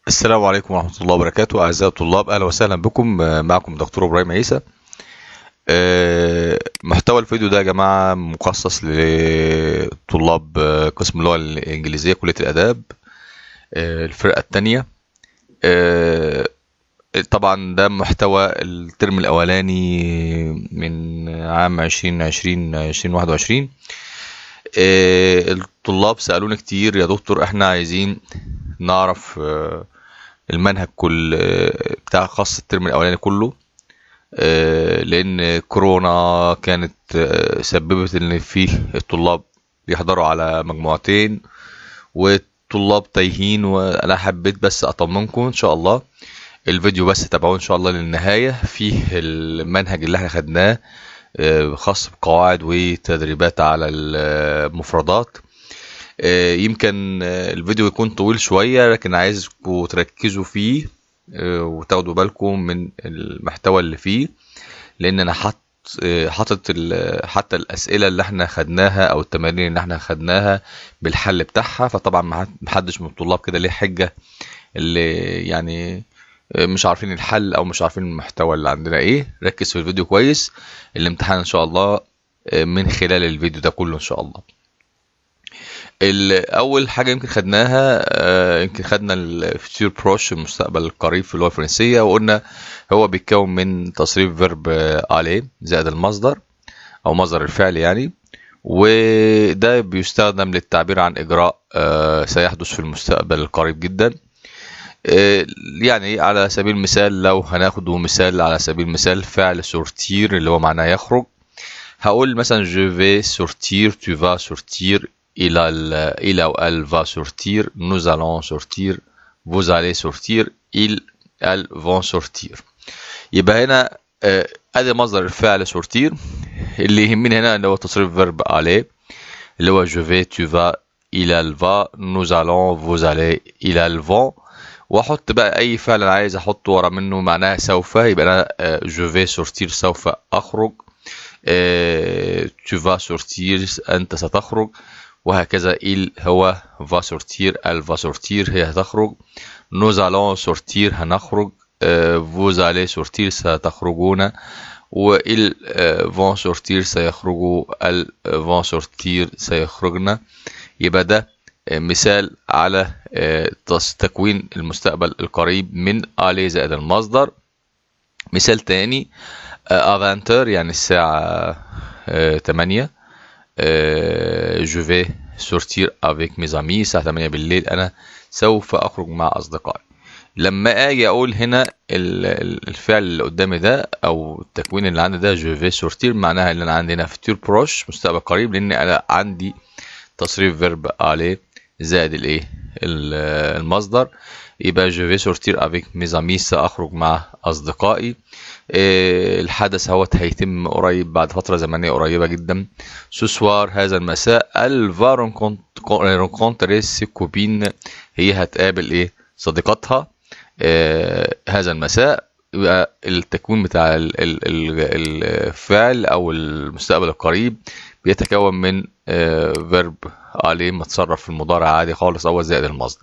السلام عليكم ورحمة الله وبركاته أعزائي الطلاب أهلا وسهلا بكم آه، معكم دكتور إبراهيم عيسى آه، محتوى الفيديو ده يا جماعة مخصص لطلاب آه، قسم اللغة الإنجليزية كلية الآداب آه، الفرقة التانية آه، طبعا ده محتوى الترم الأولاني من عام عشرين عشرين عشرين واحد وعشرين الطلاب سألوني كتير يا دكتور احنا عايزين نعرف آه، المنهج كل آه، بتاع خاص الترم الأولاني كله آه، لأن كورونا كانت آه، سببت إن فيه الطلاب يحضروا على مجموعتين والطلاب تايهين وأنا حبيت بس أطمنكم إن شاء الله الفيديو بس تابعوه إن شاء الله للنهاية فيه المنهج اللي احنا خدناه آه، خاص بقواعد وتدريبات على المفردات آه، يمكن آه، الفيديو يكون طويل شوية لكن عايزكم تركزوا فيه آه، وتاخدوا بالكم من المحتوى اللي فيه لان انا حاط آه، حاطط ال- حتى الاسئله اللي احنا خدناها او التمارين اللي احنا خدناها بالحل بتاعها فطبعا ما حد- محدش من الطلاب كده ليه حجه اللي يعني آه، مش عارفين الحل او مش عارفين المحتوى اللي عندنا ايه ركز في الفيديو كويس الامتحان ان شاء الله آه، من خلال الفيديو ده كله ان شاء الله ال- اول حاجه يمكن خدناها آه، يمكن خدنا الفيتشر بروش المستقبل القريب في اللغه الفرنسيه وقلنا هو بيتكون من تصريف فيرب عليه زائد المصدر او مصدر الفعل يعني وده بيستخدم للتعبير عن اجراء آه، سيحدث في المستقبل القريب جدا آه، يعني على سبيل المثال لو هناخده مثال على سبيل المثال فعل سورتير اللي هو معناه يخرج هقول مثلا je vais sortir tu vas sortir il a ال- il ou elle va sortir nous allons sortir vous allez sortir ils elles vont sortir يبقى هنا آه، ادي مصدر الفعل sortir اللي يهمني هنا اللي هو تصريف فيرب aller اللي هو je vais tu vas il elle va nous allons vous allez ils elles vont واحط بقى اي فعل انا عايز احطه ورا منه معناها سوف يبقى انا آه، je vais sortir سوف اخرج آه، tu vas sortir انت ستخرج وهكذا il هو va sortir elle va sortir هي هتخرج nous allons sortir هنخرج آه، vous allez sortir ستخرجون و ils آه، vont sortir سيخرجوا elles vont sortir سيخرجن يبقى ده آه، مثال على آه، تص- تكوين المستقبل القريب من aller زائد المصدر مثال تاني افانتر يعني الساعة آه، 8 جو في سورتير افيك ميز امي الساعة 8 بالليل انا سوف اخرج مع اصدقائي لما اجي اقول هنا ال- ال- الفعل اللي قدامي ده او التكوين اللي عندي ده جو في سورتير معناها ان انا عندي هنا فيتور بروش مستقبل قريب لان انا عندي تصريف فيرب عليه زائد الايه ال- المصدر يبقى جو في سورتير افيك ميز امي ساخرج مع اصدقائي إيه، الحدث هوت هيتم قريب بعد فترة زمنية قريبة جدا سوسوار هذا المساء الفا رونكونتري سي كوبين هي هتقابل ايه صديقتها إيه، هذا المساء يبقى التكوين بتاع ال- ال- ال- الفعل او المستقبل القريب بيتكون من فيرب عليه متصرف في المضارع عادي خالص او زائد المصدر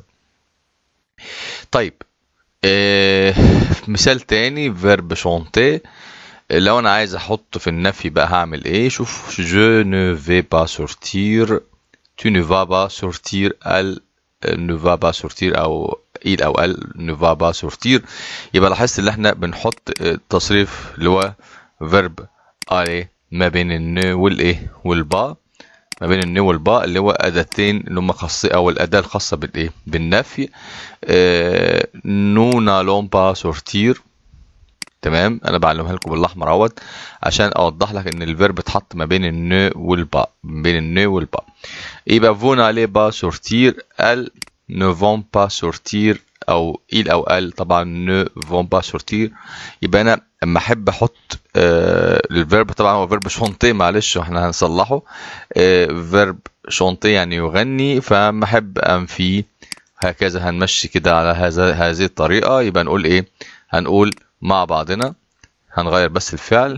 طيب آه، مثال تاني فيرب شونتي لو انا عايز احط في النفي بقى هعمل ايه شوف je ne vais pas sortir tu ne vas pas sortir elle ne va pas sortir او il او elle ne va pas sortir يبقى لاحظت ان احنا بنحط آه، تصريف اللي هو فيرب aller ما بين الن والايه والبا ما بين النو والباء اللي هو اداتين اللي هم خاص او الاداه الخاصه بالايه بالنفي آه نو نالون با سورتير تمام انا بعلمها لكم بالاحمر اهوت عشان اوضح لك ان الفيرب اتحط ما بين النو والباء ما بين النو والباء يبقى فون عليه با سورتير ال ne vont pas sortir او il او ال طبعا ne vont pas sortir يبقى انا اما احب احط آه الفيرب طبعا هو فيرب شونتي معلش احنا هنصلحه آه فيرب شونتي يعني يغني فاما احب انفيه هكذا هنمشي كده على هذا هذه الطريقة يبقى نقول ايه هنقول مع بعضنا هنغير بس الفعل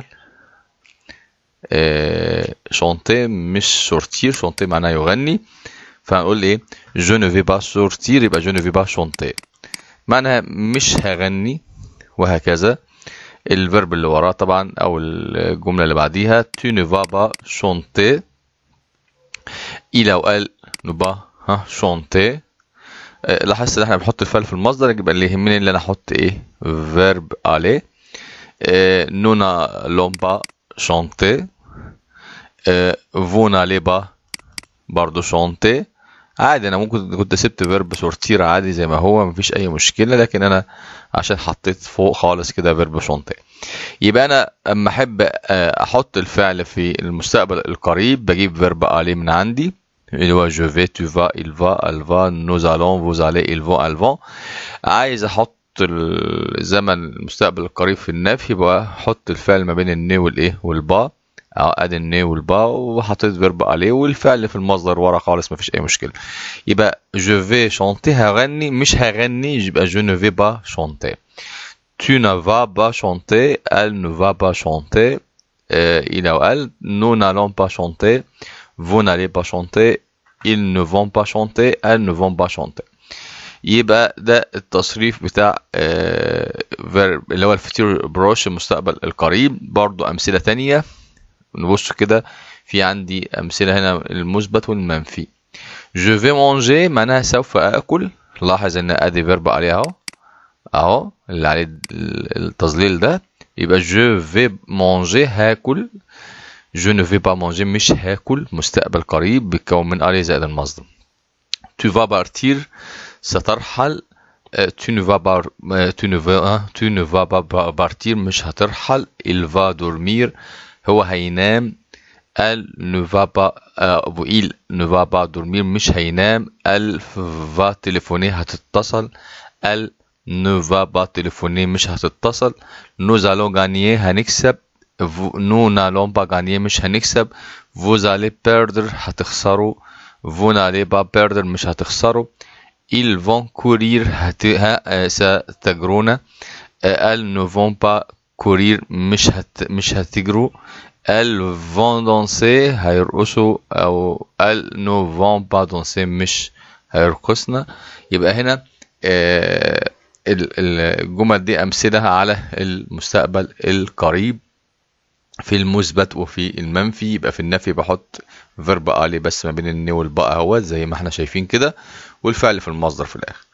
شونتي مش سورتير شونتي معناه يغني فهنقول ايه je ne vais pas sortir يبقى je ne vais pas chanter معناها مش هغني وهكذا الفيرب اللي وراه طبعا او الجمله اللي بعديها tu ne vas pas chanter il او قال نبا ها chanter آه، لاحظت ان احنا بنحط الفعل في المصدر يبقى اللي يهمني ان انا احط ايه فيرب aller آه، nous n'allons pas chanter آه، vous n'allez pas برضه chanter عادي انا ممكن كنت سبت فيرب سورتير عادي زي ما هو مفيش اي مشكله لكن انا عشان حطيت فوق خالص كده فيرب شونتي يبقى انا اما احب آه، احط الفعل في المستقبل القريب بجيب فيرب الي من عندي اللي هو جو في تو فا il va elle va nous allons vous allez ils vont elles vont عايز احط الزمن المستقبل القريب في النفي يبقى احط الفعل ما بين الني والايه والبا اه ادي الني والبا وحطيت فيرب عليه والفعل في المصدر ورا خالص مفيش اي مشكله يبقى جو في شانتي هغني مش هغني يبقى جو ne vais pas chanter tu ne vas pas chanter elle ne va pas chanter euh, il ou elle nous n'allons pas chanter vous n'allez pas chanter ils ne vont pas chanter elles ne vont pas chanter يبقى ده التصريف بتاع فيرب اللي هو الفيتير بروش المستقبل القريب برضو أمثلة تانية نبص كده في عندي أمثلة هنا المثبت والمنفي je vais manger معناها سوف آكل لاحظ إن أدي فيرب عليها أهو أهو اللي عليه التظليل ده يبقى je vais manger هاكل je ne vais pas manger مش هاكل مستقبل قريب بيتكون من ألي زائد المصدر tu vas partir سترحل tu ne vas pas tu ne vas tu ne vas pas partir مش هترحل il va dormir هو هينام elle ne va pas euh, il ne va pas dormir مش هينام elle va téléphoner هتتصل elle ne va pas téléphoner مش هتتصل nous allons gagner هنكسب nous n'allons pas gagner مش هنكسب vous allez perdre هتخسروا vous n'allez pas perdre مش هتخسروا ils vont courir هت... ها... ستجرون elles ne vont pas courir مش هت... مش هتجروا elles vont danser هيرقصوا او elles ne vont pas danser مش هيرقصنا يبقى هنا آه الجمل دي امثله على المستقبل القريب في المثبت وفي المنفي يبقى في النفي بحط فيرب الي بس ما بين الني والباء اهوت زي ما احنا شايفين كده والفعل في المصدر في الاخر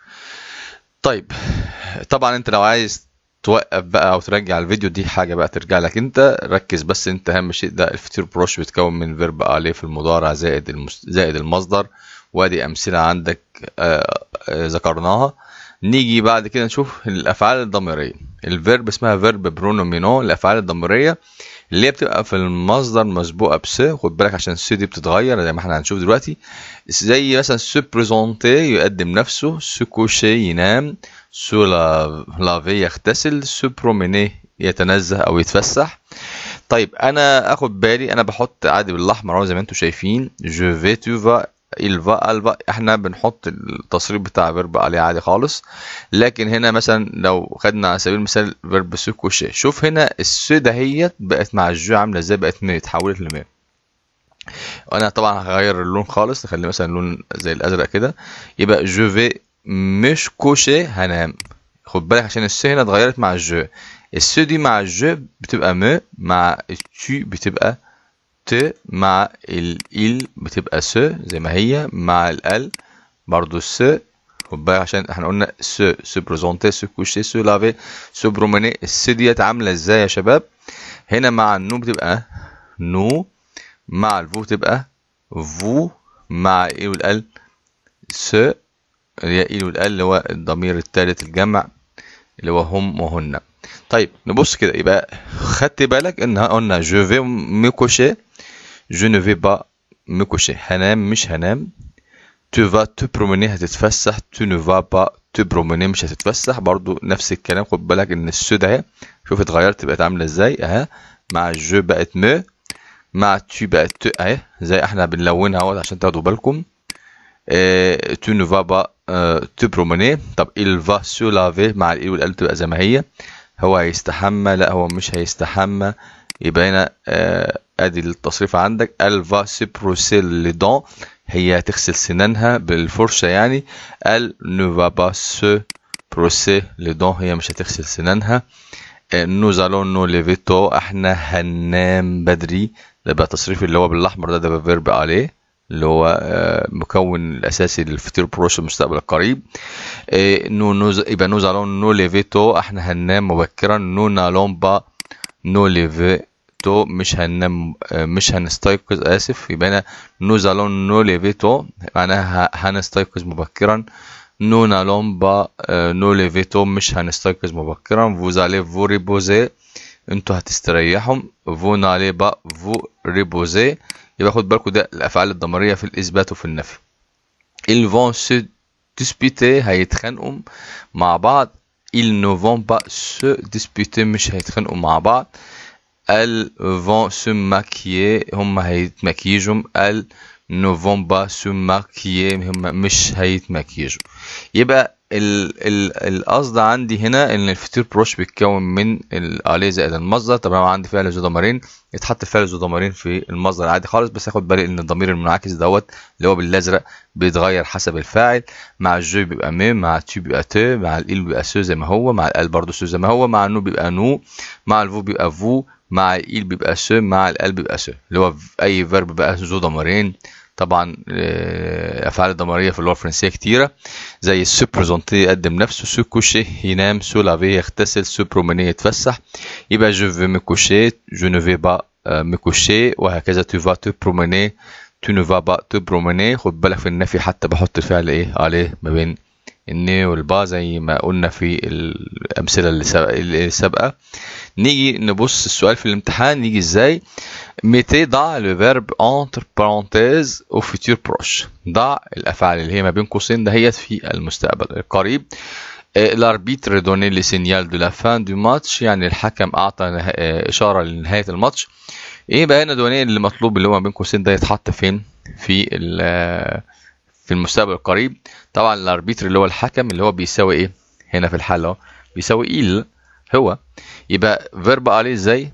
طيب طبعا انت لو عايز توقف بقى او ترجع الفيديو دي حاجه بقى ترجع لك انت ركز بس انت اهم شيء ده الفيتير بروش بيتكون من فيرب الي في المضارع زائد المس... زائد المصدر وادي امثله عندك آه آه ذكرناها نيجي بعد كده نشوف الافعال الضميريه الفيرب اسمها فيرب برونومينو الافعال الضميريه اللي هي بتبقى في المصدر مسبوقه بس خد بالك عشان الس دي بتتغير زي ما احنا هنشوف دلوقتي زي مثلا سو بريزونتي يقدم نفسه سو كوشي ينام سو لافي يغتسل سو بروميني يتنزه او يتفسح طيب انا اخد بالي انا بحط عادي بالاحمر اهو زي ما انتم شايفين جو في تو فا الفا الفا احنا بنحط التصريف بتاع فيرب عليه عادي خالص لكن هنا مثلا لو خدنا على سبيل المثال فيرب سو كوشي شوف هنا الس دهيت بقت مع الجو عامله ازاي بقت مي اتحولت لمي وانا طبعا هغير اللون خالص نخلي مثلا لون زي الازرق كده يبقى جو في مش كوشي هنام خد بالك عشان الس هنا اتغيرت مع الجو الس دي مع الجو بتبقى م مع التو بتبقى ت مع ال بتبقى س زي ما هي مع ال برضو الس خد بالك عشان احنا قلنا س سو بريزونتي سو كوشي سو لافي سو بروميني الس ديت عامله ازاي يا شباب هنا مع النو بتبقى نو مع الفو تبقى فو مع اي والال س اللي هي اي والال اللي هو الضمير الثالث الجمع اللي هو هم وهن طيب نبص كده يبقى خدت بالك ان قلنا جو في مي كوشي جو ne vais pas me coucher هنام مش هنام tu vas te promener هتتفسح tu ne vas pas te promener مش هتتفسح برضو نفس الكلام خد بالك ان السو ده شوف اتغيرت بقت عامله ازاي اهي مع الجو بقت م مع tu بقت ت اهي زي احنا بنلونها اهوت عشان تاخدوا بالكم اه tu ne vas pas اه te promener طب il va se laver مع الاي والال تبقى زي ما هي هو هيستحمى لا هو مش هيستحمى يبقى هنا اه ادي التصريف عندك الفا سيبروسيل لي دون هي هتغسل سنانها بالفرشه يعني ال نو با با سو بروسي لي دون هي مش هتغسل سنانها نوز الون نو ليفيتو احنا هننام بدري ده بقى تصريف اللي هو بالاحمر ده ده فيرب عليه اللي هو آه، مكون الاساسي للفطير بروش المستقبل القريب آه، نو نوز يبقى نوز الون نو ليفيتو احنا هننام مبكرا نو نالون با نو ليفيتو مش هننام آه، مش هنستيقظ اسف يبقى انا نوز الون نو ليفيتو معناها ه- هنستيقظ مبكرا نو نالون با نو ليفيتو مش هنستيقظ مبكرا فوز allez vous reposer انتوا هتستريحوا فو نالي با فو ريبوزي يبقى خد بالكم ده الافعال الضميريه في الاثبات وفي النفي ils vont se disputer هيتخانقوا مع بعض ils ne vont pas se disputer مش هيتخانقوا مع بعض elles vont se maquiller هم هيتمكيجوا elles ne vont pas se maquiller هم مش هيتمكيجوا يبقى ال ال القصد عندي هنا ان الفطير بروش بيتكون من الاليه زائد المصدر طب انا عندي فعل ذو ضميرين يتحط فعل ذو ضميرين في المصدر عادي خالص بس اخد بالي ان الضمير المنعكس دوت اللي هو بالازرق بيتغير حسب الفاعل مع الجو بيبقى مي مع التو بيبقى تو مع الال بيبقى سو زي ما هو مع الال برضه سو زي ما هو مع النو بيبقى نو مع الفو بيبقى فو مع الإيل بيبقى سو مع الال بيبقى سو اللي هو اي فيرب بقى ذو ضميرين طبعا آه، افعال الضميريه في اللغه الفرنسيه كتيره زي سو بريزونتي يقدم نفسه سو كوشي ينام سو لافي يغتسل سو بروميني يتفسح يبقى جو في مي كوشي جو نو في با مي كوشي وهكذا تو فا تو بروميني تو نو فا با تو بروميني خد بالك في النفي حتى بحط الفعل ايه عليه ما بين الني والبا زي ما قلنا في الامثله اللي سابقه اللي سابقه نيجي نبص السؤال في الامتحان يجي ازاي mettez dans le verbe entre parenthèses au futur proche ضع الافعال اللي هي ما بين قوسين دهيت في المستقبل القريب الاربيتر دوني لي سينيال دو لا فان دو ماتش يعني الحكم اعطى نه- آه، اشاره لنهايه الماتش ايه بقى هنا دوني اللي مطلوب اللي هو ما بين قوسين ده يتحط فين في ال- في المستقبل القريب طبعا الاربيتر اللي هو الحكم اللي هو بيساوي ايه هنا في الحاله اهو بيساوي إيل هو يبقى فيرب عليه ازاي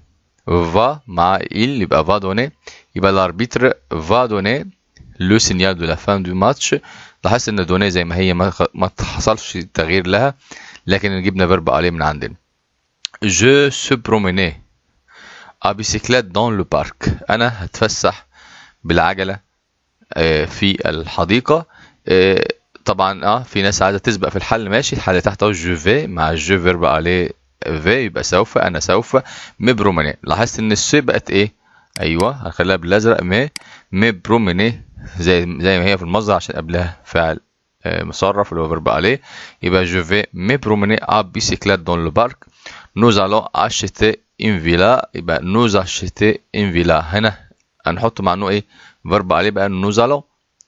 va مع il يبقى va donner يبقى l'arbitre va donner le signal de la fin du match لاحظت ان donner زي ما هي ما خ- ما حصلش تغيير لها لكن جبنا فيرب عليه من عندنا je se promenais à bicyclette dans le parc انا هتفسح بالعجله آه، في الحديقه آه، طبعا اه في ناس عايزه تسبق في الحل ماشي الحل تحت اهو جو في مع الجو فيرب عليه في يبقى سوف انا سوف مي بروميني لاحظت ان السي بقت ايه ايوه هنخليها بالازرق مي مي بروميني زي زي ما هي في المصدر عشان قبلها فعل آه، مصرف اللي هو فيرب عليه يبقى جو في مي بروميني ا بيسيكلات دون لو بارك نوز الون اشيتي ان فيلا يبقى نوز اشيتي ان فيلا هنا هنحط مع انه ايه فيرب عليه بقى نوز الون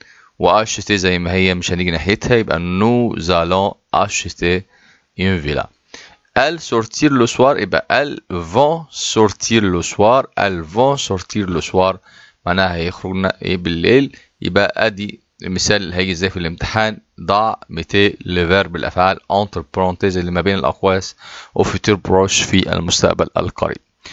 واشيتي زي ما هي مش هنيجي ناحيتها يبقى نوز الون اشيتي ان فيلا elles sortir le soir يبقى elles vont sortir le soir elles vont sortir le soir معناها هيخرجنا ايه بالليل يبقى ادي مثال اللي هيجي ازاي في الامتحان ضع ميتي لفيرب الافعال entre parenthèses اللي ما بين الاقواس وفيتور بروش في المستقبل القريب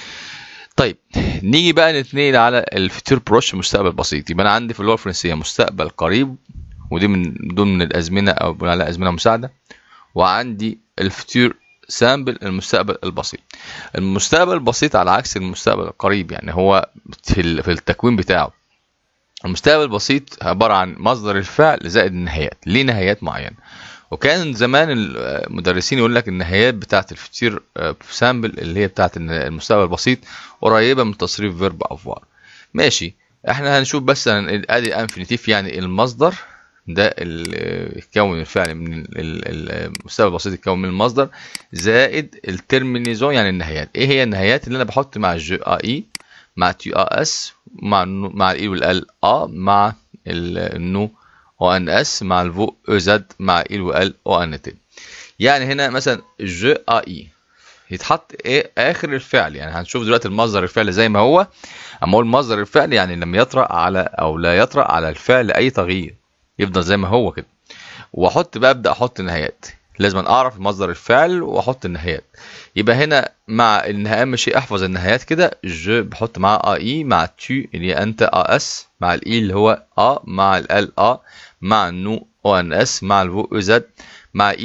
طيب نيجي بقى نتنقل على الفيتور بروش مستقبل بسيط يبقى انا عندي في اللغه الفرنسيه مستقبل قريب ودي من ضمن الازمنه او بنقول عليها ازمنه مساعده وعندي الفيتور سامبل المستقبل البسيط المستقبل البسيط على عكس المستقبل القريب يعني هو في ال- في التكوين بتاعه المستقبل البسيط عبارة عن مصدر الفعل زائد النهايات ليه نهايات معينة وكان زمان المدرسين يقول لك النهايات بتاعة الفطير سامبل اللي هي بتاعة المستقبل البسيط قريبة من تصريف فيرب افوار ماشي احنا هنشوف بس هن- ادي انفينيتيف يعني المصدر ده ال- يتكون الفعل من ال- ال- المستقبل البسيط يتكون من المصدر زائد الترمينيزون يعني النهايات ايه هي النهايات اللي انا بحط مع الجو ا اي مع تي ا اس مع النو مع الاي والال ا مع ال- النو او ان اس مع الفو او زد مع ال وال او ان تي يعني هنا مثلا جو ا اي يتحط ايه اخر الفعل يعني هنشوف دلوقتي المصدر الفعل زي ما هو اما اقول مصدر الفعل يعني لم يطرأ على او لا يطرأ على الفعل اي تغيير يفضل زي ما هو كده واحط بقى ابدا احط النهايات لازم اعرف مصدر الفعل واحط النهايات يبقى هنا مع النهاية اهم شيء احفظ النهايات كده جو بحط معاه ا اي مع تو اللي هي انت ا اس مع الاي اللي هو ا مع ال ا مع النو او ان اس مع الفو او زد مع اي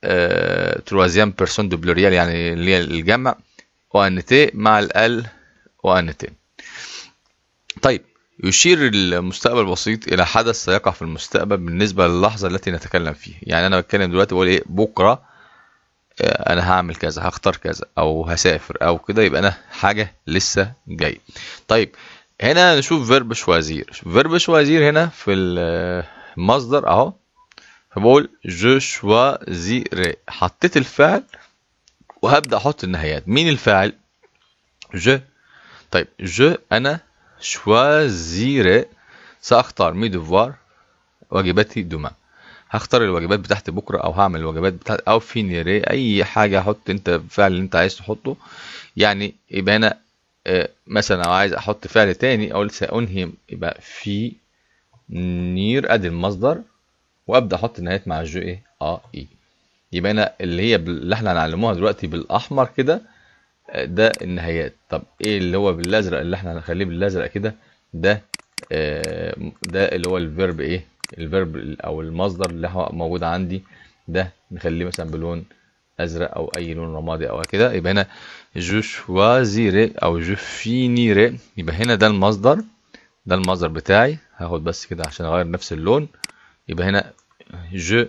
تروازيام بيرسون دو بلوريال يعني اللي هي الجمع وان تي مع ال وان تي طيب يشير المستقبل البسيط إلى حدث سيقع في المستقبل بالنسبة للحظة التي نتكلم فيها يعني أنا بتكلم دلوقتي بقول إيه بكرة آه، أنا هعمل كذا هختار كذا أو هسافر أو كده يبقى أنا حاجة لسه جاي طيب هنا نشوف فيرب شوازير فيرب شوازير هنا في المصدر أهو فبقول جو شوازير حطيت الفعل وهبدأ أحط النهايات مين الفاعل؟ جو طيب جو أنا شوازير سأختار مي دوفوار واجباتي دوما هختار الواجبات بتاعتي بكره او هعمل الواجبات بتاعتي او فينيري اي حاجه حط انت الفعل اللي انت عايز تحطه يعني يبقى انا آه، مثلا لو عايز احط فعل تاني اقول سانهي يبقى في نير ادي المصدر وابدا احط النهايات مع الجو ايه اه اي يبقى انا اللي هي اللي احنا هنعلموها دلوقتي بالاحمر كده آه، ده النهايات طب ايه اللي هو بالازرق اللي احنا هنخليه بالازرق كده ده آه، ده اللي هو الفيرب ايه الفيرب او المصدر اللي هو موجود عندي ده نخليه مثلا بلون ازرق او اي لون رمادي او كده يبقى هنا جو شوازيري او جو فينيري يبقى هنا ده المصدر ده المصدر بتاعي هاخد بس كده عشان اغير نفس اللون يبقى هنا جو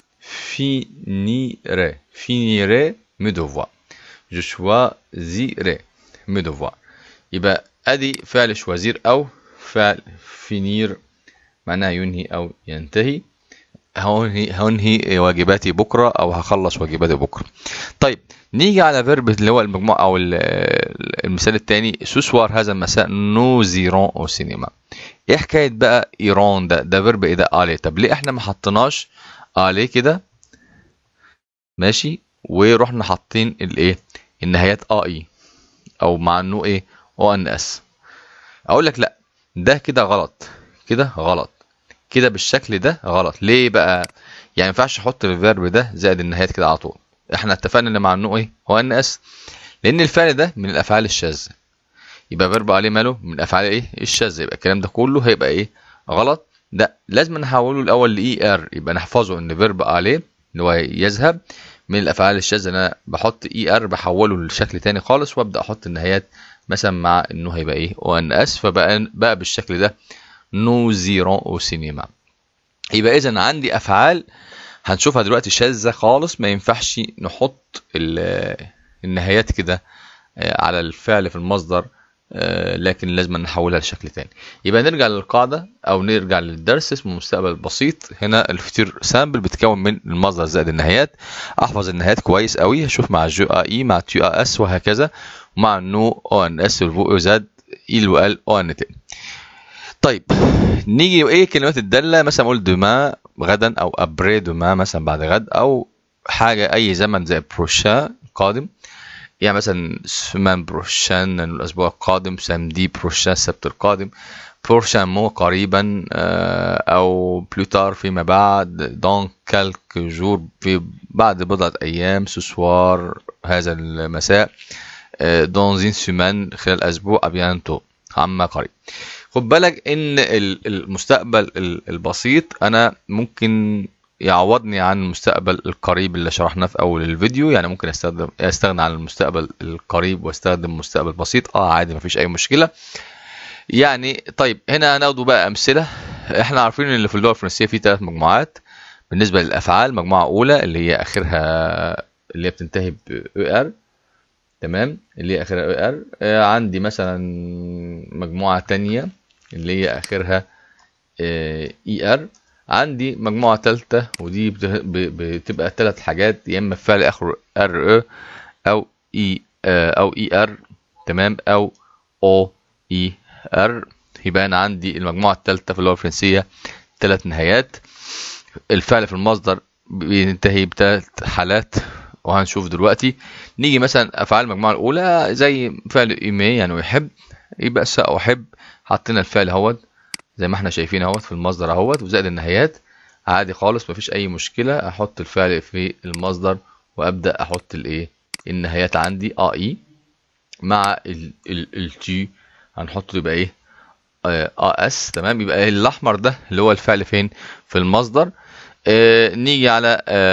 فينيري فينيري مي دوفوار جو شوازيري مي دوفوار يبقى ادي فعل شوازير او فعل فينير معناها ينهي او ينتهي هنهي هنهي واجباتي بكره او هخلص واجباتي بكره طيب نيجي على فيرب اللي هو المجموع او المثال الثاني سوسوار هذا المساء نو زيرون او سينما ايه حكايه بقى ايران ده ده فيرب ايه ده الي طب ليه احنا ما حطيناش الي كده ماشي ورحنا حاطين الايه النهايات ا اي او مع انه ايه او ان اس اقول لك لا ده كده غلط كده غلط كده بالشكل ده غلط ليه بقى يعني ما ينفعش احط الفيرب ده زائد النهايات كده على طول احنا اتفقنا ان معناه ايه هو ان اس لان الفعل ده من الافعال الشاذه يبقى فيرب عليه ماله من الافعال ايه الشاذه يبقى الكلام ده كله هيبقى ايه غلط ده لازم نحوله الاول لاي ار يبقى نحفظه ان فيرب عليه اللي هو يذهب من الافعال الشاذه انا بحط اي ار بحوله لشكل تاني خالص وابدا احط النهايات مثلا مع انه هيبقى ايه او ان اس فبقى بقى بالشكل ده nous irons au cinéma يبقى اذا عندي افعال هنشوفها دلوقتي شاذه خالص ما ينفعش نحط النهايات كده على الفعل في المصدر لكن لازم نحولها لشكل تاني يبقى نرجع للقاعدة أو نرجع للدرس اسمه مستقبل بسيط هنا الفطير سامبل بتكون من المصدر زائد النهايات أحفظ النهايات كويس قوي هشوف مع جو ا اي مع تي ا اس وهكذا ومع النو او ان اس والفو زاد ايل وال او ان تي طيب نيجي ايه كلمات الداله مثلا اقول دوما غدا او ابري دوما مثلا بعد غد او حاجه اي زمن زي بروشا قادم يعني مثلا سمان بروشان الاسبوع القادم سامدي بروشان السبت القادم بروشان مو قريبا او بلوتار فيما بعد دون كالك جور في بعد بضعه ايام سوسوار هذا المساء دون زين سمان خلال اسبوع ابيانتو عما قريب خد بالك ان المستقبل البسيط انا ممكن يعوضني عن المستقبل القريب اللي شرحناه في اول الفيديو يعني ممكن استخدم استغنى عن المستقبل القريب واستخدم مستقبل بسيط اه عادي مفيش اي مشكله يعني طيب هنا هناخده بقى امثله احنا عارفين ان في اللغه الفرنسيه في ثلاث مجموعات بالنسبه للافعال مجموعه اولى اللي هي اخرها اللي هي بتنتهي ب ار تمام اللي هي اخرها ار آه عندي مثلا مجموعه تانية اللي هي اخرها اي ار عندي مجموعه ثالثه ودي بتبقى ثلاث حاجات يا اما فعل اخره ار او اي او اي ار تمام او او اي ار يبقى انا عندي المجموعه الثالثه في اللغه الفرنسيه ثلاث نهايات الفعل في المصدر بينتهي بثلاث حالات وهنشوف دلوقتي نيجي مثلا افعال المجموعه الاولى زي فعل ايمي يعني يحب يبقى ساحب حطينا الفعل اهوت زي ما احنا شايفين اهوت في المصدر اهوت وزائد النهايات عادي خالص مفيش اي مشكله احط الفعل في المصدر وابدا احط الايه النهايات عندي ا اي مع التي هنحطه يبقى ايه ا اس تمام يبقى الاحمر ده اللي هو الفعل فين في المصدر آه نيجي على آه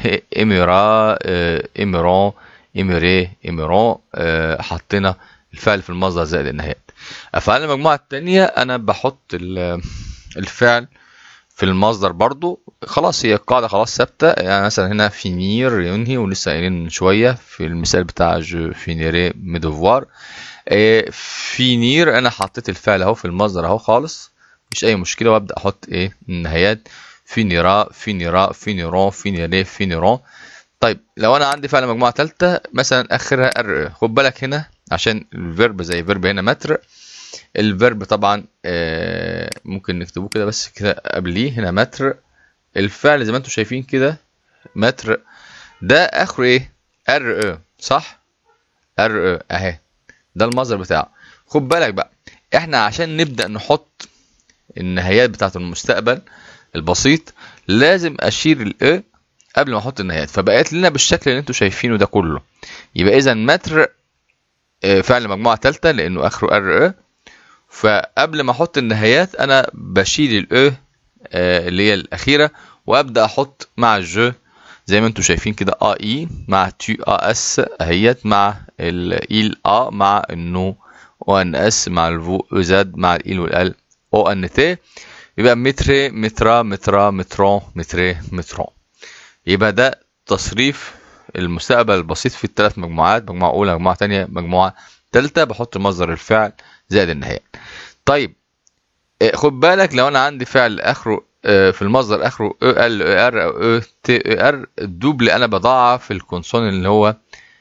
إميرا آه، إميرون إميري إميرون آه، حطينا الفعل في المصدر زائد النهايات أفعال المجموعة التانية أنا بحط ال- الفعل في المصدر برضو خلاص هي القاعدة خلاص ثابتة يعني مثلا هنا فينير ينهي ولسه قايلين من شوية في المثال بتاع جو فينيري ميدوفوار إيه فينير أنا حطيت الفعل أهو في المصدر أهو خالص مش أي مشكلة وأبدأ أحط إيه النهايات فينيرا فينيرا فينيرون فينيري فينيرون طيب لو أنا عندي فعل مجموعة تالتة مثلا آخرها ار خد بالك هنا عشان الفيرب زي فيرب هنا متر الفيرب طبعا آه، ممكن نكتبوه كده بس كده قبليه هنا متر الفعل زي ما انتم شايفين كده متر ده اخره ايه ار او صح ار او اهي ده المصدر بتاعه خد بالك بقى احنا عشان نبدأ نحط النهايات بتاعة المستقبل البسيط لازم اشيل الاو قبل ما احط النهايات فبقت لنا بالشكل اللي انتم شايفينه ده كله يبقى اذا متر آه، فعل مجموعة تالتة لانه اخره ار او فقبل ما احط النهايات انا بشيل الاو اللي هي الاخيره وابدا احط مع الجو زي ما انتم شايفين كده ا اي مع تي ا اس اهيت مع الايل ا مع النو او ان اس مع الفو او زد مع الايل والال او ان تي يبقى متر مترا مترا مترون متري مترون يبقى ده تصريف المستقبل البسيط في الثلاث مجموعات مجموعة أولى مجموعة تانية مجموعة تالتة بحط مصدر الفعل زائد النهاية طيب آه، خد بالك لو أنا عندي فعل آخره آه، في المصدر آخره او ال او ار أو او تي او ار الدوبل أنا بضاعف الكونسون اللي هو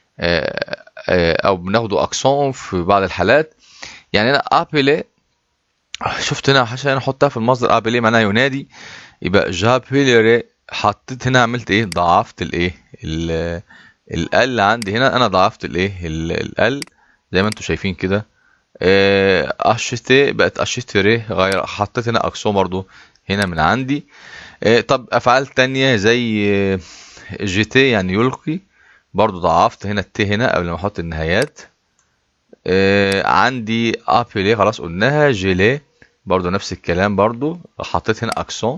آه، آه، أو بناخده أكسون في بعض الحالات يعني أنا أبيلي شفت هنا عشان احطها في المصدر ابيلي معناها ينادي يبقى جابيلري حطيت هنا عملت ايه ضعفت الايه ال ال عندي هنا انا ضعفت الايه ال زي ما انتم شايفين كده اشتي بقت اشتري غير حطيت هنا اكسو برضو هنا من عندي آه، طب افعال تانية زي آه، جيتي يعني يلقي برضو ضعفت هنا الت هنا قبل ما احط النهايات آه، عندي ابيلي خلاص قلناها جيلي برضو نفس الكلام برضو حطيت هنا اكسون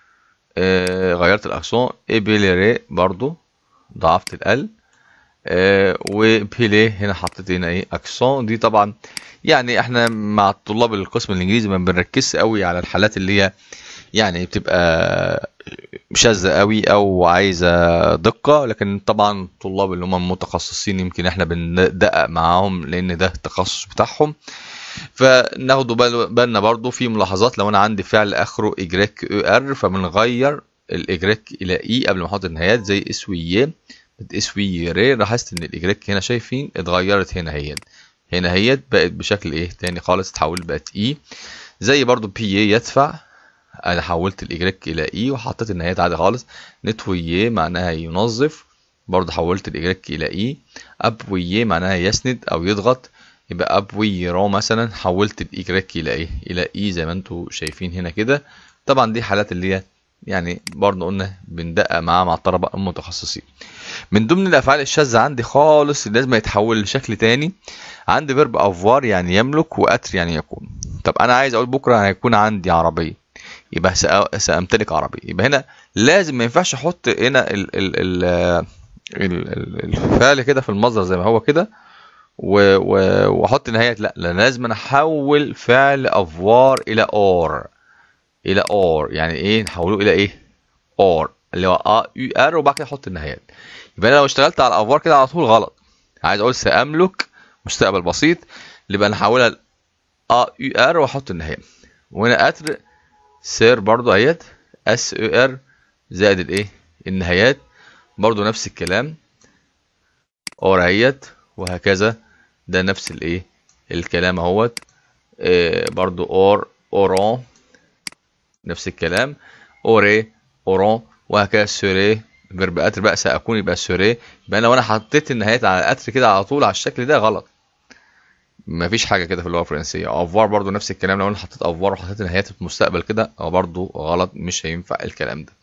آه، غيرت الاكسون ابيليري برضو ضعفت الال آه، وبيلي هنا حطيت هنا ايه اكسون دي طبعا يعني احنا مع الطلاب القسم الانجليزي ما بنركزش قوي على الحالات اللي هي يعني بتبقى شاذة قوي او عايزة دقة لكن طبعا الطلاب اللي هم متخصصين يمكن احنا بندقق معاهم لان ده التخصص بتاعهم فناخدوا بال- بالنا برضو في ملاحظات لو انا عندي فعل اخره اجريك او ار فبنغير الاجريك الى اي قبل ما احط النهايات زي اسوييه اسويري لاحظت ان الاجريك هنا شايفين اتغيرت هنا هي هنا هي بقت بشكل ايه تاني خالص اتحولت بقت اي زي برضو بي يدفع انا حولت الاجريك الى اي وحطيت النهايات عادي خالص نتويه معناها ينظف برضو حولت الاجريك الى اي ابويه معناها يسند او يضغط يبقى ابويرو مثلا حولت الاجريك الى ايه الى اي زي ما انتم شايفين هنا كده طبعا دي حالات اللي هي يعني برضه قلنا بندقق معاها مع الطلبه المتخصصين من ضمن الافعال الشاذه عندي خالص اللي لازم يتحول لشكل تاني عندي فيرب افوار يعني يملك واتر يعني يكون طب انا عايز اقول بكره هيكون عندي عربيه يبقى سأ- سامتلك عربيه يبقى هنا لازم ما ينفعش احط هنا ال ال ال ال- ال- الفعل كده في المصدر زي ما هو كده و- و- واحط نهايات لا لا لازم أنا احول فعل افوار الى اور الى اور يعني ايه نحوله الى ايه اور اللي هو ا يو ار وبعد كده احط النهايات يبقى انا لو اشتغلت على الافوار كده على طول غلط عايز اقول ساملك مستقبل بسيط يبقى نحولها ل ا يو ار واحط النهايه وهنا اتر سير برضو اهيت اس او ار زائد الايه النهايات برضو نفس الكلام اور اهيت وهكذا ده نفس الايه الكلام اهوت آه، برضو اور اورون نفس الكلام اوري اورون وهكذا سوري فيرب اتر بقى ساكون يبقى سوري يبقى لو انا حطيت النهايات على الاتر كده على طول على الشكل ده غلط مفيش حاجه كده في اللغه الفرنسيه افوار برضو نفس الكلام لو انا حطيت افوار وحطيت النهايات في المستقبل كده هو برضو غلط مش هينفع الكلام ده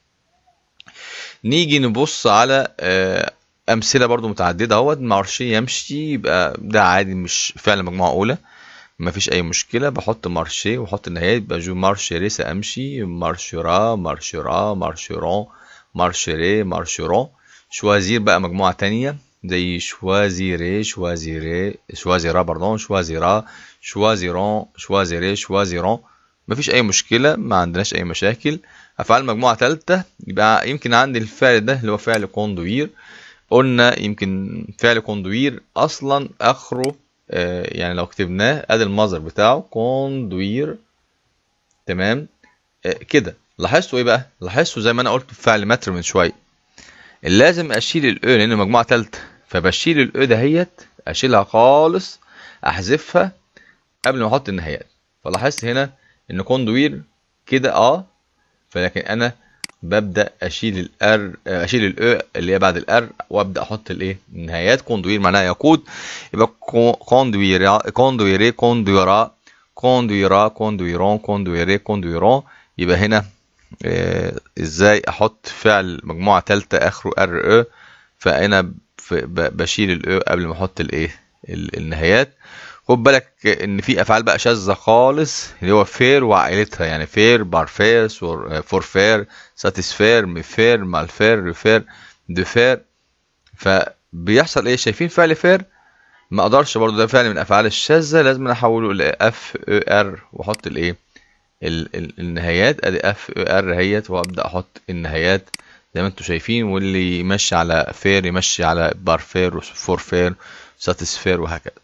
نيجي نبص على آه، امثله برضو متعدده اهوت مارشي يمشي يبقى ده عادي مش فعل مجموعه اولى مفيش اي مشكله بحط مارشي واحط النهايه يبقى جو مارشيري سامشي مارشيرا مارشيرا مارشيرون مارشيري مارشيرون شوازير بقى مجموعة تانية زي شوازيري شوازيري شوازيرا باردون شوازيرا شوازيرون شوازيري شوازيرون مفيش أي مشكلة ما عندناش أي مشاكل أفعال مجموعة تالتة يبقى يمكن عندي الفعل ده اللي هو فعل كوندوير قلنا يمكن فعل كوندوير أصلا آخره آه، يعني لو كتبناه ادي المصدر بتاعه كوندوير تمام آه، كده لاحظتوا ايه بقى لاحظتوا زي ما انا قلت في فعل متر من شويه لازم اشيل الاو لان مجموعه ثالثه فبشيل الاو دهيت اشيلها خالص احذفها قبل ما احط النهايات فلاحظت هنا ان كوندوير كده اه فلكن انا ببدا اشيل الار اشيل الاو اللي هي بعد الار وابدا احط الايه النهايات كوندوير معناها يقود يبقى كوندويرا كوندويري كوندويرا كوندويرا كوندويرون كوندويري كوندويرون يبقى هنا آه ازاي احط فعل مجموعه ثالثه اخره ار او فانا بشيل الاو قبل ما احط الايه النهايات خد بالك ان في افعال بقى شاذه خالص اللي هو فير وعائلتها يعني فير بارفير فور فير ساتيسفير ميفير مالفير ريفير دفير فبيحصل ايه شايفين فعل فير ما اقدرش برضو ده فعل من الافعال الشاذه لازم احوله لاف او ار واحط الايه النهايات ادي اف او ار اهيت وابدا احط النهايات زي ما انتم شايفين واللي يمشي على فير يمشي على بارفير وفور فير ساتيسفير وهكذا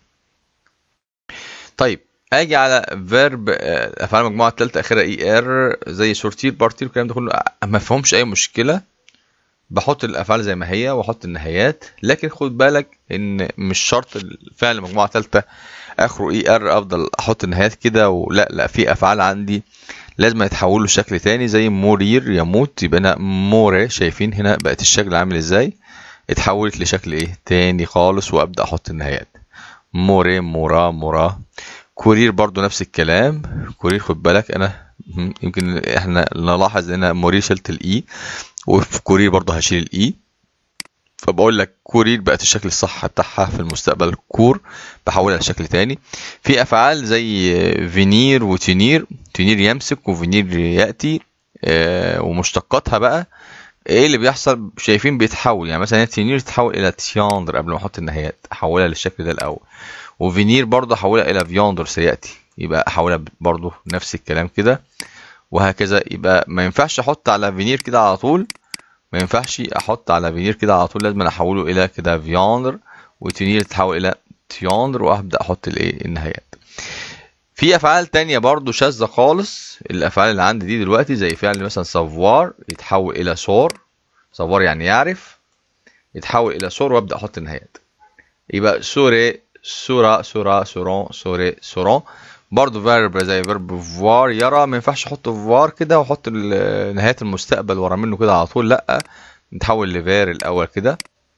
طيب اجي على فيرب افعال المجموعه الثالثه اخرها اي ار زي سورتير بارتير الكلام ده كله ما فيهمش اي مشكله بحط الافعال زي ما هي واحط النهايات لكن خد بالك ان مش شرط الفعل المجموعه الثالثه اخره اي ار افضل احط النهايات كده ولا لا في افعال عندي لازم يتحولوا لشكل تاني زي مورير يموت يبقى انا موري شايفين هنا بقت الشكل عامل ازاي اتحولت لشكل ايه تاني خالص وابدا احط النهايات موري مورا مورا كورير برضو نفس الكلام كورير خد بالك انا يمكن احنا نلاحظ ان مورير شلت الاي وفي كورير برضو هشيل الاي فبقول لك كورير بقت الشكل الصح بتاعها في المستقبل كور بحولها لشكل تاني في افعال زي فينير وتينير تينير يمسك وفينير ياتي آه ومشتقاتها بقى ايه اللي بيحصل شايفين بيتحول يعني مثلا تينير تتحول الى تياندر قبل ما احط النهايات احولها للشكل ده الاول وفينير برضه احولها الى فياندر سياتي يبقى احولها برضه نفس الكلام كده وهكذا يبقى ما ينفعش احط على فينير كده على طول ما ينفعش احط على فينير كده على طول لازم احوله الى كده فياندر وتينير تتحول الى تياندر وابدا احط الايه النهايات في افعال تانية برضو شاذة خالص الافعال اللي عندي دي دلوقتي زي فعل مثلا سافوار يتحول الى سور سافوار يعني يعرف يتحول الى سور وابدا احط النهايات يبقى سوري سورا سورا سورون سوري سورون برضه فيرب زي فيرب فوار يرى ما ينفعش احط فوار كده واحط نهاية المستقبل ورا منه كده على طول لا نتحول لفير الاول كده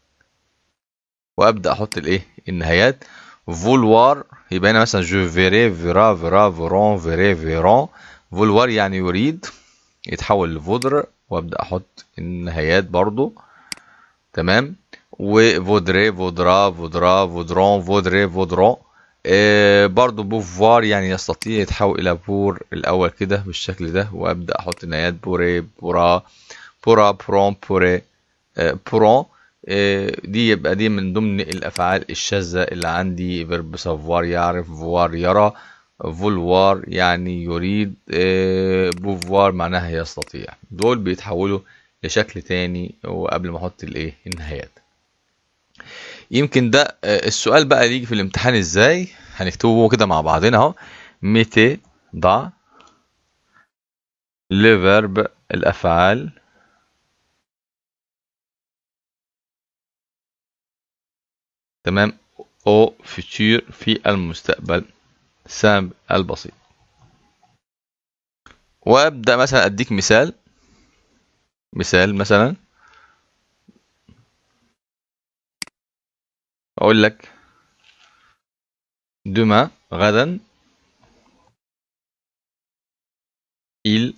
وابدا احط الايه النهايات فولوار يبقى هنا مثلا جو فيري فيرا فيرا فيرون فيري فيرون فولوار يعني يريد يتحول لفودر وابدا احط النهايات برضو تمام وفودري فودرا فودرا فودرون فودري فودرون آه برضو بوفوار يعني يستطيع يتحول الى بور الاول كده بالشكل ده وابدا احط النهايات بوري بورا بورا برون بوري آه برون آه دي يبقى دي من ضمن الافعال الشاذه اللي عندي فيرب سافوار يعرف فوار يرى فولوار يعني يريد بوفوار معناها يستطيع دول بيتحولوا لشكل تاني وقبل ما احط الايه النهايات يمكن ده السؤال بقى يجي في الامتحان ازاي هنكتبه كده مع بعضنا اهو ميتي ضع لفيرب الافعال تمام او فيتور في المستقبل سام البسيط وابدا مثلا اديك مثال مثال مثلا اقول لك demain غدا il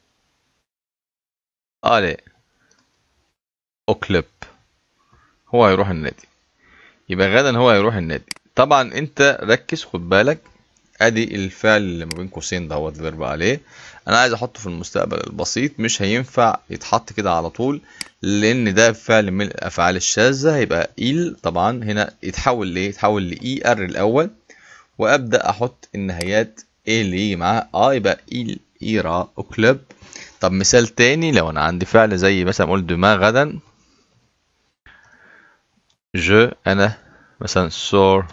allait au club هو هيروح النادي يبقى غدا هو هيروح النادي طبعا انت ركز خد بالك ادي الفعل اللي ما بين قوسين دوت فيرب عليه انا عايز احطه في المستقبل البسيط مش هينفع يتحط كده على طول لان ده فعل من الافعال الشاذه هيبقى إيل طبعا هنا يتحول ليه يتحول لاي ار الاول وابدا احط النهايات ايه اللي يجي معاها اه يبقى إيل إيرا أو كلوب طب مثال تاني لو أنا عندي فعل زي مثلا أقول دما غدا جو أنا مثلا سور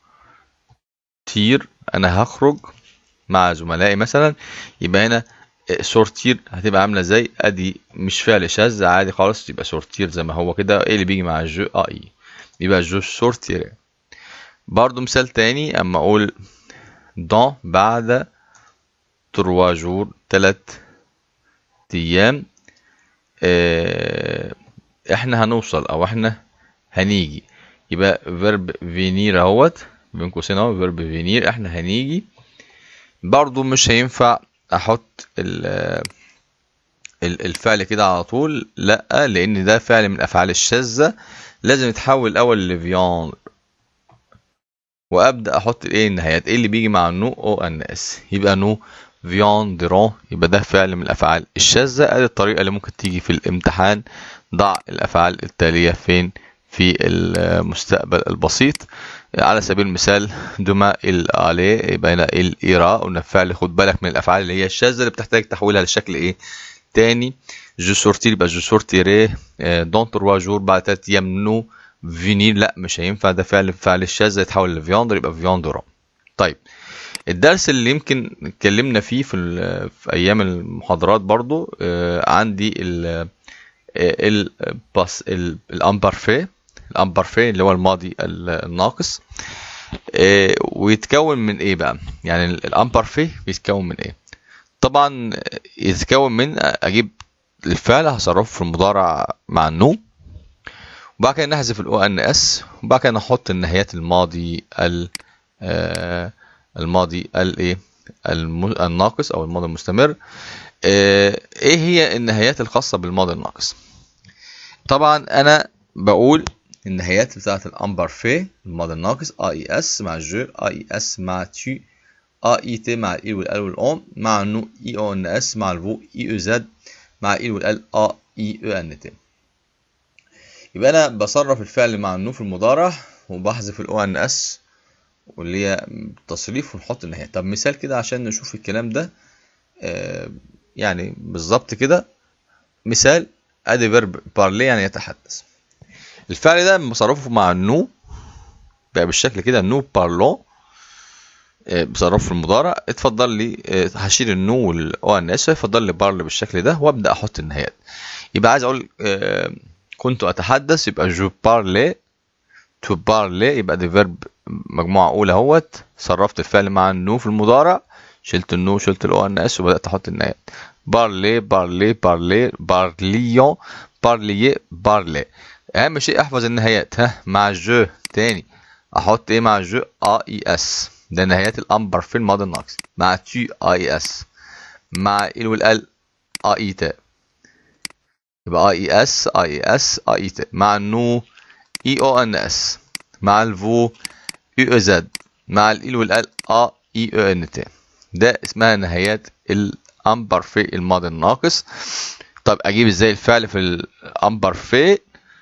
تير أنا هخرج مع زملائي مثلا يبقى هنا سورتير هتبقى عامله ازاي ادي مش فعل شاذ عادي خالص يبقى سورتير زي ما هو كده ايه اللي بيجي مع الجو اه اي يبقى جو سورتير برضو مثال تاني اما اقول دون بعد تروا جور تلات ايام اه احنا هنوصل او احنا هنيجي يبقى فيرب فينير اهوت بين قوسين اهو فيرب فينير احنا هنيجي برضو مش هينفع احط الفعل كده على طول لا لان ده فعل من الافعال الشاذه لازم يتحول الاول لفيان وابدا احط الايه النهايات ايه اللي بيجي مع النو او ان اس يبقى نو فيان درون يبقى ده فعل من الافعال الشاذه ادي الطريقه اللي ممكن تيجي في الامتحان ضع الافعال التاليه فين في المستقبل البسيط على سبيل المثال دوما الالي يبقى هنا الايرا قلنا فعل خد بالك من الافعال اللي هي الشاذه اللي بتحتاج تحويلها لشكل ايه تاني جو سورتي يبقى جو سورتيري دون تروا جور بعد تلات ايام نو فينير لا مش هينفع ده فعل فعل الشاذ يتحول لفياندر يبقى فياندرا طيب الدرس اللي يمكن اتكلمنا فيه في, في ايام المحاضرات برضو آه عندي ال الباس الامبارفي الامبارفي اللي هو الماضي الناقص آه ويتكون من ايه بقى يعني الامبارفي بيتكون من ايه طبعا يتكون من اجيب الفعل هصرفه في المضارع مع النو وبعد كده نحذف الاو ان اس وبعد كده نحط النهايات الماضي ال آه الماضي الايه الناقص او الماضي المستمر آه ايه هي النهايات الخاصه بالماضي الناقص طبعا انا بقول النهايات بتاعه الامبارفي الماضي الناقص اي اس مع جو اي اس مع تي اي تي مع الاي والال والاون مع النو اي او ان اس مع الفو اي او زد مع الاي والال ا اي او ان تي يبقى انا بصرف الفعل مع النو في المضارع وبحذف الاو ان اس واللي هي تصريف ونحط النهايه طب مثال كده عشان نشوف الكلام ده آه يعني بالظبط كده مثال ادي فيرب بارلي يعني يتحدث الفعل ده بصرفه مع النو بقى بالشكل كده نو بارلون آه بصرفه في المضارع اتفضل لي آه هشيل النو والاو ان اس فيفضل لي بارل بالشكل ده وابدا احط النهايات يبقى عايز اقول كنت اتحدث يبقى جو بارلي تو بارلي يبقى دي فيرب مجموعه اولى اهوت صرفت الفعل مع النو في المضارع شلت النو شلت الاو ان اس وبدات احط النهايات بارلي بارلي بارلي بارليون بارلي بارلي اهم شيء احفظ النهايات ها مع جو تاني احط ايه مع جو ا اي اس ده نهايات الامبر في الماضي الناقص مع تي اي اس مع ال والال اي تي يبقى اي اس اي اس اي تي مع النو اي او ان اس مع الفو يو او زد مع ال والال ا اي او ان تي ده اسمها نهايات الامبر في الماضي الناقص طب اجيب ازاي الفعل في الامبر في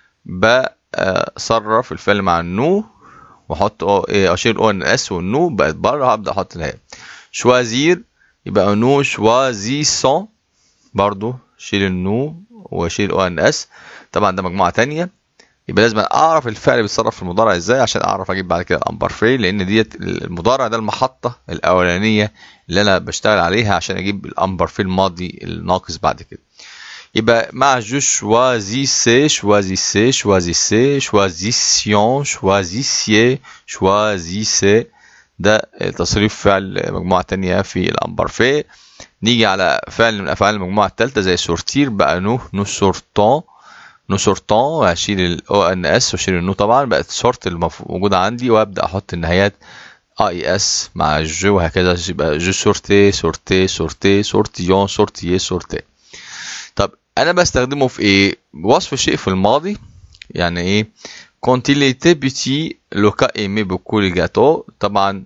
بصرف الفعل مع النو واحط اشيل او ان اس والنو بقت بره هبدا احط النهايه شوازير يبقى نو شوازيسون برضو شيل النو واشيل او ان اس طبعا ده مجموعه تانية يبقى لازم اعرف الفعل بيتصرف في المضارع ازاي عشان اعرف اجيب بعد كده الامبر فري لان ديت المضارع ده المحطه الاولانيه اللي انا بشتغل عليها عشان اجيب الامبر في الماضي الناقص بعد كده يبقى مع جو شوازيسي شوازيسي شوازيسي شوازيسيون شوازيسيي شوازيسي ده تصريف فعل مجموعة تانية في الأمبر في نيجي على فعل من أفعال المجموعة التالتة زي سورتير بقى نو نو سورتون نو سورتون هشيل الاو ان اس واشيل النو طبعا بقت سورت الموجودة عندي وابدأ احط النهايات اي اس مع جو وهكذا يبقى جو سورتي سورتي سورتي سورتيون سورتيي سورتي طب انا بستخدمه في ايه وصف شيء في الماضي يعني ايه quand il était petit Luca aimait beaucoup les gâteaux طبعا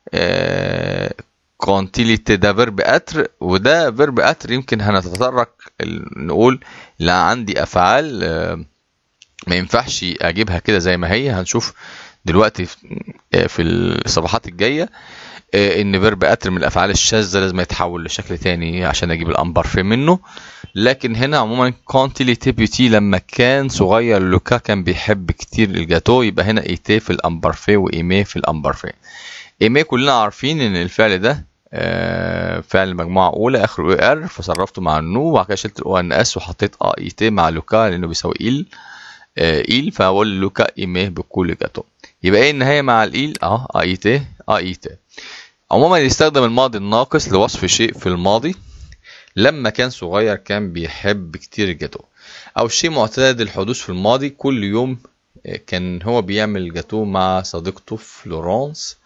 كونتيليتي ده فيرب اتر وده فيرب اتر يمكن هنتطرق نقول لا عندي افعال آه، ما ينفعش اجيبها كده زي ما هي هنشوف دلوقتي في الصفحات الجايه آه، ان فيرب اتر من الافعال الشاذه لازم يتحول لشكل تاني عشان اجيب الامبرفي منه لكن هنا عموما كونتيليتي بيتي لما كان صغير لوكا كان بيحب كتير الجاتو يبقى هنا ايتي في الامبرفي وايمي في الامبرفي ايمي كلنا عارفين ان الفعل ده آه، فعل مجموعة أولى آخره اي ار فصرفته مع النو وبعد كده شلت الأو إن إس وحطيت أ إي تي مع لوكا لأنه بيساوي إيل آه، إيل فأقول لوكا إيميه بكل جاتو يبقى إيه النهاية مع الإيل أه أ إي تي أ إي تي عموما يستخدم الماضي الناقص لوصف شيء في الماضي لما كان صغير كان بيحب كتير الجاتو أو شيء معتاد الحدوث في الماضي كل يوم آه، كان هو بيعمل جاتو مع صديقته فلورانس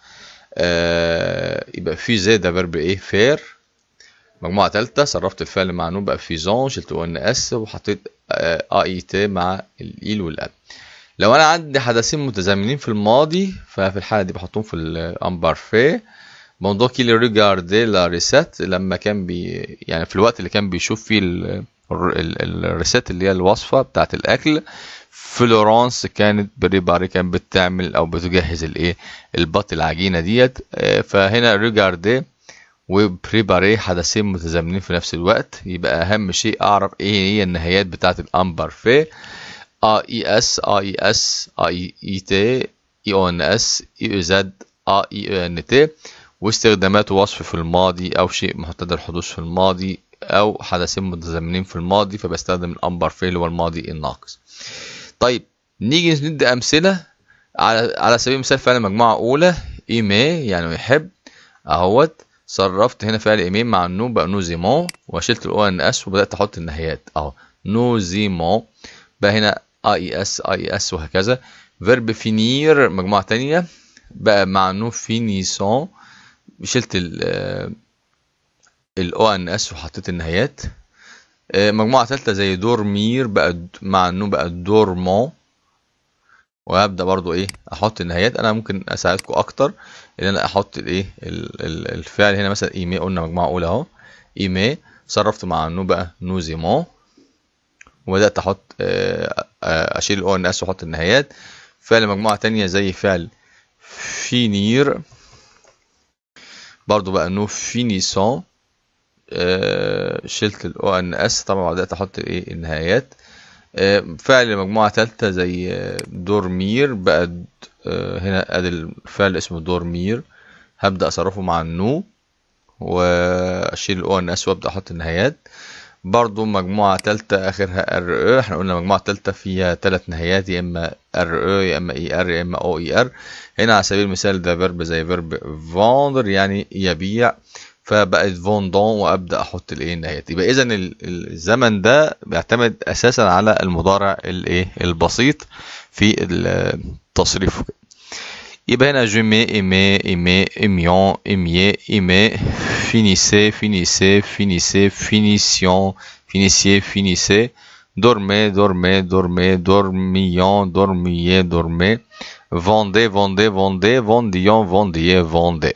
آه يبقى في زي ده فيرب ايه فير مجموعة تالتة صرفت الفعل مع نون بقى فيزون شلت او ان اس وحطيت ا آه اي تي مع الايل والاب لو انا عندي حدثين متزامنين في الماضي ففي الحالة دي بحطهم في الامبارفي موضوع كيلي ريجاردي لا ريسيت لما كان بي يعني في الوقت اللي كان بيشوف فيه الريسيت اللي هي الوصفة بتاعت الأكل فلورانس كانت بريباري كانت بتعمل او بتجهز الايه البط العجينه ديت آه، فهنا ريجاردي وبريباري حدثين متزامنين في نفس الوقت يبقى اهم شيء اعرف ايه هي النهايات بتاعه الامبر في ا اي اس ا اي اس اي اي تي اي او ان اس اي او زد ا اي ان تي واستخدامات وصف في الماضي او شيء محتدى الحدوث في الماضي او حدثين متزامنين في الماضي فبستخدم الامبر في اللي هو الماضي الناقص طيب نيجي ندي امثله على على سبيل المثال فعل مجموعه اولى ايمي يعني يحب اهوت صرفت هنا فعل ايمي مع النو بقى نوزيمون وشلت الاو ان اس وبدات احط النهايات اهو نوزيمون بقى هنا اي اس اي اس وهكذا فيرب فينير مجموعه تانية بقى مع نو فينيسون شلت الاو ان اس وحطيت النهايات آه، مجموعة ثالثة زي دورمير بقى مع انه بقى دورمون وهبدأ برضو ايه احط النهايات انا ممكن اساعدكم اكتر ان انا احط الايه الفعل هنا مثلا ايمي قلنا مجموعة اولى اهو ايمي صرفت مع انه بقى نوزيمون وبدأت احط آه، آه، اشيل الاو ان اس واحط النهايات فعل مجموعة تانية زي فعل فينير برضو بقى نو فينيسون آه، شلت الاو ان اس طبعا وبدات احط ايه النهايات آه، فعل مجموعه ثالثه زي آه، دورمير بقى هنا ادي الفعل اسمه دورمير هبدا اصرفه مع النو واشيل الاو ان اس وابدا احط النهايات برضو مجموعة تالتة آخرها ار او احنا قلنا مجموعة تالتة فيها تلات نهايات يا إما ار او يا إما اي ار يا إما او اي ار هنا على سبيل المثال ده فيرب زي فيرب فوندر يعني يبيع فبقت فوندون وابدا احط الايه النهايات يبقى اذا الزمن ده بيعتمد اساسا على المضارع الايه البسيط في التصريف يبقى هنا جيمي ايمي ايمي ايميون ايميي ايمي فينيسي فينيسي فينيسي فينيسيون فينيسيي فينيسي dormez, dormez, dormez, dormions, dormiez, dormez, vendez, vendez, vendez, vendions, vendiez, vendez.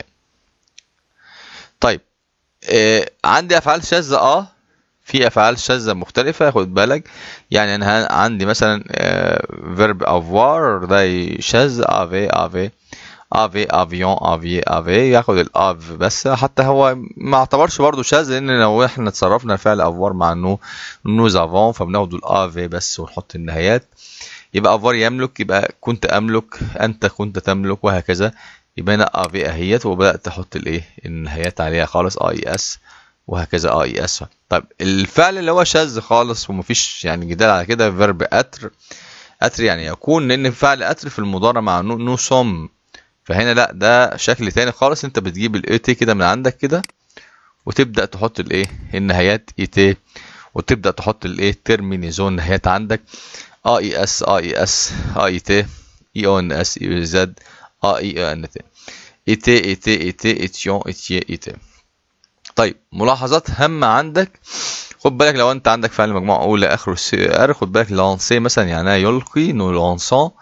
طيب آه عندي افعال شاذه اه في افعال شاذه مختلفه خد بالك يعني انا عندي مثلا آه فيرب افوار ده شاذ افي افي افي افيون افي افي ياخد الاف بس حتى هو ما اعتبرش برضه شاذ لان لو احنا تصرفنا فعل افوار مع انه نوز افون فبناخد الافي بس ونحط النهايات يبقى افوار يملك يبقى كنت املك انت كنت تملك وهكذا يبقى هنا اه في اهيت وبدات احط الايه النهايات عليها خالص اه اي اس وهكذا اه اي اس طيب الفعل اللي هو شاذ خالص ومفيش يعني جدال على كده فيرب اتر اتر يعني يكون لان فعل اتر في المضارع مع نو, نو سوم فهنا لا ده شكل تاني خالص انت بتجيب الاي تي كده من عندك كده وتبدا تحط الايه النهايات اي تي وتبدا تحط الايه ترمينيزون نهايات عندك ا اي اس ا اي اس ا اي تي اي او ان اس اي زد ا اي ان تي ايتي ايتي ايتي ايتيون ايتي ايتي طيب ملاحظات هامة عندك خد بالك لو انت عندك فعل مجموعة أولى آخره سي ار خد بالك لانسي مثلا يعني يلقي نو لانسون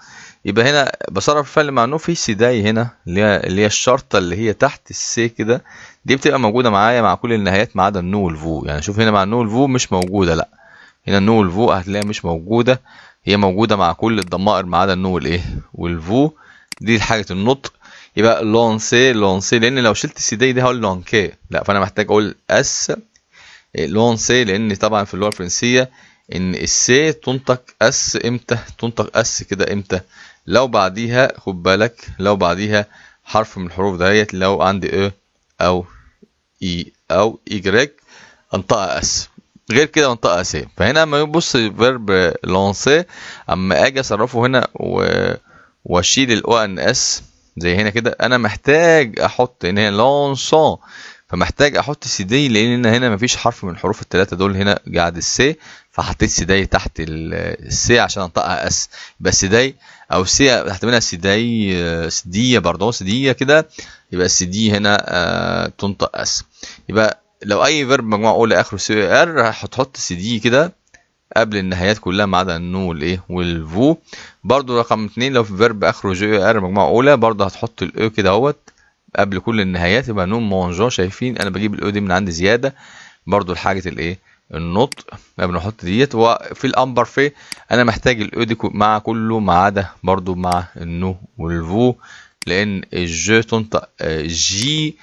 يبقى هنا بصرف الفعل مع نو في سيداي هنا اللي هي اللي هي الشرطه اللي هي تحت السي كده دي بتبقى موجوده معايا مع كل النهايات ما عدا النو والفو يعني شوف هنا مع النو والفو مش موجوده لا هنا النو والفو هتلاقيها مش موجوده هي موجوده مع كل الضمائر ما عدا النو والايه والفو دي حاجه النطق يبقى لونسي لونسي لان لو شلت سيداي دي هقول لونكي لا فانا محتاج اقول اس لونسي لان طبعا في اللغه الفرنسيه ان السي تنطق اس امتى تنطق اس كده امتى لو بعديها خد بالك لو بعديها حرف من الحروف دهيت لو عندي ا او اي او ايجريك انطقها اس غير كده انطقها اس فهنا لما يبص فيرب لونسي اما اجي اصرفه هنا و... واشيل الاو ان اس زي هنا كده انا محتاج احط ان هي لونسون فمحتاج احط سيدي لان هنا مفيش حرف من الحروف الثلاثه دول هنا قاعد السي فحطيت سيدي تحت السي عشان انطقها اس يبقى سيدي او سي تحت منها سيدي سديه برضه سديه كده يبقى السي هنا آه تنطق اس يبقى لو اي فيرب مجموعه اولى اخره سي ار هتحط سي دي كده قبل النهايات كلها ما عدا النو والايه والفو برضو رقم اتنين لو في فيرب اخره جي ار مجموعه اولى برضو هتحط الاو كده اهوت قبل كل النهايات يبقى نون مونجون شايفين انا بجيب الاو دي من عندي زياده برضو لحاجه الايه النطق قبل ما احط ديت وفي الامبر في انا محتاج الاو دي مع كله ما عدا برضو مع النو والفو لان الجي تنطق جي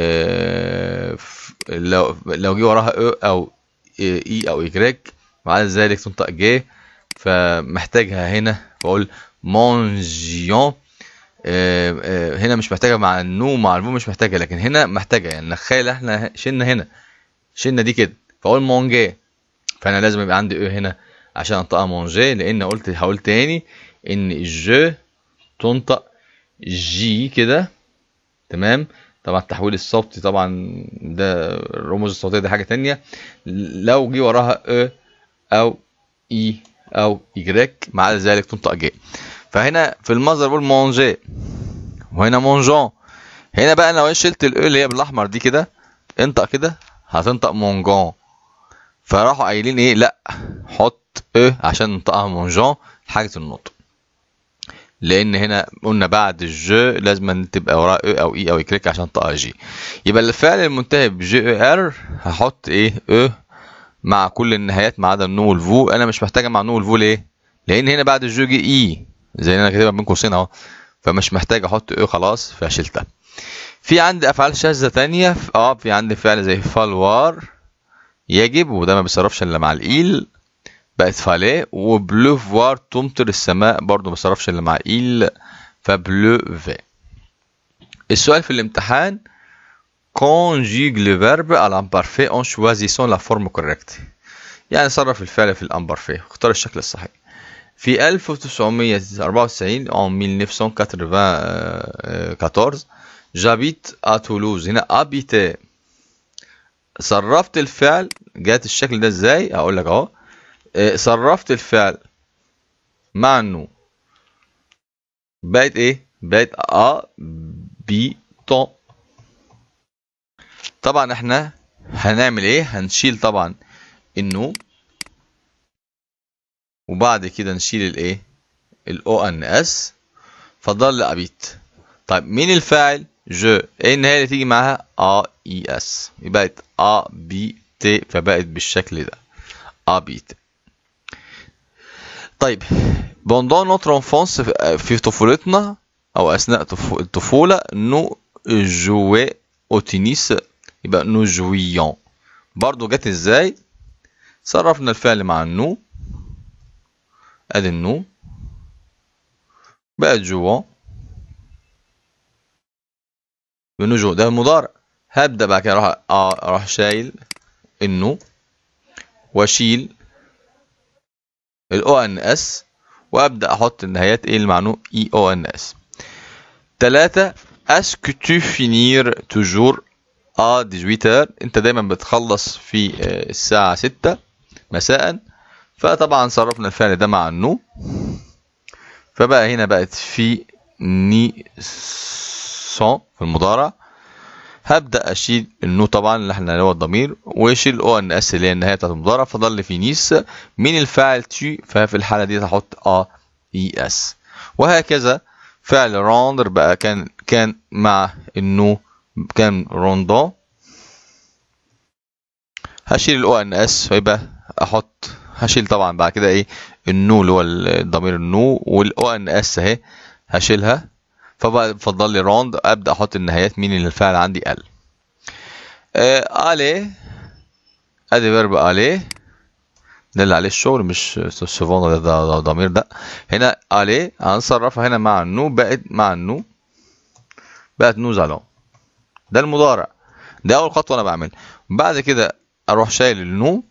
لو لو جه وراها او او اي او ايجريك وعلى ذلك تنطق ج فمحتاجها هنا بقول مونجيون هنا مش محتاجه مع النو مع الفو مش محتاجه لكن هنا محتاجه يعني نخيل احنا شلنا هنا شلنا دي كده فاقول مونجي فانا لازم يبقى عندي او هنا عشان انطقها مونجي لان قلت هقول تاني ان الج تنطق جي كده تمام طبعا التحويل الصوتي طبعا ده الرموز الصوتيه دي حاجه تانية لو جه وراها ا او اي او ايجريك مع ذلك تنطق ج فهنا في المصدر بقول مونجي وهنا مونجون هنا بقى لو شلت الاو اللي هي بالاحمر دي كده انطق كده هتنطق مونجون فراحوا قايلين ايه لا حط ا عشان ننطقها مونجون حاجه النطق لان هنا قلنا بعد الج لازم تبقى وراه او او اي او كليك عشان تنطقها جي يبقى الفعل المنتهي بجي ار هحط ايه ا مع كل النهايات ما عدا النو والفو انا مش محتاجه مع النو والفو ليه لان هنا بعد الجو جي اي زي انا كاتبها بين قوسين اهو فمش محتاج احط او خلاص فشلتها في عندي افعال شاذه تانية اه في عندي فعل زي فالوار يجب وده ما بيصرفش الا مع الايل بقت فالي وبلو فوار تمطر السماء برضو ما بيصرفش الا مع ايل فبلو في السؤال في الامتحان conjugue le verbe à l'imparfait en choisissant la forme correcte يعني صرف الفعل في الامبرفي اختار الشكل الصحيح في 1994 en 1994 j'habite à Toulouse هنا habiter صرفت الفعل جات الشكل ده ازاي هقول لك اهو صرفت الفعل مع انه بقت ايه بقت ا بي طون طبعا احنا هنعمل ايه هنشيل طبعا النو وبعد كده نشيل الايه الاو ان اس فضل ابيت طيب مين الفاعل جو ايه النهايه اللي تيجي معاها ا اي اس بقت ا بي تي فبقت بالشكل ده ا بي تي طيب بوندون نوتر انفونس في طفولتنا او اثناء الطفوله نو جوي او تنس يبقى نو جويون برضو جت ازاي صرفنا الفعل مع النو ادي النو بقت جوان بنجو ده المضارع هبدا بعد كده اروح اروح شايل النو واشيل الاو ان اس وابدا احط النهايات ايه المعنو اي او ان اس ثلاثة اسكو تو فينير توجور ا 18 انت دايما بتخلص في الساعة 6 مساء فطبعا صرفنا الفعل ده مع النو فبقى هنا بقت في ني سون في المضارع هبدا اشيل النو طبعا اللي احنا اللي هو الضمير واشيل الاو ان اس اللي هي النهايه بتاعت المضارع فضل في نيس مين الفاعل تي ففي الحاله دي هحط ا اي اس وهكذا فعل روندر بقى كان كان مع النو كان روندون هشيل الاو ان اس فيبقى احط هشيل طبعا بعد كده ايه النو اللي هو الضمير النو والاو ان اس اهي هشيلها فبقى بفضل لي روند ابدا احط النهايات مين اللي الفعل عندي ال آه الي ادي فيرب الي ده اللي عليه الشغل مش سوفون ده, ده, ده ضمير ده هنا الي هنصرفها هنا مع النو بقت مع النو بقت نو زالون ده المضارع ده اول خطوه انا بعملها بعد كده اروح شايل النو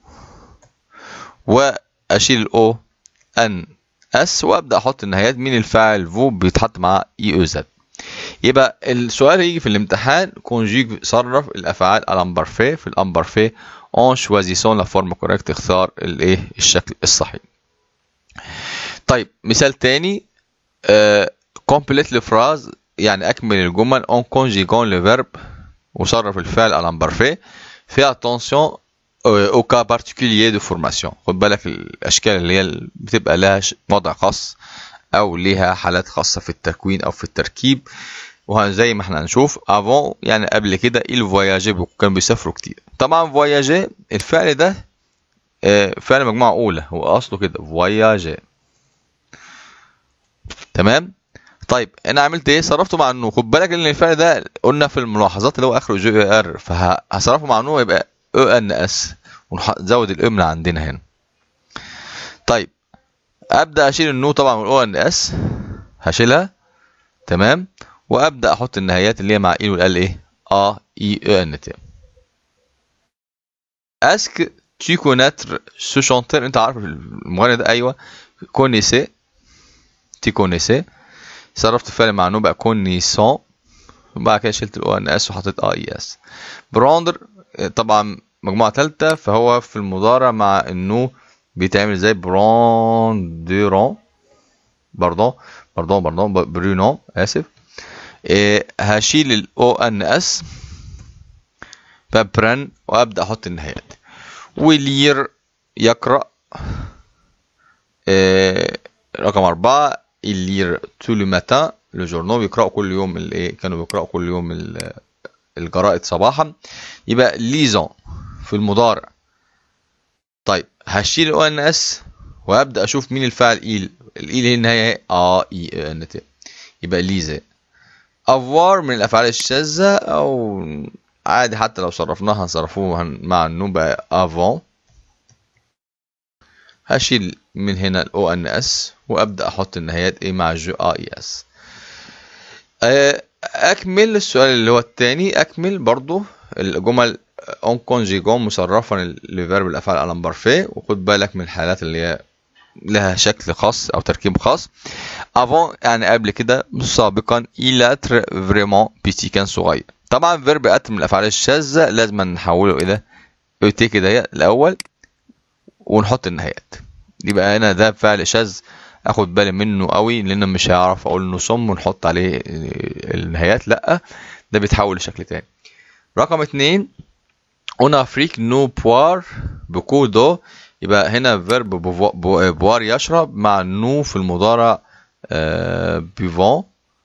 واشيل الاو ان اس وابدا احط النهايات مين الفاعل فو بيتحط مع اي او زد يبقى السؤال يجي في الامتحان كونجيك صرف الافعال الامبرفي في الامبرفي اون شوازيسون لا فورم كوريكت اختار الايه الشكل الصحيح طيب مثال تاني كومبليت لي فراز يعني اكمل الجمل اون كونجيغون لو فيرب وصرف الفعل الامبرفي في اتونسيون او كا بارتيكولير دو فورماسيون خد بالك الاشكال اللي هي بتبقى لها وضع خاص او ليها حالات خاصه في التكوين او في التركيب وزي ما احنا هنشوف افون يعني قبل كده il voyageait كانوا بيسافروا كتير طبعا voyager الفعل ده فعل مجموعه اولى هو اصله كده voyager تمام طيب انا عملت ايه صرفته مع النو خد بالك ان الفعل ده قلنا في الملاحظات اللي هو اخره جي ار فهصرفه مع النو يبقى او ان اس ونزود الاو من عندنا هنا طيب ابدا اشيل النو طبعا من الاو ان اس هشيلها تمام وابدا احط النهايات اللي هي مع اي والال ايه ا اي او ان تي اسك tu connaître ce chanteur انت عارف المغني ده ايوه connaissez tu connaissais صرفت الفعل مع نو بقى connaissant وبعد كده شلت الاو ان اس وحطيت ا اي اس براندر طبعا مجموعه ثالثه فهو في المضارع مع النو بيتعمل زي برانديرون باردون باردون باردون برونو اسف إيه هشيل الاو ان اس ببرن وابدا احط النهايات ولير يقرا إيه رقم أربعة اللير تو لو ماتان لو جورنو بيقرأوا كل يوم الايه كانوا بيقرأوا كل يوم الجرائد صباحا يبقى ليزون في المضارع طيب هشيل الاو ان اس وابدا اشوف مين الفاعل ايل الايل هي النهايه ا اي ان تي يبقى ليزي افوار من الافعال الشاذه او عادي حتى لو صرفناها هنصرفوها مع النو بقى افون هشيل من هنا الاو ان اس وابدا احط النهايات ايه مع جو ا اي اس اكمل السؤال اللي هو الثاني اكمل برضو الجمل اون كونجيجون مصرفا لفيرب الافعال الامبرفي وخد بالك من الحالات اللي هي لها شكل خاص او تركيب خاص افون يعني قبل كده سابقا الاتر فريمون بيتي كان صغير طبعا فيرب اتر من الافعال الشاذه لازم نحوله الى اوتي كده الاول ونحط النهايات يبقى هنا ده فعل شاذ اخد بالي منه قوي لان مش هيعرف اقول انه صم ونحط عليه النهايات لا ده بيتحول لشكل تاني رقم اتنين اون افريك نو بوار بكو دو يبقى هنا فيرب بوار يشرب مع نو في المضارع بيفون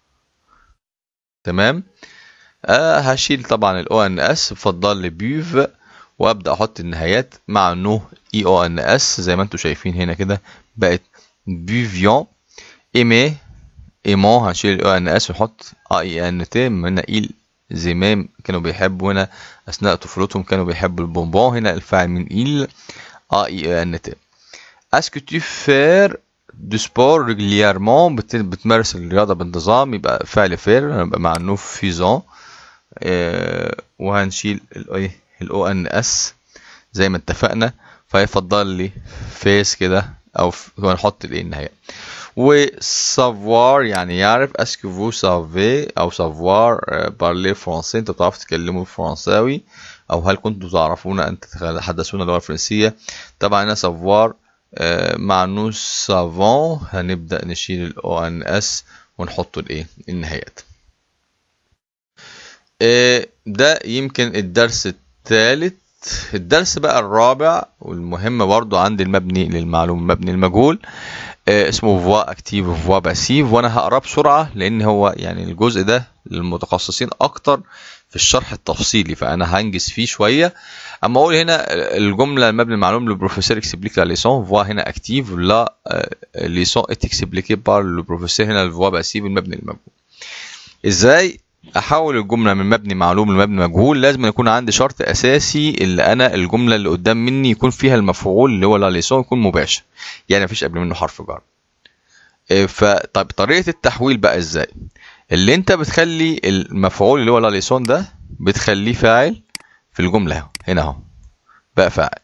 تمام آه هشيل طبعا الاو ان اس بفضل لي بيف وابدا احط النهايات مع نو اي او ان اس زي ما انتم شايفين هنا كده بقت بيفيون ايمي ايمون هنشيل الاو ان اس ونحط اي ان تي من ايل زمام كانوا بيحبوا هنا اثناء طفولتهم كانوا بيحبوا البونبون هنا الفاعل من ايل ا اي ان تي اسكو تو فير دو سبور ريغلييرمون بتمارس الرياضه بانتظام يبقى فعل فير هنبقى مع نو فيزون اه وهنشيل الايه الاو ان اس زي ما اتفقنا فيفضل لي فيس كده او هنحط الايه النهايه وسافوار يعني يعرف اسكو فو سافي او سافوار بارلي فرونسي انتوا بتعرفوا تتكلموا فرنساوي او هل كنتم تعرفون ان تتحدثون اللغه الفرنسيه طبعا هنا سافوار مع نو سافون هنبدا نشيل الاو ان اس ونحط الايه النهايات ده يمكن الدرس الثالث الدرس بقى الرابع والمهم برضو عند المبني للمعلوم المبني المجهول آه، اسمه فوا اكتيف وفوا باسيف وانا هقراه بسرعه لان هو يعني الجزء ده للمتخصصين اكتر في الشرح التفصيلي فانا هنجز فيه شويه اما اقول هنا الجمله المبني المعلوم لو بروفيسور اكسبليك لا ليسون فوا هنا اكتيف لا ليسون ات اكسبليكي بار لو بروفيسور هنا الفوا باسيف المبني المجهول ازاي احول الجمله من مبني معلوم لمبني مجهول لازم يكون عندي شرط اساسي اللي انا الجمله اللي قدام مني يكون فيها المفعول اللي هو لا ليسون يكون مباشر يعني مفيش قبل منه حرف جر إيه، فطب طريقه التحويل بقى ازاي اللي انت بتخلي المفعول اللي هو لا ليسون ده بتخليه فاعل في الجمله اهو هنا اهو بقى فاعل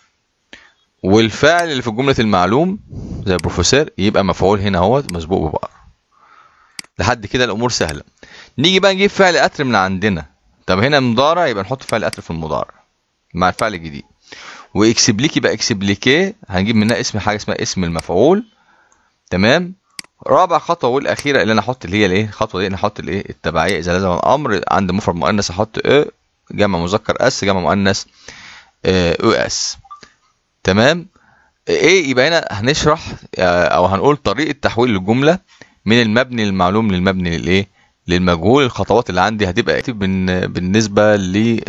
والفاعل اللي في جمله المعلوم زي البروفيسور يبقى مفعول هنا اهو مسبوق ببقر لحد كده الامور سهله نيجي بقى نجيب فعل قتل من عندنا طب هنا مضارع يبقى نحط فعل قتل في المضارع مع الفعل الجديد واكسبليك يبقى اكسبليكي هنجيب منها اسم حاجه اسمها اسم المفعول تمام رابع خطوه والاخيره اللي انا احط اللي هي الايه الخطوه دي انا احط الايه التبعيه اذا لازم الامر عند مفرد مؤنث احط ا جمع مذكر اس جمع مؤنث او اس تمام ايه يبقى هنا هنشرح او هنقول طريقه تحويل الجمله من المبني للمعلوم للمبني للايه للمجهول الخطوات اللي عندي هتبقى بالنسبه ل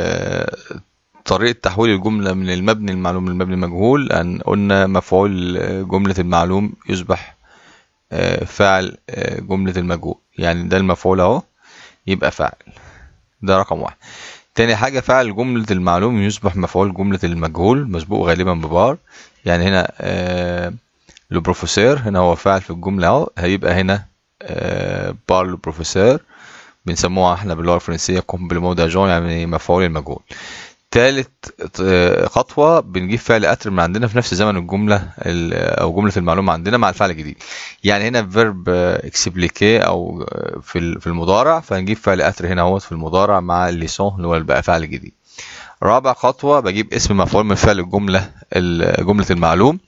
طريقه تحويل الجمله من المبني المعلوم للمبني المجهول ان قلنا مفعول جمله المعلوم يصبح فاعل جمله المجهول يعني ده المفعول اهو يبقى فاعل ده رقم واحد تاني حاجة فعل جملة المعلوم يصبح مفعول جملة المجهول مسبوق غالبا ببار يعني هنا آه لو بروفيسور هنا هو فاعل في الجملة اهو هيبقى هنا آه بار لو بروفيسور بنسموها احنا باللغة الفرنسية كومبليمون داجون يعني مفعول المجهول تالت خطوة بنجيب فعل قتل من عندنا في نفس زمن الجملة أو جملة المعلومة عندنا مع الفعل الجديد يعني هنا فيرب اكسبليكي أو في في المضارع فنجيب فعل قتل هنا اهوت في المضارع مع الليسون اللي هو بقى فعل جديد رابع خطوة بجيب اسم مفعول من فعل الجملة جملة المعلوم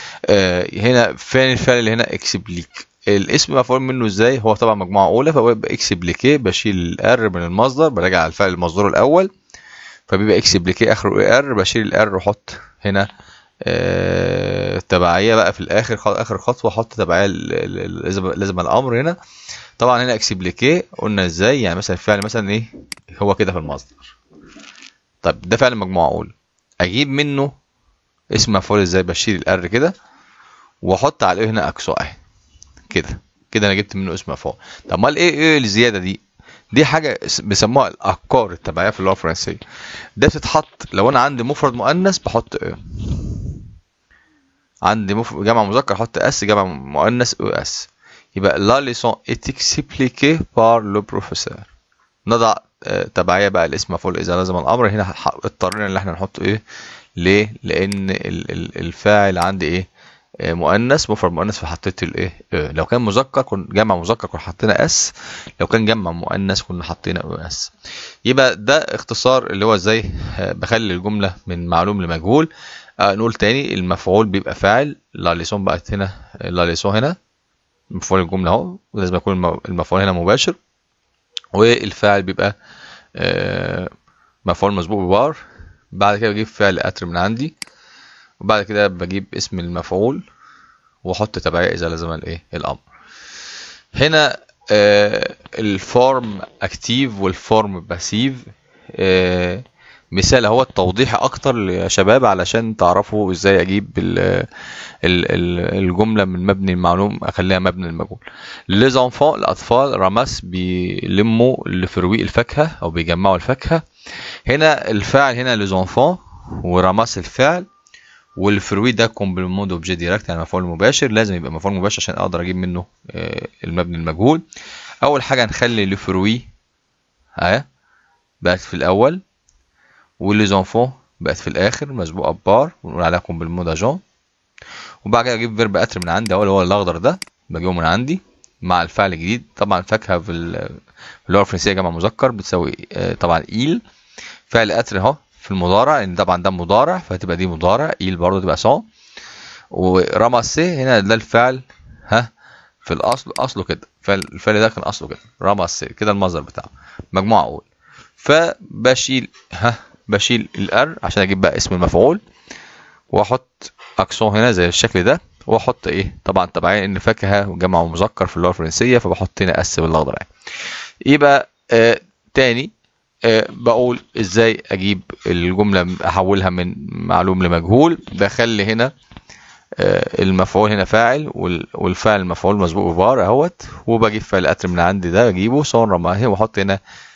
هنا فين الفعل اللي هنا اكسبليك الاسم مفعول منه ازاي هو طبعا مجموعة أولى فهو يبقى اكسبليكي بشيل الار من المصدر براجع على الفعل المصدر الأول فبيبقى اكسبليكي اخره ار بشيل الار واحط هنا آه تبعيه بقى في الاخر اخر خطوه احط تبعيه لازم لازم الامر هنا طبعا هنا اكسبليكي قلنا ازاي يعني مثلا الفعل مثلا ايه هو كده في المصدر طب ده فعل مجموعه اولى اجيب منه اسم مفعول ازاي بشيل الار كده واحط عليه هنا اكسو اهي كده كده انا جبت منه اسم مفعول طب امال ايه ايه الزياده دي دي حاجه بيسموها الافكار التبعيه في اللغه الفرنسيه ده بتتحط لو انا عندي مفرد مؤنث بحط ايه عندي مف... جمع مذكر احط اس جمع مؤنث او اس يبقى لا ليسون est expliquée par le professeur نضع تبعيه بقى الاسم مفعول اذا لازم الامر هنا اضطرينا ان احنا نحط ايه ليه لان الفاعل عندي ايه مؤنث مفرد مؤنث فحطيت الايه لو كان مذكر كنا جمع مذكر كنا حطينا اس لو كان جمع مؤنث كنا حطينا اس يبقى ده اختصار اللي هو ازاي بخلي الجمله من معلوم لمجهول آه نقول تاني المفعول بيبقى فاعل لا ليسون بقت هنا لا ليسون هنا مفعول الجمله اهو ولازم يكون المفعول هنا مباشر والفاعل بيبقى آه مفعول مسبوق ببار بعد كده بجيب فعل قتر من عندي وبعد كده بجيب اسم المفعول واحط تبعية اذا لزم الايه الامر هنا آه الفورم اكتيف والفورم باسيف آه مثال هو التوضيح اكتر يا شباب علشان تعرفوا ازاي اجيب ال ال ال الجمله من مبني المعلوم اخليها مبني المجهول ليز انفون الاطفال رمس بيلموا لفرويق الفاكهه او بيجمعوا الفاكهه هنا الفاعل هنا ليز انفون ورمس الفعل والفروي ده كومبلمون دوبجي ديريكت يعني مفعول مباشر لازم يبقى مفعول مباشر عشان اقدر اجيب منه المبني المجهول اول حاجه نخلي لفروي اهي بقت في الاول واللي زونفون بقت في الاخر مسبوقه ببار ونقول عليها كومبلمون داجون وبعد كده اجيب فيرب اتر من عندي اهو اللي هو الاخضر ده بجيبه من عندي مع الفعل الجديد طبعا فاكهه في اللغه الفرنسيه جمع مذكر بتساوي طبعا ايل فعل اتر اهو في المضارع لان طبعا ده مضارع فهتبقى دي مضارع ايل برضه تبقى سون ورمسي هنا ده الفعل ها في الاصل اصله كده فالفعل ده كان اصله كده رمسي كده المصدر بتاعه مجموعه اول فبشيل ها بشيل الار عشان اجيب بقى اسم المفعول واحط اكسون هنا زي الشكل ده واحط ايه طبعا تبعين ان فاكهه جمع مذكر في اللغه الفرنسيه فبحط هنا اس بالاخضر يعني يبقى آه تاني آه بقول ازاي اجيب الجمله احولها من معلوم لمجهول بخلي هنا آه المفعول هنا فاعل والفاعل المفعول مسبوق ببار اهوت وبجيب فعل اتر من عندي ده اجيبه صور اهي واحط هنا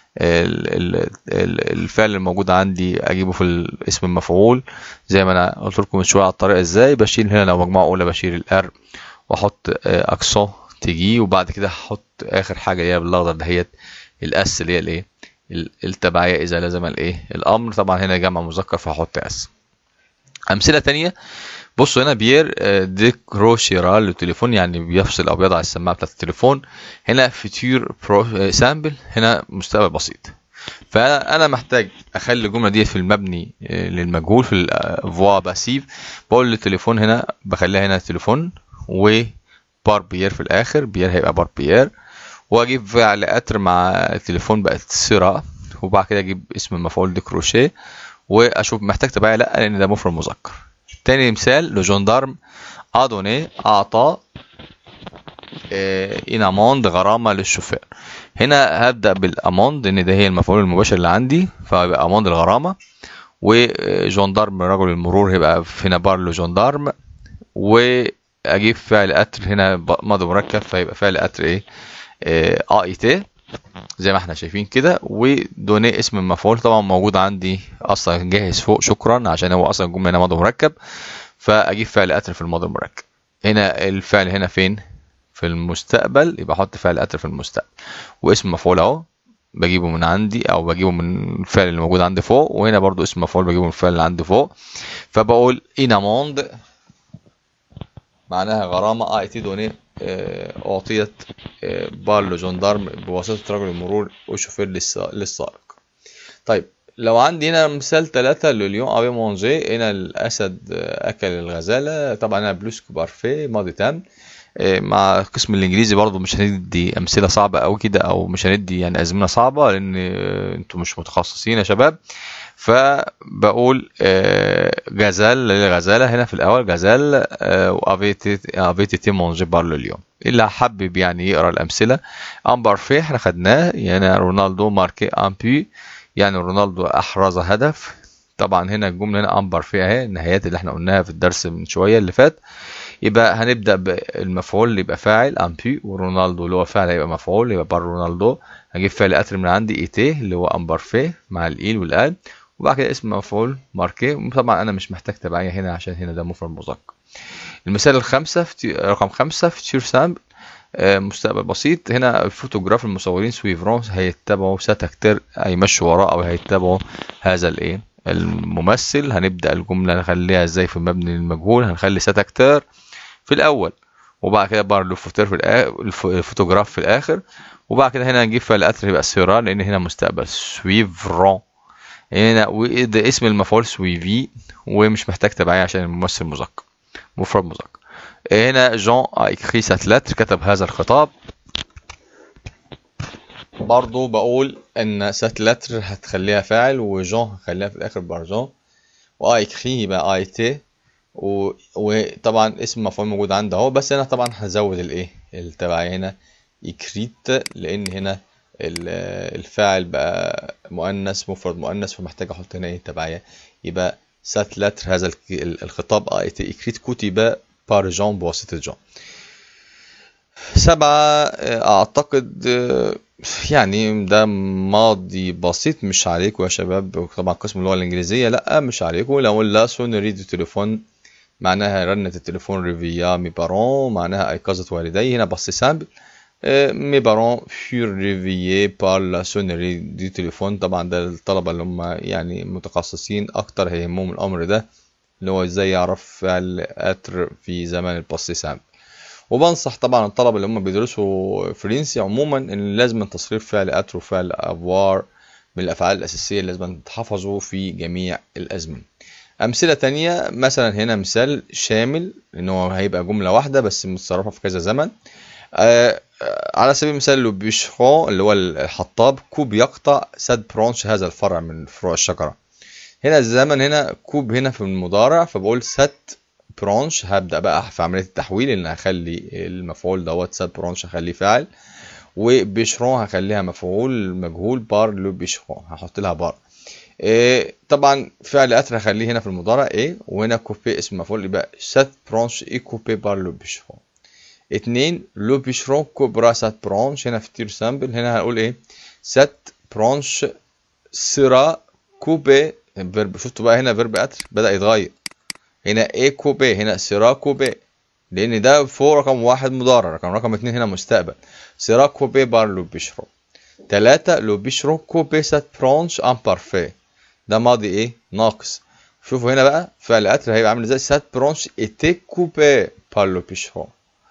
الفعل الموجود عندي اجيبه في اسم المفعول زي ما انا قلت لكم من شويه على الطريقه ازاي بشيل هنا لو مجموعه اولى بشيل الار واحط اكسون تيجي وبعد كده هحط اخر حاجه اللي هي بالاخضر دهيت الاس اللي هي الايه التبعيه اذا لزم الايه الامر طبعا هنا جمع مذكر فهحط اس امثله تانية بصوا هنا بيير ديكروشيرا للتليفون يعني بيفصل او بيضع السماعه بتاعت التليفون هنا فيتير برو سامبل هنا مستقبل بسيط فانا محتاج اخلي الجمله دي في المبني للمجهول في الفوا باسيف بقول للتليفون هنا بخليها هنا تليفون و بار بيير في الاخر بيير هيبقى بار بيير واجيب فعل اتر مع التليفون بقت سيرا وبعد كده اجيب اسم المفعول دي كروشيه واشوف محتاج تبعي لا لان ده مفرد مذكر تاني مثال لو جندارم ادوني اعطى ان اموند غرامه للشوفير هنا هبدا بالاموند ان ده هي المفعول المباشر اللي عندي فيبقى اموند الغرامه وجندارم رجل المرور هيبقى هنا بار لو جندارم واجيب فعل اتر هنا ماضي مركب فيبقى فعل اتر ايه ا اي تي زي ما احنا شايفين كده ودوني اسم المفعول طبعا موجود عندي اصلا جاهز فوق شكرا عشان هو اصلا الجمله هنا ماضي مركب فاجيب فعل اتر في الماضي المركب هنا الفعل هنا فين في المستقبل يبقى احط فعل اتر في المستقبل واسم مفعول اهو بجيبه من عندي او بجيبه من الفعل اللي موجود عندي فوق وهنا برضو اسم مفعول بجيبه من الفعل اللي عندي فوق فبقول اناموند معناها غرامة اي تي دوني اعطيت بار لجندارم بواسطة رجل المرور وشوفير للسائق طيب لو عندي هنا مثال ثلاثة لليون افي مونجي هنا الاسد اكل الغزالة طبعا هنا بلوسك بارفي ماضي تام مع القسم الانجليزي برضو مش هندي امثله صعبه قوي كده او مش هندي يعني ازمنه صعبه لان انتوا مش متخصصين يا شباب فبقول غزال للغزاله هنا في الاول غزال وافيتي تي مونجي بار اليوم اللي حابب يعني يقرا الامثله ان بارفي احنا خدناه يعني رونالدو ماركي ان بي يعني رونالدو احرز هدف طبعا هنا الجمله هنا ان بارفي اهي النهايات اللي احنا قلناها في الدرس من شويه اللي فات يبقى هنبدا بالمفعول اللي يبقى فاعل امبي ورونالدو اللي هو فاعل هيبقى مفعول يبقى بار رونالدو هجيب فعل اتر من عندي ايتي اللي هو امبارفي مع الايل والال وبعد كده اسم مفعول ماركي طبعا انا مش محتاج تبعيه هنا عشان هنا ده مفرد مذكر المثال الخامسة في رقم خمسة في تير سامبل مستقبل بسيط هنا الفوتوغراف المصورين سويفرون هيتبعوا ستكتر هيمشوا وراه او هيتبعوا هذا الايه الممثل هنبدا الجمله نخليها ازاي في مبني للمجهول هنخلي ستكتر في الاول وبعد كده بار لوفوتير في الآخر الفوتوغراف في الاخر وبعد كده هنا نجيب فعل اتر يبقى سيرا لان هنا مستقبل سويفرون هنا ده اسم المفعول سويفي ومش محتاج تبعيه عشان الممثل مذكر مفرد مذكر هنا جون اكري سات لتر كتب هذا الخطاب برضو بقول ان سات لتر هتخليها فاعل وجون هخليها في الاخر بارجون وايكري يبقى اي تي و... وطبعا اسم مفعول موجود عندي اهو بس انا طبعا هزود الايه التبعيه هنا اكريت لان هنا الفاعل بقى مؤنث مفرد مؤنث فمحتاج احط هنا ايه تبعيه يبقى سات لتر هذا الخطاب ا ايتي اكريت كتب بار جون بواسطه جون سبعة اعتقد يعني ده ماضي بسيط مش عليكم يا شباب طبعا قسم اللغه الانجليزيه لا مش عليكم لو لا سونري دو تليفون معناها رنة التليفون ريفيا مي بارون معناها ايقاظة والدي هنا بس سامبل مي بارون فور ريفيي بار لا سونري دي تليفون طبعا ده الطلبة اللي هم يعني متخصصين اكتر هيهمهم الامر ده اللي هو ازاي يعرف فعل اتر في زمان الباسي سامبل وبنصح طبعا الطلبة اللي هم بيدرسوا فرنسي عموما ان لازم تصريف فعل اتر وفعل افوار من الافعال الاساسية اللي لازم تحفظوا في جميع الازمنة امثلة تانية مثلا هنا مثال شامل ان هو هيبقى جملة واحدة بس متصرفة في كذا زمن آه على سبيل المثال لو بيشخون اللي هو الحطاب كوب يقطع ساد برونش هذا الفرع من فروع الشجرة هنا الزمن هنا كوب هنا في المضارع فبقول ست برونش هبدأ بقى في عملية التحويل ان هخلي المفعول دوت ست برونش هخليه فاعل وبيشرون هخليها مفعول مجهول بار لو بيشرون هحط لها بار إيه طبعا فعل اتر هخليه هنا في المضارع ايه وهنا كوبي اسم مفعول يبقى ست برونش اي كوبي بار لو بيشرون اتنين لو بيشرون كوبرا ست برونش هنا في تير سامبل هنا هنقول ايه ست برونش سرا كوبي فيرب شفتوا بقى هنا فيرب اتر بدأ يتغير هنا ايه كوبي هنا سرا كوبي لان ده فوق رقم واحد مضارع رقم رقم اتنين هنا مستقبل سرا كوبي بار لو بيشرو تلاتة لو بيشرو كوبي سات برونش ان بارفي ده ماضي ايه ناقص شوفوا هنا بقى فعل اتر هيبقى عامل ازاي سات برونش ايتي كوبي بار لو بيشرو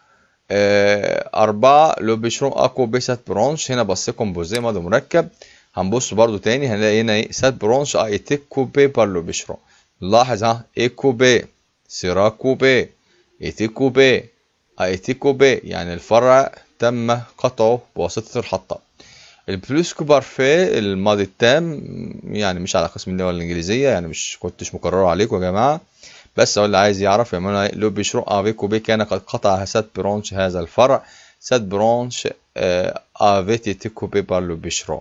آه أربعة لو بيشرو أكو بيسات برونش هنا بص كومبوزي ماضي مركب هنبص برضو تاني هنلاقي هنا ايه سات برونش ا ايتي كوبي بار لو بيشرو لاحظ ها ايه كوبي سيرا كوبي ايتي كوبي ايتي كوبي يعني الفرع تم قطعه بواسطة الحطة البلوس بارفي الماضي التام يعني مش على قسم اللغة الإنجليزية يعني مش كنتش مكرره عليكم يا جماعة بس هو اللي عايز يعرف يعملوا لو بيشرو افي كوبي كان قد قطع سات برونش هذا الفرع سات برونش افي تيتي كوبي بار لو بيشرو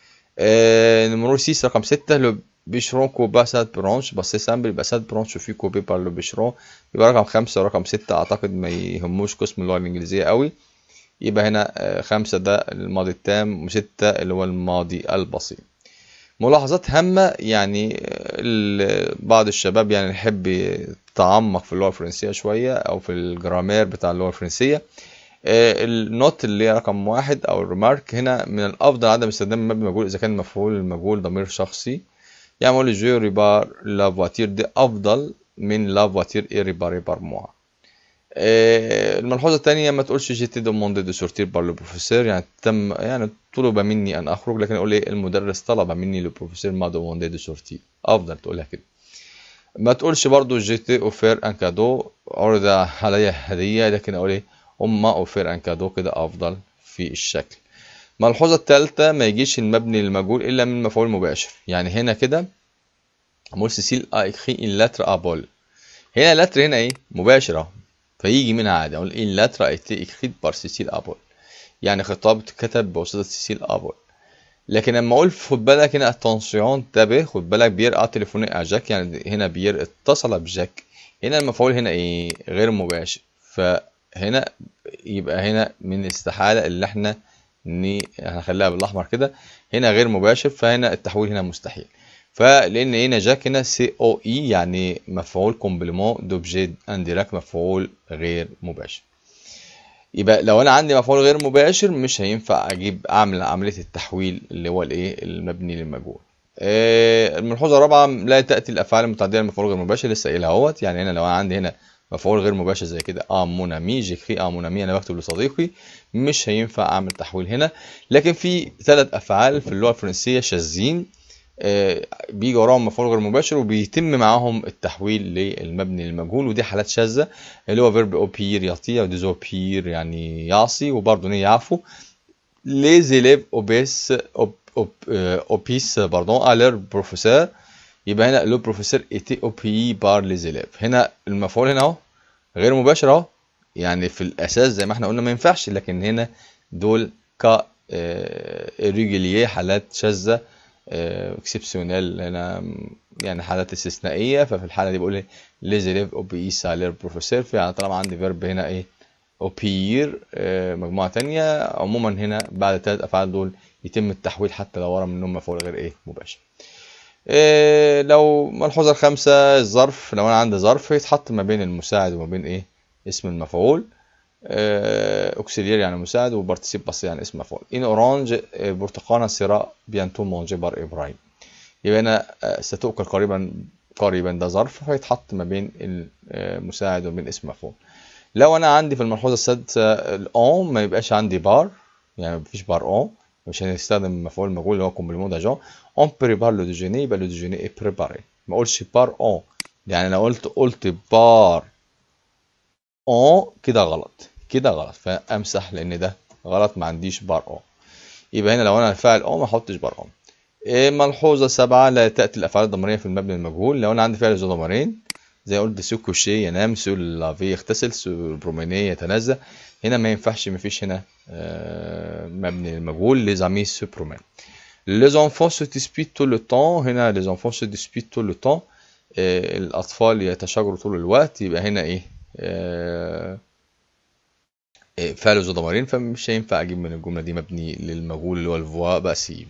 نمرو 6 رقم 6 لو بيشرون كوبا سات برونش بس سامبل يبقى سات برونش وفي كوبي بار لو بيشرون يبقى رقم خمسة ورقم ستة أعتقد ما يهموش قسم اللغة الإنجليزية قوي يبقى هنا خمسة ده الماضي التام وستة اللي هو الماضي البسيط ملاحظات هامة يعني بعض الشباب يعني يحب يتعمق في اللغة الفرنسية شوية أو في الجرامير بتاع اللغة الفرنسية النوت اللي هي رقم واحد أو الريمارك هنا من الأفضل عدم استخدام المبني مجهول إذا كان مفعول المجهول ضمير شخصي يعني اقول جو ريبار لا فواتير دي افضل من لا فواتير اي ريبار ريبار موا الملحوظه الثانيه ما تقولش جيتي دوموندي دو سورتير بار لو بروفيسور يعني تم يعني طلب مني ان اخرج لكن اقول ايه المدرس طلب مني لو بروفيسور ما دوموندي دو سورتي افضل تقولها كده ما تقولش برضو جيتي اوفير ان كادو عرض عليا هديه لكن اقول ايه اما اوفير ان كادو كده افضل في الشكل الملحوظة الثالثة ما يجيش المبني للمجهول إلا من مفعول مباشر يعني هنا كده أقول سيسيل أكخي إن لاتر أبول هنا لاتر هنا إيه مباشر أهو فيجي منها عادي أقول إن لاتر أيتي إكخيد بار سيسيل أبول يعني خطاب اتكتب بواسطة سيسيل أبول لكن لما أقول خد بالك هنا اتنسيون انتبه خد بالك بير تليفوني أجاك يعني هنا بير اتصل بجاك هنا المفعول هنا إيه غير مباشر فهنا يبقى هنا من الاستحالة اللي احنا ان هنخليها بالاحمر كده هنا غير مباشر فهنا التحويل هنا مستحيل فلان هنا جاك هنا سي او اي يعني مفعول كومبليمون دوبجي انديراك مفعول غير مباشر يبقى لو انا عندي مفعول غير مباشر مش هينفع اجيب اعمل عمليه التحويل اللي هو الايه المبني للمجهول آه الملحوظه الرابعه لا تاتي الافعال المتعديه للمفعول غير مباشر لسه قايلها اهوت يعني هنا لو انا عندي هنا مفعول غير مباشر زي كده اه مونامي جيكري اه مونامي انا بكتب لصديقي مش هينفع اعمل تحويل هنا لكن في ثلاث افعال في اللغه الفرنسيه شاذين آه بيجي وراهم مفعول غير مباشر وبيتم معاهم التحويل للمبني للمجهول ودي حالات شاذه اللي هو فيرب اوبير يطيع وديزو بير يعني يعصي وبرضه نيه يعفو les élèves obèsent obéissent pardon à leur professeur يبقى هنا لو بروفيسور ايتي اوبي بار لي زيليف هنا المفعول هنا اهو غير مباشر اهو يعني في الاساس زي ما احنا قلنا ما ينفعش لكن هنا دول كا ريجولييه حالات شاذه اكسبسيونيل هنا يعني حالات استثنائيه ففي الحاله دي بقول لي زيليف اوبي سالير بروفيسور فيعني طالما عندي فيرب هنا ايه اوبير مجموعه تانية عموما هنا بعد الثلاث افعال دول يتم التحويل حتى لو ورا منهم مفعول غير ايه مباشر إيه لو ملحوظة الخامسة الظرف لو أنا عندي ظرف يتحط ما بين المساعد وما بين إيه اسم المفعول أوكسيلير يعني مساعد وبارتيسيب بس يعني اسم مفعول إن أورانج برتقانة سراء بيانتو مونجي بار إبراهيم يبقى أنا ستؤكل قريبا قريبا ده ظرف فيتحط ما بين المساعد وما بين اسم مفعول لو أنا عندي في الملحوظة السادسة الأون ما يبقاش عندي بار يعني مفيش بار أون مش هنستخدم مفعول مجهول اللي هو كومبليمون داجون اون بريبار لو ديجيني يبقى لو ديجيني اي بريباري ما اقولش بار اون يعني لو قلت قلت بار اون كده غلط كده غلط فامسح لان ده غلط ما عنديش بار اون يبقى هنا لو انا الفاعل اون ما احطش بار اون إيه ملحوظة سبعة لا تأتي الأفعال الضميرية في المبني المجهول لو أنا عندي فعل ذو ضميرين زي قلت سو كوشي ينام سو لافي يغتسل سو بروميني يتنزه هنا ما ينفعش ما فيش هنا آه، مبني المجهول لي زامي سو برومين Les enfants se disputent tout le temps هنا les enfants se disputent tout le temps آه، الأطفال يتشاجروا طول الوقت يبقى هنا إيه آه، آه، فعل ذو ضميرين فمش هينفع أجيب من الجملة دي مبني للمجهول اللي هو الفوا باسيف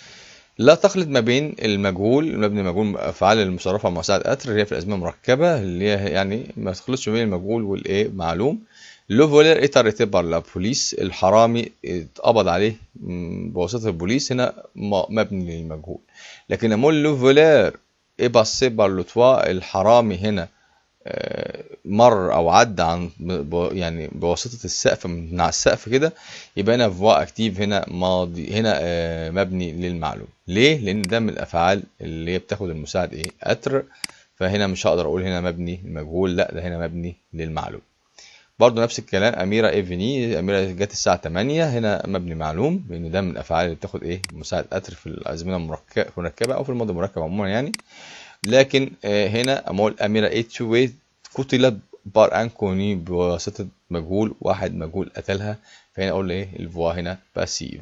لا تخلط ما بين المجهول المبني المجهول أفعال المصرفة مع مساعد أتر اللي هي في الأزمنة المركبة اللي هي يعني ما تخلطش ما بين المجهول والإيه معلوم لو فولير ايت اريتي بار لا بوليس الحرامي اتقبض عليه م، بواسطة البوليس هنا م- مبني للمجهول لكن امول لو فولير اي باسي بار لو توا الحرامي هنا آه، مر او عدى عن ب- يعني بواسطة السقف من على السقف كده يبقى هنا فوا اكتيف هنا ماضي هنا آه، مبني للمعلوم ليه لان ده من الافعال اللي هي بتاخد المساعد ايه اتر فهنا مش هقدر اقول هنا مبني المجهول لا ده هنا مبني للمعلوم برضو نفس الكلام أميرة إيفني أميرة جت الساعة 8 هنا مبني معلوم لأن ده من الأفعال اللي بتاخد إيه مساعد أتر في الأزمنة المركبة المركبة أو في الماضي المركب عموما يعني لكن آه، هنا أمول أميرة إيتشوي قتلت بار أنكوني بواسطة مجهول واحد مجهول قتلها فهنا أقول إيه الفوا هنا باسيف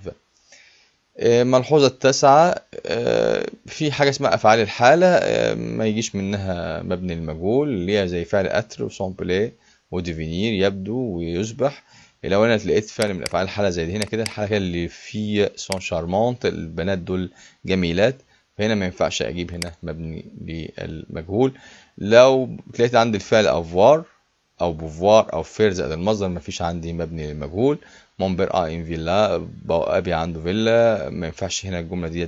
آه، ملحوظة التاسعة آه، في حاجة اسمها أفعال الحالة آه، ما يجيش منها مبني المجهول اللي هي زي فعل أتر وسامبلي وديفينير يبدو ويصبح لو انا لقيت فعل من افعال الحاله زي دي هنا كده الحاله كده اللي في سون شارمونت البنات دول جميلات فهنا ما ينفعش اجيب هنا مبني للمجهول لو لقيت عندي الفعل افوار او بوفوار او فير زائد المصدر ما فيش عندي مبني للمجهول مونبر ا ان فيلا ابي عنده فيلا ما ينفعش هنا الجمله دي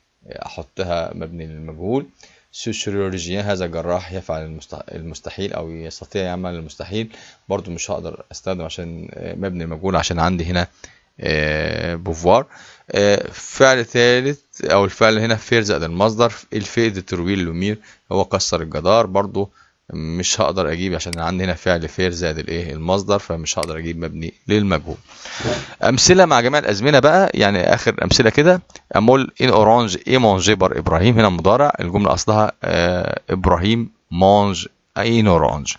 احطها مبني للمجهول سوشيولوجيا هذا جراح يفعل المست- المستحيل او يستطيع يعمل المستحيل برضو مش هقدر استخدم عشان آه، مبني المجهول عشان عندي هنا آه، بوفوار آه، فعل ثالث او الفعل هنا فير زائد المصدر الفي دي ترويل لومير هو كسر الجدار برضو مش هقدر اجيب عشان عندي هنا فعل فير زائد الايه المصدر فمش هقدر اجيب مبني للمجهول امثله مع جميع الازمنه بقى يعني اخر امثله كده امول ان اورانج اي مونجي بار ابراهيم هنا مضارع الجمله اصلها آه ابراهيم مانج ان اورانج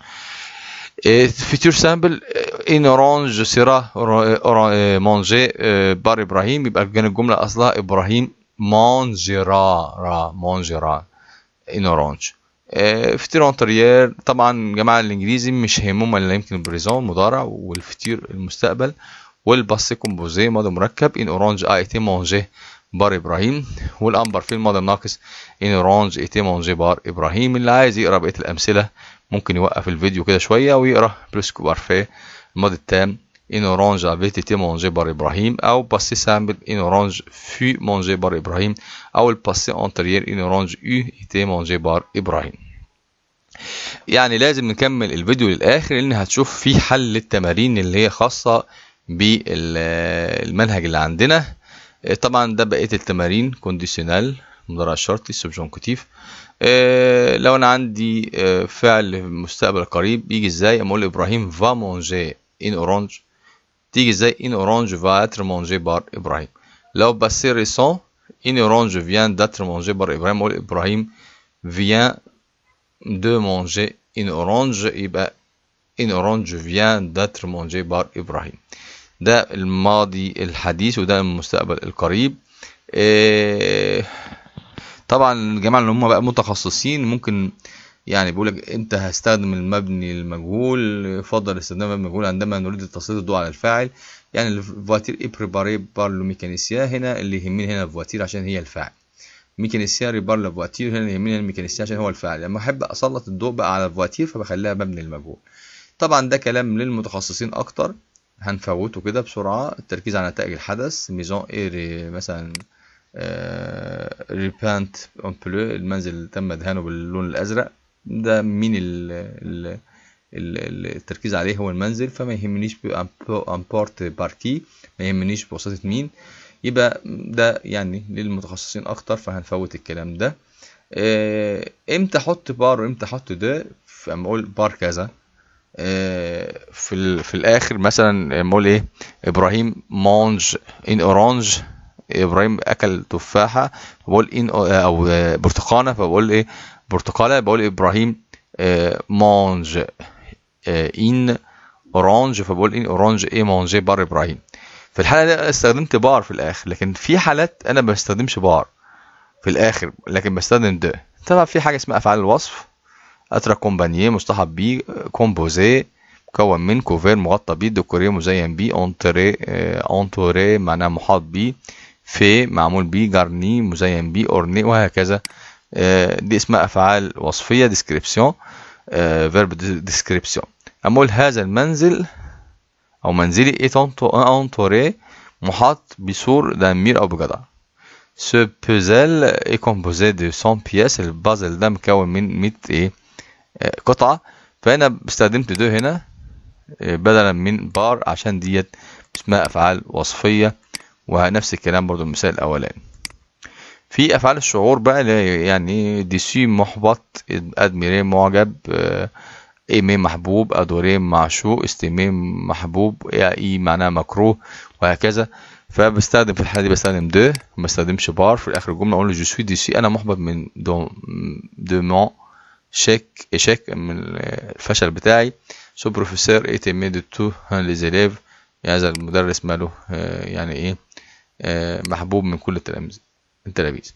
فيتور سامبل ان اورانج سيرا مانجي بار ابراهيم يبقى كان الجمله اصلها ابراهيم مانجرا را مانجرا ان اورانج فطير انتريير طبعا جماعة الانجليزي مش هيهمهم الا يمكن البريزون مضارع والفطير المستقبل والباسي كومبوزي ماضي مركب ان اورانج ا ايتي مونجي بار ابراهيم والامبر في الماضي الناقص ان اورانج ايتي مونجي بار ابراهيم اللي عايز يقرا بقيه الامثله ممكن يوقف الفيديو كده شويه ويقرا بلوسكو بارفيه الماضي التام ان اورانج افيت ايتي مونجي بار ابراهيم او باسي سامبل ان اورانج في مونجي بار ابراهيم او الباسي انتريير ان اورانج يو ايتي مونجي بار ابراهيم يعني لازم نكمل الفيديو للاخر لان هتشوف في حل للتمارين اللي هي خاصه بالمنهج اللي عندنا طبعا ده بقيه التمارين كونديشنال مضارع الشرطي سبجونكتيف آه، لو انا عندي آه، فعل مستقبل قريب يجي ازاي اقول ابراهيم فا مونجي ان اورانج تيجي ازاي ان اورانج فا اتر مونجي بار ابراهيم لو باسي ريسون ان اورانج فيان داتر مونجي بار ابراهيم اقول ابراهيم فيان de manger une orange يبقى une orange vient d'être mangée par إبراهيم ده الماضي الحديث وده المستقبل القريب إيه طبعا الجماعة اللي هم بقى متخصصين ممكن يعني بيقول لك امتى هستخدم المبني المجهول يفضل استخدام المبني المجهول عندما نريد تسليط الضوء على الفاعل يعني الفواتير اي بريباري بار لو ميكانيسيا هنا اللي يهمني هنا الفواتير عشان هي الفاعل ميكانيسيا ريبار لافواتير هنا يهمني الميكانيسيا عشان هو الفاعل لما احب اسلط الضوء بقى على الفواتير فبخليها مبني المجهول طبعا ده كلام للمتخصصين اكتر هنفوته كده بسرعه التركيز على نتائج الحدث ميزون ايري مثلا ريبانت اون بلو المنزل اللي تم دهانه باللون الازرق ده مين ال ال ال- التركيز عليه هو المنزل فما يهمنيش امبورت باركي ما يهمنيش بواسطة مين يبقى ده يعني للمتخصصين اكتر فهنفوت الكلام ده آه، امتى احط بار وامتى احط ده فاما اقول بار كذا آه، في ال- في الاخر مثلا اما اقول ايه ابراهيم مانج ان اورانج ابراهيم اكل تفاحه فبقول ان او برتقانه فبقول ايه برتقاله بقول ابراهيم مانج ان اورانج فبقول ان اورانج ايه مانجي بار ابراهيم في الحاله دي استخدمت بار في الاخر لكن في حالات انا ما بستخدمش بار في الاخر لكن بستخدم ده طبعا في حاجه اسمها افعال الوصف اترا كومبانييه مصطحب بيه كومبوزي مكون من كوفير مغطى بيه ديكوريه مزين بيه اونتري اونتوري معناها محاط بيه في معمول بيه جارني مزين بيه اورني وهكذا دي اسمها افعال وصفيه ديسكريبسيون فيرب ديسكريبسيون اقول هذا المنزل او منزلي ايت انتوري محاط بسور دمير او بجدع Ce puzzle est composé de 100 pièces البازل ده مكون من 100 ايه قطعة فهنا استخدمت دو هنا بدلا من بار عشان ديت اسمها افعال وصفية ونفس الكلام برضو المثال الاولاني في افعال الشعور بقى يعني ديسي محبط ادميري معجب ايمي محبوب ادوري معشوق استيمي محبوب اي معناها مكروه وهكذا فبستخدم في الحاله دي بستخدم دو ما بستخدمش بار في اخر الجمله اقول له جو سوي ديسي انا محبط من دو دو مون شيك اشيك من الفشل بتاعي سو بروفيسور ايت ايمي دو تو لي زيليف هذا المدرس ماله يعني ايه محبوب من كل التلاميذ التلاميذ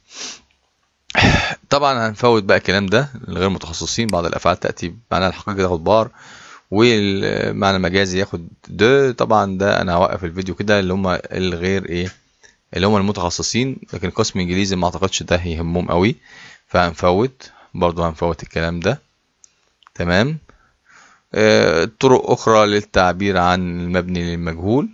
طبعا هنفوت بقى الكلام ده لغير متخصصين بعض الافعال تاتي معناها الحقيقي تاخد بار والمعنى المجازي ياخد د طبعا ده انا هوقف الفيديو كده اللي هم الغير ايه اللي هم المتخصصين لكن قسم انجليزي ما اعتقدش ده يهمهم قوي فهنفوت برضو هنفوت الكلام ده تمام آه طرق اخرى للتعبير عن المبني للمجهول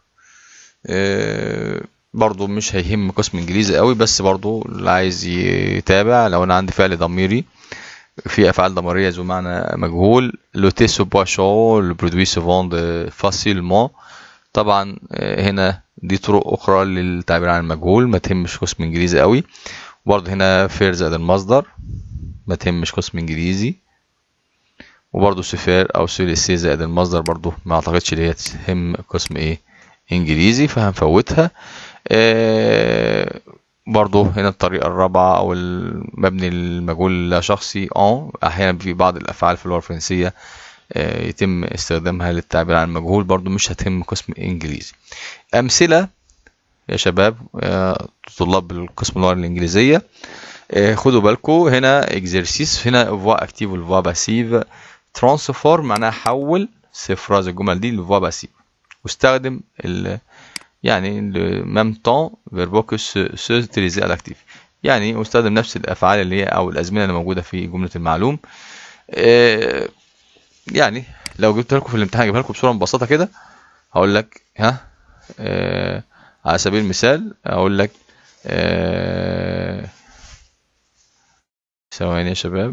آه برضو مش هيهم قسم انجليزي قوي بس برضو اللي عايز يتابع لو انا عندي فعل ضميري في افعال ضميريه ذو معنى مجهول لو تي سو بواشون لو برودوي سو فوند فاسيلمون طبعا هنا دي طرق اخرى للتعبير عن المجهول ما تهمش قسم انجليزي قوي وبرضه هنا فير زائد المصدر ما تهمش قسم انجليزي وبرضه سفير او سوليسي زائد المصدر برضه ما اعتقدش اللي هي تهم قسم ايه انجليزي فهنفوتها آه برضو هنا الطريقة الرابعة أو المبني المجهول لا شخصي أن أحيانا في بعض الأفعال في اللغة الفرنسية يتم استخدامها للتعبير عن المجهول برضو مش هتهم قسم إنجليزي أمثلة يا شباب طلاب القسم اللغة الإنجليزية خدوا بالكم هنا اكزرسيس هنا فوا اكتيف والفوا باسيف ترانسفورم معناها حول سفراز الجمل دي لفوا باسيف واستخدم ال يعني ميم طون فيربو كو سو تريزي à l'actif يعني استخدم نفس الافعال اللي هي او الازمنه اللي موجوده في جمله المعلوم إيه يعني لو جبت لكم في الامتحان اجيبها لكم بصوره مبسطه كده هقول لك ها إيه على سبيل المثال اقول لك إيه ثواني يا شباب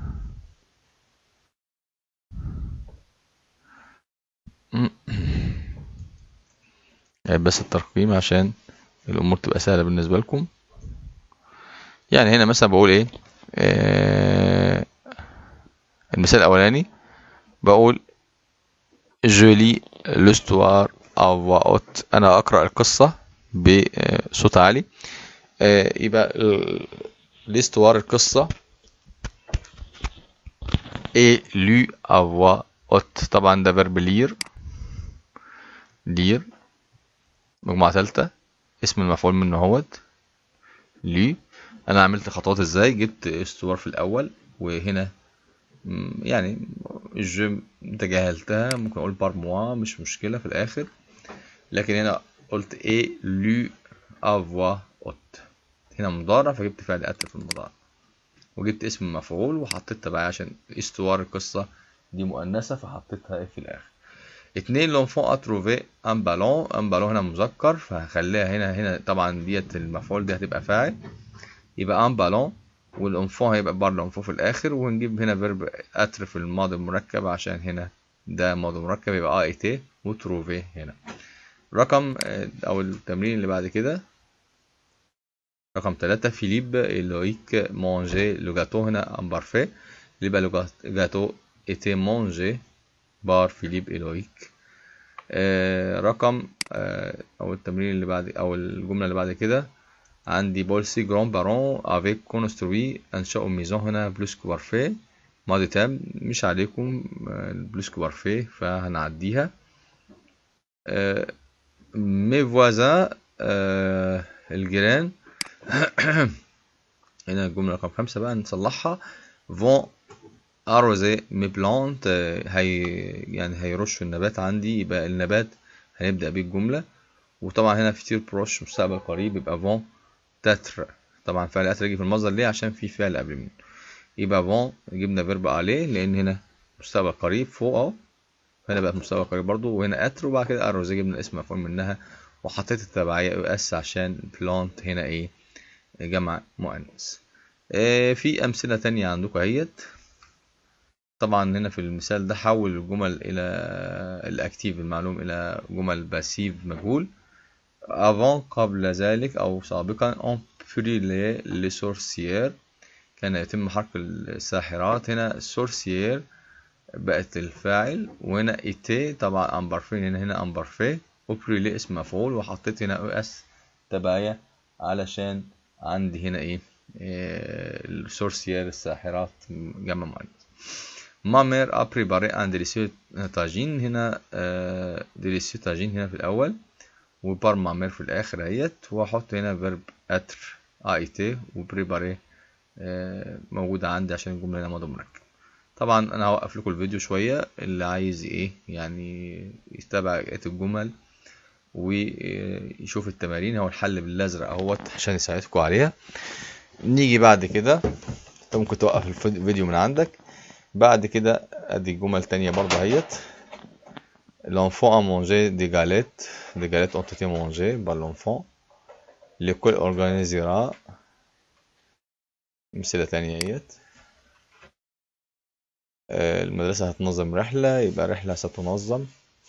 بس الترقيم عشان الامور تبقى سهله بالنسبه لكم يعني هنا مثلا بقول ايه آه المثال الاولاني بقول جولي لوستوار او اوت انا اقرا القصه بصوت عالي آه يبقى الاستوار القصه اي لو افوا اوت طبعا ده فيرب لير لير مجموعة تالتة اسم المفعول منه اهوت لي انا عملت خطوات ازاي جبت استوار في الاول وهنا يعني جو تجاهلتها ممكن اقول بار موا مش مشكلة في الاخر لكن هنا قلت ايه لو افوا اوت هنا مضارع فجبت فعل ات في المضارع وجبت اسم المفعول وحطيتها بقى عشان استوار القصة دي مؤنثة فحطيتها ايه في الاخر اتنين لونفون اتروفي ان بالون ان بالون هنا مذكر فهخليها هنا هنا طبعا ديت المفعول دي هتبقى فاعل يبقى ان بالون والانفون هيبقى بار لونفون في الاخر ونجيب هنا فيرب اتر في الماضي المركب عشان هنا ده ماضي مركب يبقى اي تي وتروفي هنا رقم او التمرين اللي بعد كده رقم ثلاثة فيليب لويك مونجي لو جاتو هنا ان بارفي يبقى لو جاتو ايتي مونجي بار فيليب إلويك آه رقم آه او التمرين اللي بعد او الجمله اللي بعد كده عندي بولسي جران بارون افيك كونستروي انشأوا ميزون هنا بلوسكو بارفي ماضي تام مش عليكم البلوسكو بارفي فهنعديها آه مي فوازان آه الجيران هنا الجملة رقم خمسة بقى نصلحها فون أروزي مي بلانت هي يعني هيرشوا النبات عندي يبقى النبات هنبدأ بيه الجملة وطبعا هنا في تير بروش مستقبل قريب يبقى فون تاتر طبعا فعل اتر يجي في المصدر ليه عشان في فعل قبل منه يبقى فون جبنا فيرب عليه لأن هنا مستقبل قريب فوق اهو هنا بقى مستقبل قريب برضو وهنا اتر وبعد كده أروزي جبنا اسم مفعول منها وحطيت التبعية يو اس عشان بلانت هنا ايه جمع مؤنث آه في أمثلة تانية عندكم اهيت طبعا هنا في المثال ده حول الجمل إلى الأكتيف المعلوم إلى جمل باسيف مجهول avant قبل ذلك أو سابقا on prit les les sorcières كان يتم حرق الساحرات هنا sorcière بقت الفاعل وهنا إيتي طبعا أمبرفين هنا هنا أمبرفي وبريلي اسم مفعول وحطيت هنا او اس تباية علشان عندي هنا ايه, إيه السورسيير الساحرات جمع مؤنث ما مير ا بريباري ان ديليسيو تاجين هنا آه ديليسيو تاجين هنا في الاول وبار ما مير في الاخر اهيت واحط هنا فيرب اتر اي تي وبريباري آه موجودة عندي عشان الجملة هنا ماضي مركب طبعا انا هوقف لكم الفيديو شوية اللي عايز ايه يعني يتابع بقية الجمل ويشوف التمارين هو الحل بالازرق اهوت عشان يساعدكم عليها نيجي بعد كده انت ممكن توقف الفيديو من عندك بعد كده ادي جمل تانية برضه اهيت l'enfant a mangé des galettes des galettes ont été mangées par l'enfant l'école organisera أمثلة تانية اهيت المدرسة هتنظم رحلة يبقى رحلة ستنظم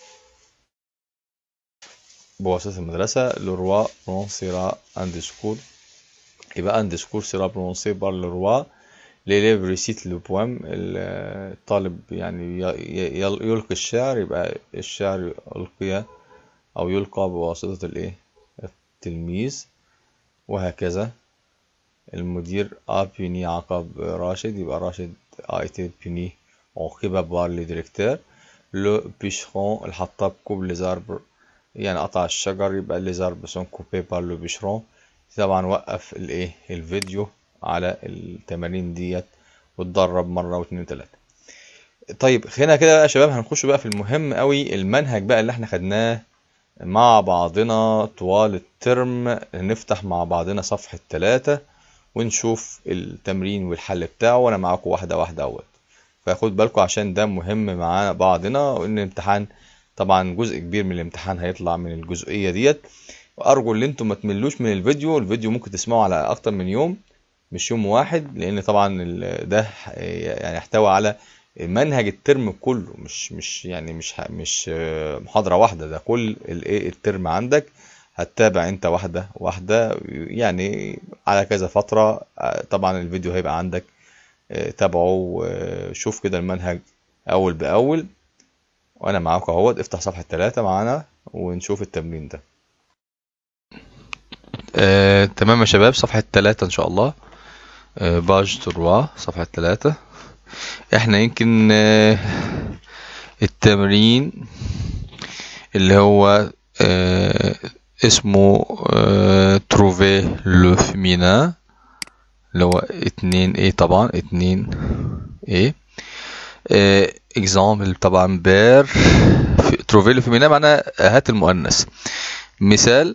بواسطة المدرسة le roi prononcera un discours يبقى un discours sera prononcé par le roi l'élève récite le poème الطالب يعني يلقي الشعر يبقى الشعر ألقي أو يلقى بواسطة الإيه التلميذ وهكذا المدير a puni عاقب راشد يبقى راشد a été puni عوقب par le directeur le bûcheron الحطاب coupe les arbres يعني قطع الشجر يبقى les arbres sont coupés par le bûcheron طبعا وقف الايه الفيديو على التمارين ديت واتدرب مره واتنين وتلاته طيب هنا كده بقى يا شباب هنخش بقى في المهم قوي المنهج بقى اللي احنا خدناه مع بعضنا طوال الترم نفتح مع بعضنا صفحة ثلاثة ونشوف التمرين والحل بتاعه وانا معاكم واحدة واحدة اول فخد بالكم عشان ده مهم مع بعضنا وان الامتحان طبعا جزء كبير من الامتحان هيطلع من الجزئية ديت وارجو ان انتم ما تملوش من الفيديو الفيديو ممكن تسمعه على اكتر من يوم مش يوم واحد لان طبعا ده يعني يحتوي على منهج الترم كله مش مش يعني مش مش محاضره واحده ده كل الايه الترم عندك هتتابع انت واحده واحده يعني على كذا فتره طبعا الفيديو هيبقى عندك تابعه وشوف كده المنهج اول باول وانا معاكم اهوت افتح صفحه ثلاثة معانا ونشوف التمرين ده آه، تمام يا شباب صفحة ثلاثة إن شاء الله آه، باج تروا صفحة ثلاثة احنا يمكن آه، التمرين اللي هو آه، اسمه تروفي لو فيمينا اللي هو اتنين ايه طبعا اتنين ايه اكزامبل طبعا بير تروفي لو فيمينا معناه هات المؤنث مثال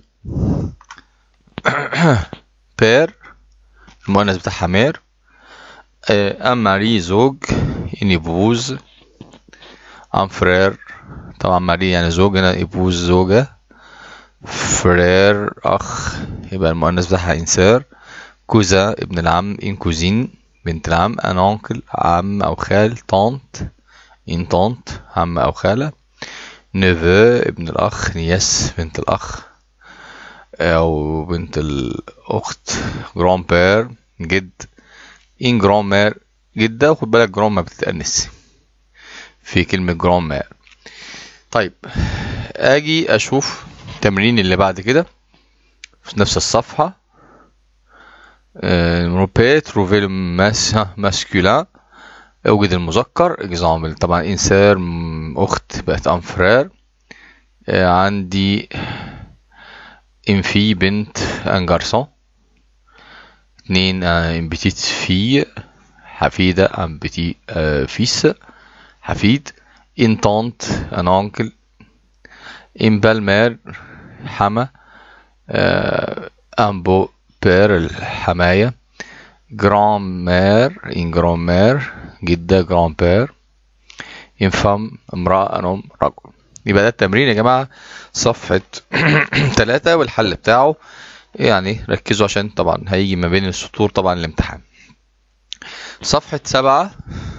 بير المؤنث بتاعها مير ان ماري زوج ان يبوز ان فرير طبعا ماري يعني زوج هنا يبوز زوجة فرير اخ يبقى المؤنث بتاعها انسار كوزا ابن العم ان كوزين بنت العم ان اونكل عم او خال طانت ان طانت عم او خالة نيفو ابن الاخ نياس بنت الاخ او بنت الاخت جران بير جد ان جران مير جدة وخد بالك جران ما بتتأنس في كلمة جران مير طيب اجي اشوف التمرين اللي بعد كده في نفس الصفحة نوبي تروفي الماسكولين اوجد المذكر اكزامبل طبعا انسير اخت بقت ام فرير عندي ان في بنت ان جارسون اتنين ان بتيت في حفيدة ان بتي فيس حفيد ان تانت ان انكل ان بالمير حما ان بو بير الحماية جران مير ان جران مير جدة جران بير ان فام امرأة أم رجل يبقى ده التمرين يا جماعة صفحة ثلاثة والحل بتاعه يعني ركزوا عشان طبعا هيجي ما بين السطور طبعا الامتحان صفحة سبعة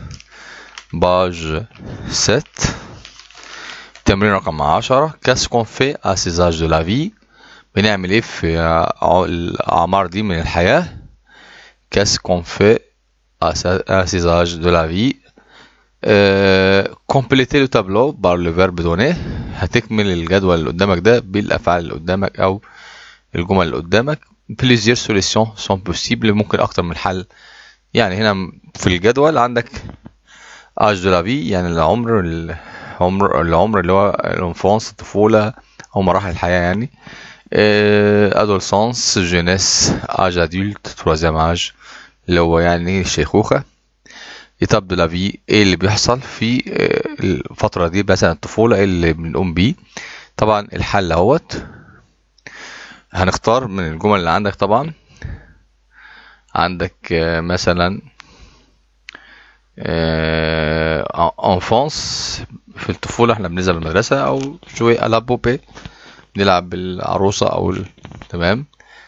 باج ست تمرين رقم عشرة كاس كون في اسيزاج دو لا في بنعمل ايه في الاعمار دي من الحياة كاس كون في اسيزاج دو لا في كومبليتي لو تابلو بار لو فيرب دوني هتكمل الجدول اللي قدامك ده بالافعال اللي قدامك او الجمل اللي قدامك بليزير سوليسيون سون بوسيبل ممكن اكتر من حل يعني هنا في الجدول عندك اج دو لا في يعني العمر العمر العمر اللي هو الانفانس الطفوله او مراحل الحياه يعني ادولسونس جينيس اج ادولت تروازيام اج اللي هو يعني الشيخوخه ايتاب دو لا في ايه اللي بيحصل في الفتره دي مثلا الطفوله ايه اللي بنقوم بيه طبعا الحل اهوت هنختار من الجمل اللي عندك طبعا عندك مثلا انفانس في الطفوله احنا بننزل المدرسه او شوي على بوبي نلعب بالعروسه او تمام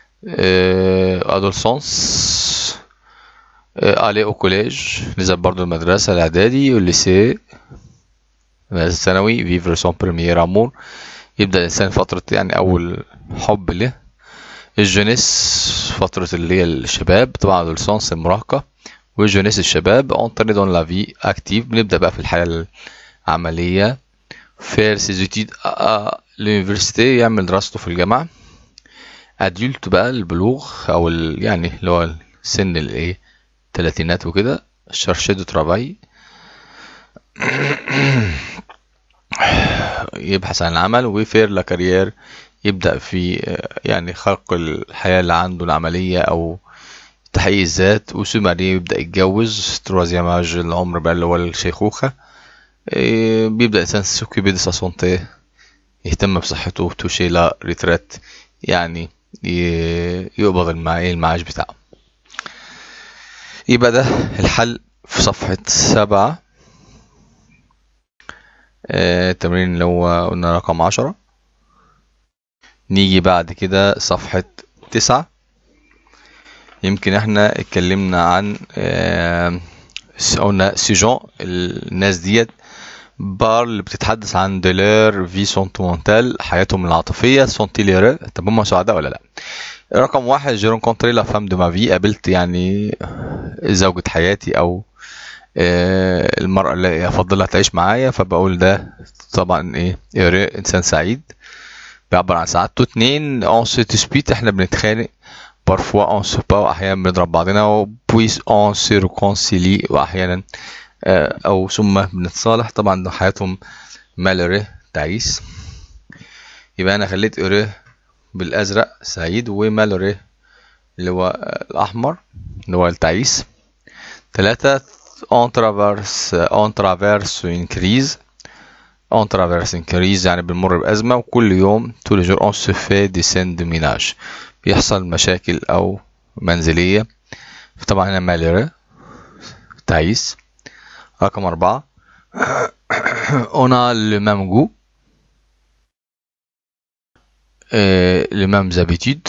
ادولسونس aller au collège نزل برضو المدرسة الإعدادي والليسي المدرسة الثانوي vivre son premier amour يبدأ الإنسان فترة يعني أول حب له الجونيس فترة اللي هي الشباب طبعا adolescence المراهقة والجونيس الشباب entrer dans la vie active بنبدأ بقى في الحياة العملية faire ses études à l'université يعمل دراسته في الجامعة adulte بقى البلوغ أو يعني اللي هو سن الإيه تلاتينات وكده شارشي دو ترافاي يبحث عن العمل وفير لا كارير يبدأ في يعني خلق الحياة اللي عنده العملية أو تحقيق الذات وسوماري يبدأ يتجوز تروازيام اج العمر بقى اللي هو الشيخوخة بيبدأ الإنسان سوكيبي دي سونتي يهتم بصحته توشي لا ريتريت يعني يقبض المعاش بتاعه يبقى ده الحل في صفحة سبعة التمرين اللي هو قلنا رقم عشرة نيجي بعد كده صفحة تسعة يمكن احنا اتكلمنا عن قلنا سيجون الناس ديت بار اللي بتتحدث عن دولار في سونتمونتال حياتهم العاطفية سونتيلير طب هم سعداء ولا لا رقم واحد جي رونكونتري لا فام دو ما في قابلت يعني زوجة حياتي او المرأة اللي افضلها تعيش معايا فبقول ده طبعا ايه انسان سعيد بيعبر عن سعادته اتنين اون سي تسبيت احنا بنتخانق بارفوا اون سو با احيانا بنضرب بعضنا وبويس اون سي ريكونسيلي واحيانا او ثم بنتصالح طبعا حياتهم مالوري تعيس يبقى انا خليت اوري بالازرق سعيد ومالوري اللي هو الاحمر اللي هو التعيس ثلاثة اون ترافيرس اون ترافيرس ان كريز اون ترافيرس ان كريز يعني بنمر بازمه وكل يوم طول جور اون سو في دي سين دو ميناج بيحصل مشاكل او منزليه طبعا هنا مالوري تعيس رقم أربعة on a le même goût euh, les mêmes habitudes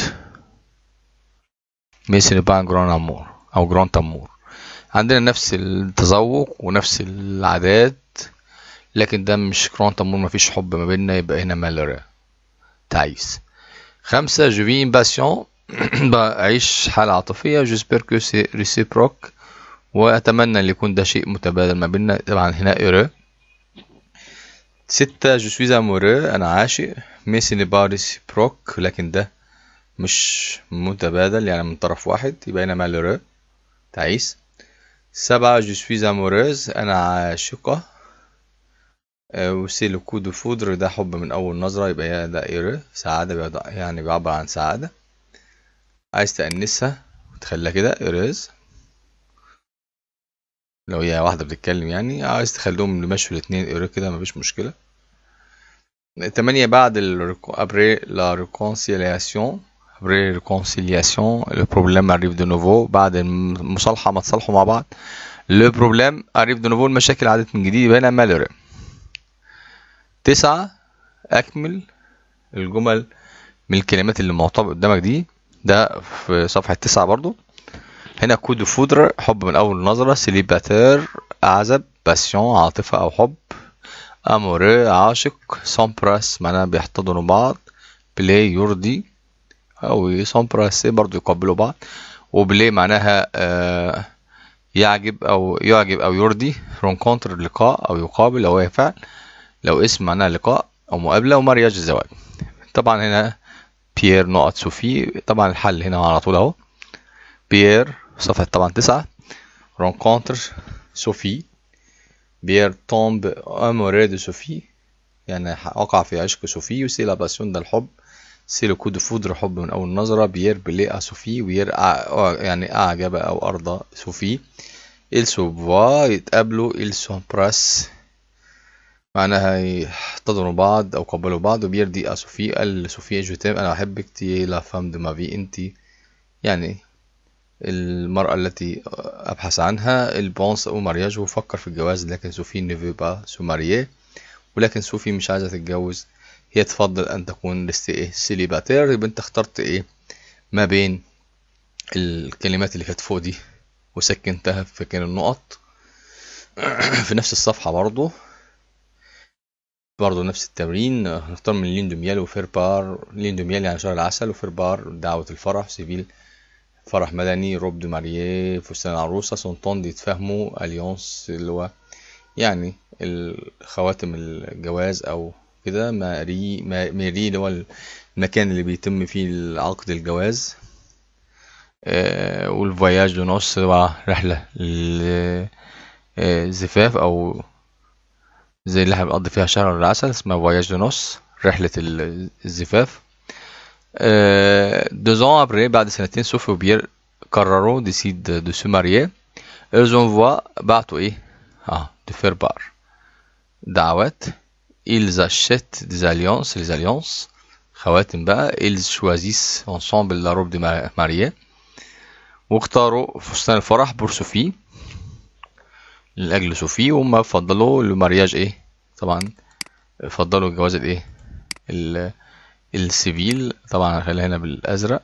mais ce n'est pas un grand amour أو grand amour عندنا نفس التذوق ونفس العادات لكن ده مش grand amour مفيش حب ما بيننا يبقى هنا مالوري تعيس خمسة je vis une passion بعيش حالة عاطفية j'espère que c'est réciproque وأتمنى أن يكون ده شيء متبادل ما بيننا طبعا هنا إيرو ستة جو سويز امورو انا عاشق مي سي با ريسيبروك لكن ده مش متبادل يعني من طرف واحد يبقى هنا مالورو تعيس سبعة جو سويز اموروز انا عاشقة وسي لو كو دو فودر ده حب من اول نظرة يبقى ده ايرو سعادة يعني بيعبر عن سعادة عايز تأنسها تخليها كده ايروز لو هي واحدة بتتكلم يعني عايز تخليهم يمشوا الاتنين ايرو كده مفيش مشكلة تمانية بعد ال après la réconciliation après réconciliation le problème arrive de nouveau بعد المصالحة ما تصالحوا مع بعض le problème arrive de nouveau المشاكل عادت من جديد يبقى هنا malheureux تسعة أكمل الجمل من الكلمات اللي معطبة قدامك دي ده في صفحة تسعة برضو هنا كود فودر حب من أول نظرة سيليباتير أعزب باسيون عاطفة أو حب أموري عاشق سامبراس معناها بيحتضنوا بعض بلاي يرضي أو سامبراسي برضو يقبلوا بعض وبلاي معناها آه يعجب أو يعجب أو يرضي رونكونتر لقاء أو يقابل أو يفعل لو اسم معناها لقاء أو مقابلة ومارياج الزواج طبعا هنا بيير نقط سوفي طبعا الحل هنا على طول أهو بيير صفحة طبعا تسعة رونكونتر سوفي بيير تومب اموري دو سوفي يعني وقع في عشق سوفي وسي لا باسيون ده الحب سي لو كود فودر حب من اول نظره بيير بلي سوفي وير يعني اعجب او ارضى سوفي ils se voient يتقابلوا ils s'embrassent معناها يحتضنوا بعض او قبلوا بعض وبير دي سوفي قال سوفي جو انا احبك تي لا فام دو ما في انت يعني المرأة التي أبحث عنها البونس أو مارياج وفكر في الجواز لكن سوفي نيفو با سو مارييه ولكن سوفي مش عايزة تتجوز هي تفضل أن تكون لست إيه سيليباتير يبقى أنت اخترت إيه ما بين الكلمات اللي كانت فوق دي وسكنتها في كان النقط في نفس الصفحة برضو برضو نفس التمرين هنختار من لين دوميال وفير بار لين دوميال يعني شهر العسل وفير بار دعوة الفرح سيفيل فرح مدني روب دو مارييه فستان العروسة سونتون دي يتفهموا اليونس اللي هو يعني خواتم الجواز او كده ماري ماري اللي هو المكان اللي بيتم فيه عقد الجواز آه والفواياج دو نوس هو رحلة الزفاف او زي اللي احنا بنقضي فيها شهر العسل اسمها فواياج دو نوس رحلة الزفاف deux ans après بعد سنتين سوفي وبيير قرروا ديسيد دو سو ماريي ils envoient بعتوا ايه اه دو فير بار دعوات ils achètent des alliances les alliances خواتم بقى ils choisissent ensemble la robe de mariée واختاروا فستان الفرح بور سوفي لأجل سوفي وهم فضلوا المارياج ايه طبعا فضلوا الجواز الايه السيفيل طبعا هنخليها هنا بالازرق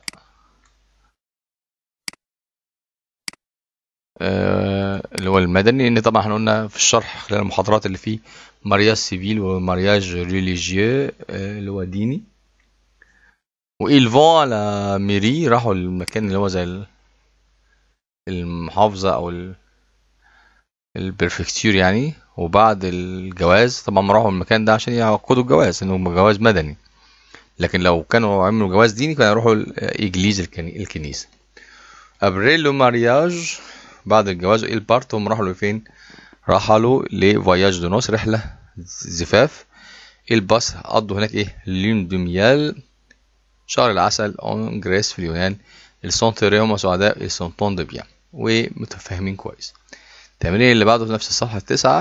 آه اللي هو المدني لان طبعا احنا قلنا في الشرح خلال المحاضرات اللي فيه مارياج سيفيل ومارياج ريليجيو آه اللي هو ديني وإيل فون على ميري راحوا المكان اللي هو زي المحافظة أو البرفكتير يعني وبعد الجواز طبعا راحوا المكان ده عشان يعقدوا الجواز انه جواز مدني لكن لو كانوا عملوا جواز ديني كانوا يروحوا إجليز الكنيسة أبريلو مارياج بعد الجواز إيه البارت هم راحوا فين رحلوا لفواياج دو نوس رحلة زفاف الباص قضوا هناك ايه لين دوميال شهر العسل اون جريس في اليونان السونتيري هم سعداء السونتون دو بيان ومتفاهمين كويس التمرين اللي بعده في نفس الصفحة التاسعة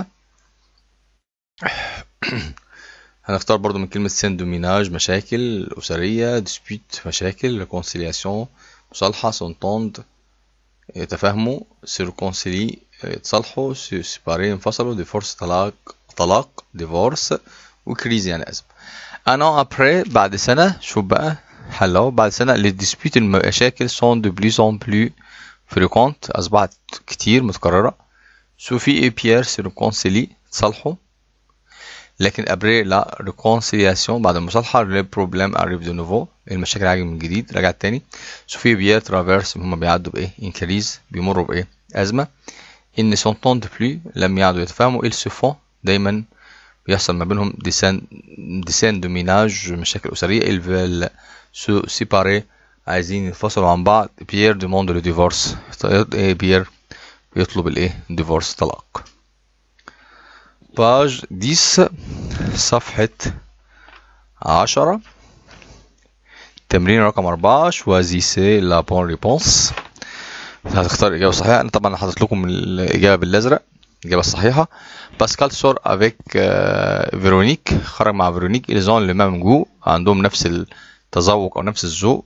هنختار برضو من كلمة سين دوميناج مشاكل أسرية ديسبيوت مشاكل ريكونسيلياسيون مصالحة سونتوند يتفاهموا سيركونسيلي يتصالحوا سيباري انفصلوا ديفورس طلاق طلاق ديفورس وكريز يعني أزمة أنا أبري بعد سنة شوف بقى حلو بعد سنة لي ديسبيوت المشاكل سون دو بليس اون بلو فريكونت أصبحت كتير متكررة سوفي اي بيير سيركونسيلي تصالحوا لكن ابري لا ريكونسيلياسيون بعد المصالحة لي بروبليم اريف دو نوفو المشاكل راجع من جديد رجعت تاني سوفي بيير ترافيرس هما بيعدوا بايه انكريز بيمروا بايه ازمة ان سونتون دو بلو لم يعدوا يتفاهموا ils se font دايما ويحصل ما بينهم ديسان ديسان دو ميناج مشاكل أسرية ils veulent se séparer عايزين ينفصلوا عن بعض بيير demande le divorce إيه بيير يطلب الايه divorce طلاق باج 10 صفحة عشرة تمرين رقم أربعة choisissez la bonne réponse هتختار الإجابة الصحيحة أنا طبعا حاطط لكم الإجابة بالأزرق الإجابة الصحيحة باسكال سور افيك فيرونيك خرج مع فيرونيك ils ont le même goût عندهم نفس التذوق أو نفس الذوق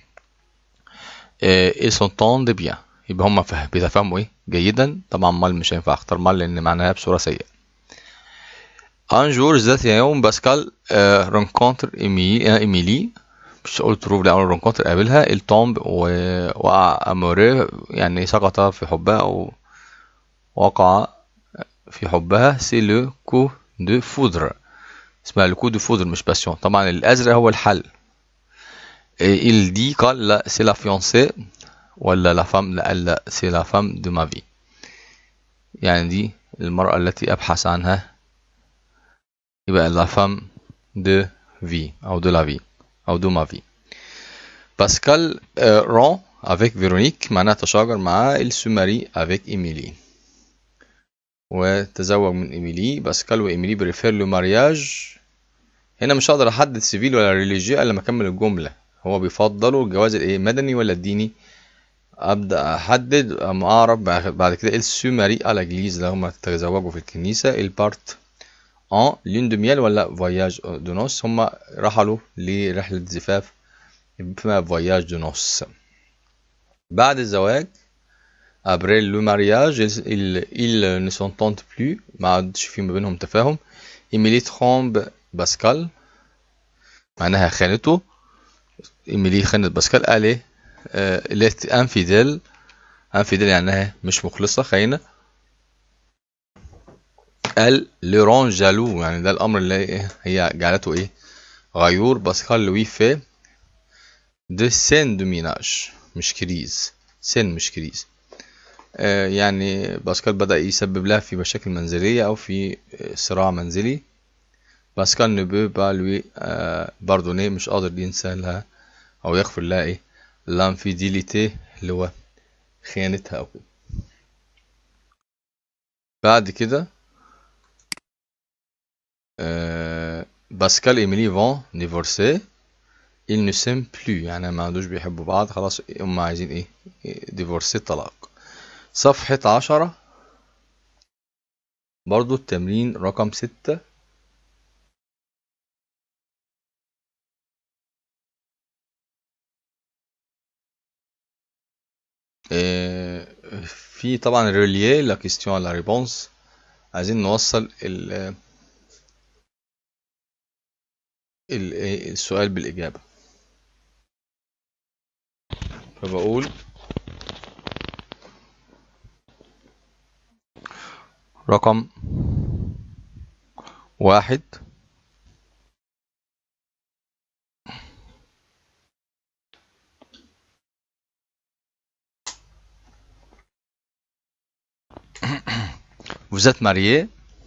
ils s'entendent bien يبقى هم فهم بيتفاهموا إيه جيدا طبعا مال مش هينفع أختار مال لأن معناها بصورة سيئة un jour ذات يوم باسكال رونكونتر إيميلي مش قلت تروف لأول رونكونتر قابلها التومب ووقع أموريه يعني سقط في حبها أو وقع في حبها سي لو كو دو فودر اسمها لو كو دو فودر مش باسيون طبعا الأزرق هو الحل il dit قال لا سي لا فيونسي ولا لا فام لا لا سي لا فام دو ما في يعني دي المرأة التي أبحث عنها يبقى لا فام دو في أو دو لا في أو دو ما في باسكال رون avec فيرونيك معناها تشاجر مع السوماري avec إيميلي وتزوج من إيميلي باسكال وإيميلي بريفير لو مارياج هنا مش هقدر أحدد سيفيل ولا ريليجيا إلا لما أكمل الجملة هو بيفضلوا الجواز الإيه مدني ولا الديني أبدأ أحدد أما أعرف بعد كده السوماري على إجليز لو هما تزوجوا في الكنيسة البارت ان لين دو ميال ولا فواياج دو نوس هما رحلوا لرحلة زفاف اسمها فواياج دو نوس بعد الزواج après le mariage ils, ils ne s'entendent plus ما عادش في ما بينهم تفاهم إيميلي ترومب باسكال معناها خانته إيميلي خانت باسكال قال إيه انفيديل انفيديل يعني مش مخلصة خاينة قال لوران جالو يعني ده الامر اللي هي جعلته ايه غيور باسكال لوي في دو سين دو ميناج مش كريز سين مش كريز آه يعني باسكال بدأ يسبب لها في مشاكل منزلية أو في صراع منزلي باسكال نبو با لوي آه باردوني مش قادر ينسى لها أو يغفر لها ايه لانفيديليتي اللي هو خيانتها أو كده بعد كده باسكال ايميلي فون ديفورسي ils ne s'aiment plus يعني ما عندوش بيحبوا بعض خلاص هم عايزين ايه ديفورسي طلاق صفحة عشرة برضو التمرين رقم ستة في طبعا ريليي لا كيستيون لا ريبونس عايزين نوصل ال السؤال بالإجابة فبقول رقم واحد Vous êtes marié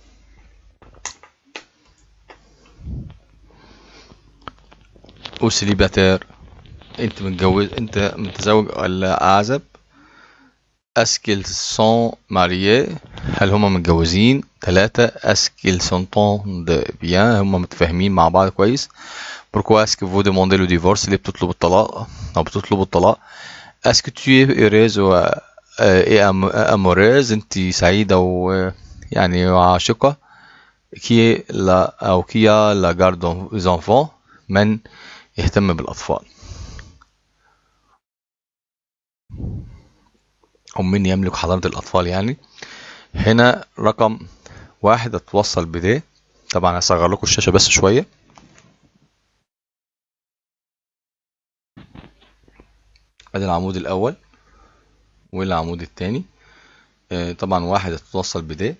او سيليباتير انت متجوز انت متزوج ولا اعزب اسكيل سون ماريي هل هما متجوزين ثلاثة اسكيل سونتون دو بيان هما متفاهمين مع بعض كويس pourquoi est-ce que vous demandez le divorce ليه بتطلب الطلاق او بتطلب الطلاق est-ce que tu es heureuse و et amoureuse انت سعيدة و يعني عاشقة qui est la او qui a la garde des enfants من يهتم بالأطفال أو من يملك حضانة الأطفال يعني هنا رقم واحد اتوصل بده طبعا هصغر لكم الشاشة بس شوية ادي العمود الأول والعمود التاني طبعا واحد اتوصل بده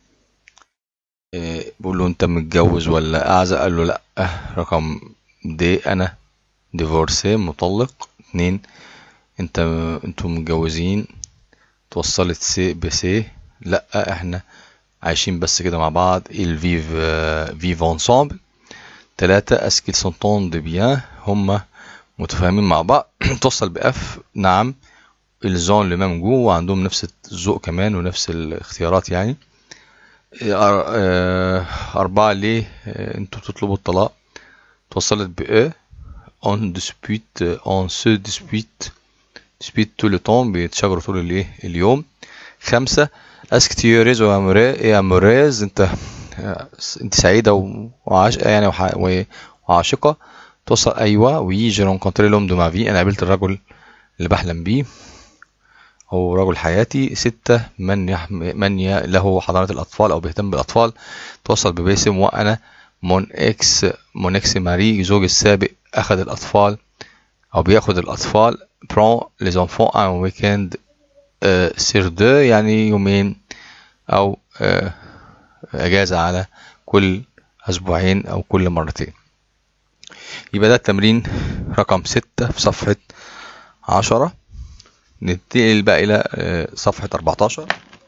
بقول له انت متجوز ولا اعزق قال له لا رقم دي انا ديفورسي مطلق اتنين انت انتوا متجوزين توصلت سي بسي لا احنا عايشين بس كده مع بعض ils vivent euh, vivent ensemble تلاتة est-ce qu'ils s'entendent bien هما متفاهمين مع بعض توصل بأف نعم ils ont le même goût وعندهم نفس الذوق كمان ونفس الاختيارات يعني أر- آه، أربعة ليه آه، انتوا بتطلبوا الطلاق توصلت بأ on dispute on se dispute dispute tout le temps بيتشاجروا طول الايه اليوم خمسة اسك تيوريز واموريز ايه اموريز انت انت سعيدة و- وعاشقة يعني وح- و- وعاشقة توصل ايوه وي جي رونكونتري لوم دو ما في انا قابلت الرجل اللي بحلم بيه هو رجل حياتي ستة من يحم... من ي... له حضانة الأطفال أو بيهتم بالأطفال توصل بباسم وأنا مون إكس مون إكس ماري زوجي السابق أخذ الأطفال أو بياخد الأطفال برون لي زونفون ان ويكند سير دو يعني يومين أو آه، أجازة على كل أسبوعين أو كل مرتين يبقى ده التمرين رقم ستة في صفحة عشرة ننتقل بقى إلى آه، صفحة 14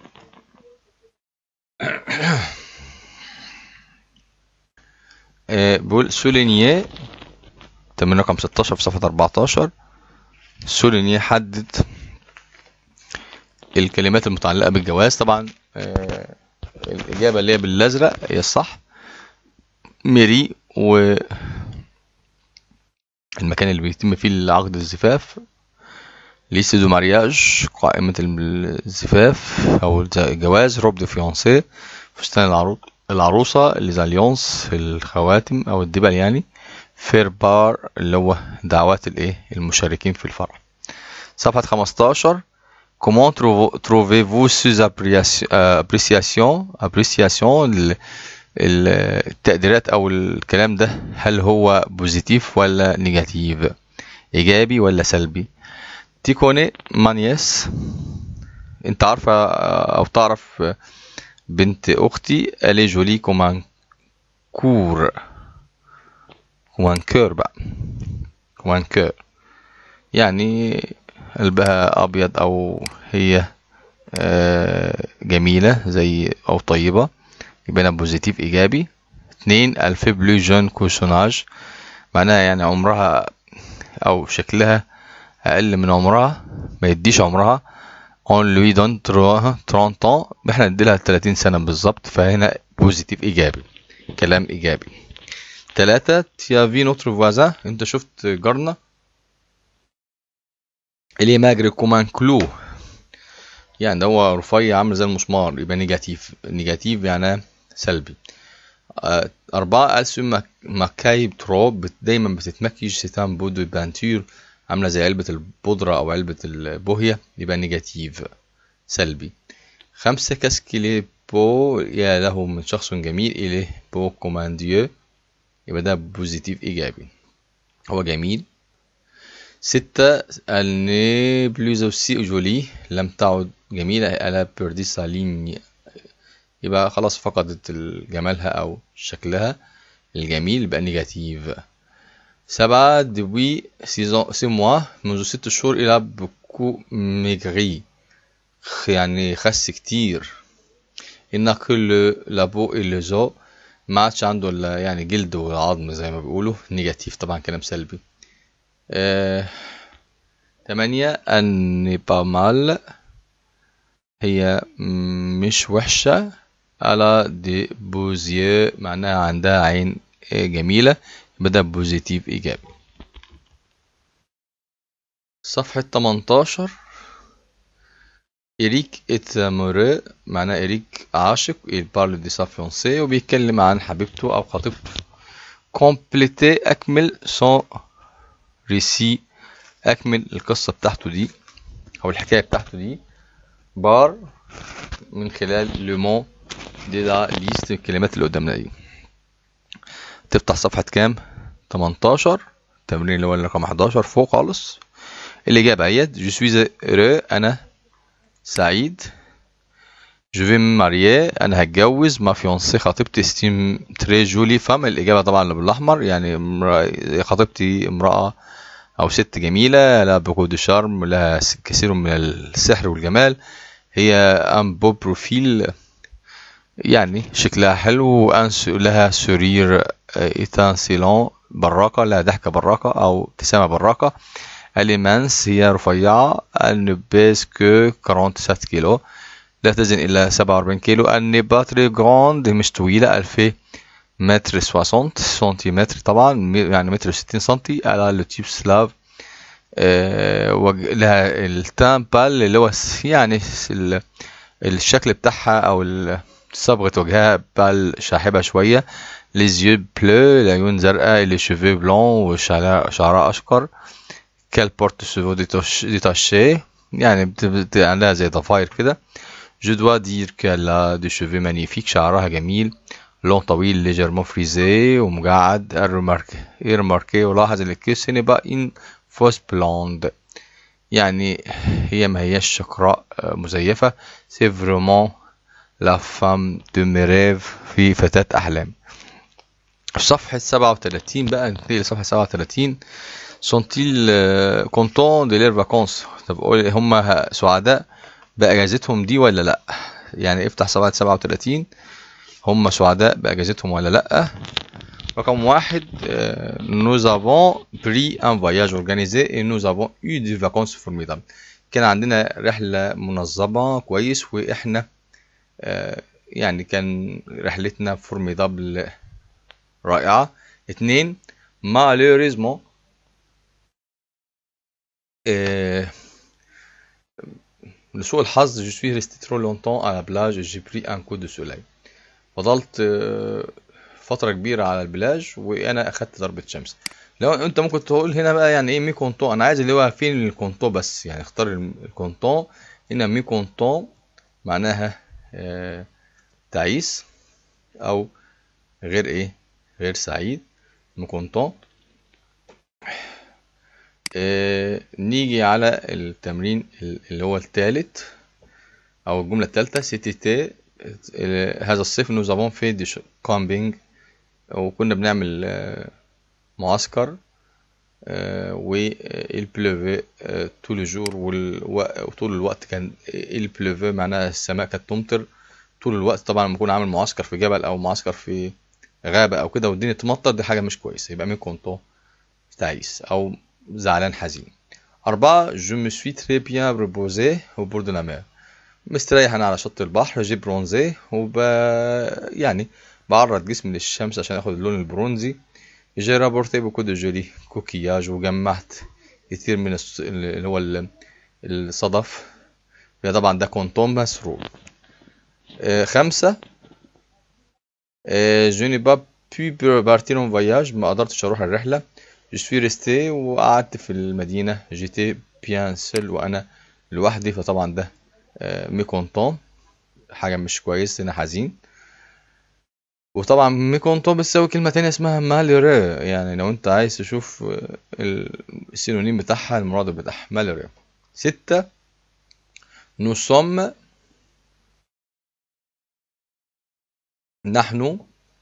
آه، بيقول سولينيه تمرين رقم 16 في صفحة 14 سولينيه حدد الكلمات المتعلقة بالجواز طبعا آه، الإجابة اللي هي بالأزرق هي الصح ميري و المكان اللي بيتم فيه عقد الزفاف ليست دو مارياج قائمة الزفاف أو الجواز روب دو فيونسي فستان العرو... العروسة ليزاليونس الخواتم أو الدبل يعني فير بار اللي هو دعوات الإيه المشاركين في الفرح صفحة 15 Comment trouvo- trouvez-vous ces appréciations appréciation appréciation ال- ال- التقديرات أو الكلام ده هل هو بوزيتيف ولا نيجاتيف إيجابي ولا سلبي تيكوني مانيس انت عارفة او تعرف بنت اختي الي جولي كومان كور كومان كور بقى كومان كور يعني قلبها ابيض او هي آه، جميلة زي او طيبة يبقى انا بوزيتيف ايجابي اتنين الفي بلو جون كوشوناج معناها يعني عمرها او شكلها اقل من عمرها ما يديش عمرها on lui donne 30 ans احنا نديلها 30 سنة بالظبط فهنا بوزيتيف ايجابي كلام ايجابي تلاتة تيا في نوتر فوازان انت شفت جارنا اللي ماجري كومان كلو يعني ده هو رفيع عامل زي المسمار يبقى نيجاتيف نيجاتيف يعني سلبي آه، أربعة ألسو مكاي تروب بت- دايما بتتمكيج ستان بودو بانتور عاملة زي علبة البودرة أو علبة البوهية يبقى نيجاتيف سلبي خمسة كاسكيلي بو يا له من شخص جميل إليه بو كومانديو يبقى ده بوزيتيف إيجابي هو جميل ستة الني بلوز اوسي جولي لم تعد جميلة ألا بيردي سالين يبقى خلاص فقدت جمالها أو شكلها الجميل يبقى نيجاتيف سبعة دوي سيزون سي موا منذ ست شهور إلى بوكو ميغري خ- يعني خس كتير إن كل لابو اللي زو ما عادش عنده إلا يعني جلد وعظم زي ما بيقولوا نيجاتيف طبعا كلام سلبي آه، تمانية أني بامال هي مش وحشة على دي بوزيه معناها عندها عين جميلة يبقى ده بوزيتيف إيجابي صفحة 18 إريك إت أمورو معناه إريك عاشق il parle de sa fiancée وبيتكلم عن حبيبته أو خطيبته كومبليتي أكمل son récit أكمل القصة بتاعته دي أو الحكاية بتاعته دي بار من خلال لومون دي ده ليست الكلمات اللي قدامنا دي تفتح صفحة كام 18 التمرين اللي هو رقم 11 فوق خالص الإجابة هي جو سويز heureux أنا سعيد جو في ماريي أنا هتجوز ما فيونسي خطيبتي ستيم تري جولي فام الإجابة طبعا اللي بالأحمر يعني امرأة- خطيبتي امرأة أو ست جميلة لها بوكو دو شارم لها كثير من السحر والجمال هي أم بو بروفيل يعني شكلها حلو وأنس- لها سرير إيتانسيلون براقة لها ضحكة براقة أو ابتسامة براقة الإمانس هي رفيعة elle ne pèse que 47 كيلو لا تزن إلا 47 كيلو elle n'est pas très grande مش طويلة elle fait متر 60 سنتيمتر طبعا يعني متر 60 سنتي على لو تيب سلاف آه، وج- لها التان بال اللي هو س- يعني س- ال- الشكل بتاعها او ال- صبغة وجهها بال شاحبة شوية les yeux bleus العيون زرقاء les cheveux blancs وشعرها شعرها أشقر qu'elle porte cheveux détach- détachés يعني بت- بت- عندها زي ضفاير كده je dois dire qu'elle a des cheveux magnifiques شعرها جميل لون طويل légèrement frisé ومجعد remarque remarque ولاحظ ان الكيس هنا بقى in fausse blonde يعني هي ما هياش شقراء آه، مزيفة c'est vraiment la femme de mes rêves في فتاة أحلام في صفحة 37 بقى ننتقل لصفحة 37 sont-ils euh, contents de leurs vacances طب قول هم سعداء بأجازتهم دي ولا لأ يعني افتح صفحة 37 هم سعداء بأجازتهم ولا لأ رقم واحد euh, nous avons pris un voyage organisé et nous avons eu des vacances formidables كان عندنا رحلة منظمة كويس وإحنا آه، يعني كان رحلتنا فورميدابل رائعة اتنين malheureusement آه، لسوء الحظ je suis resté trop longtemps à la plage et j'ai pris un coup de soleil فضلت آه، فترة كبيرة على البلاج وأنا أخدت ضربة شمس لو أنت ممكن تقول هنا بقى يعني إيه مي كونتون أنا عايز اللي هو فين الكونتون بس يعني اختار الم- الكونتون هنا مي كونتون معناها آه، تعيس أو غير إيه غير سعيد مي كونتون آه، نيجي على التمرين ال- اللي هو الثالث أو الجملة الثالثة سيتيتي هذا الصيف nous avons fait du camping وكنا بنعمل آه، معسكر وإل بلوفي طول الجور وطول الوقت كان إل بلوفي معناها السماء كانت تمطر طول الوقت طبعا لما أكون عامل معسكر في جبل أو معسكر في غابة أو كده والدنيا تمطر دي حاجة مش كويسة يبقى مين كونتو تعيس أو زعلان حزين أربعة je me suis très bien reposé au bord de la mer مستريح أنا على شط البحر جي برونزي وب يعني بعرض جسمي للشمس عشان اخد اللون البرونزي جي رابورتي بوكو دو جولي كوكياج وجمعت كتير من الص- اللي هو ال- الصدف يبقى طبعا ده كونتون مسروق آه، خمسة جو ني با بي بارتير اون فواياج ما قدرتش اروح الرحلة جو سوي ريستي وقعدت في المدينة جيتي بيان سول وانا لوحدي فطبعا ده مي كونتون حاجة مش كويس هنا حزين وطبعا مي كونتون بتساوي كلمة تانية اسمها مالوري يعني لو انت عايز تشوف آه، ال- السينونيم بتاعها المرادف بتاعها مالوري ستة نو سوم نحن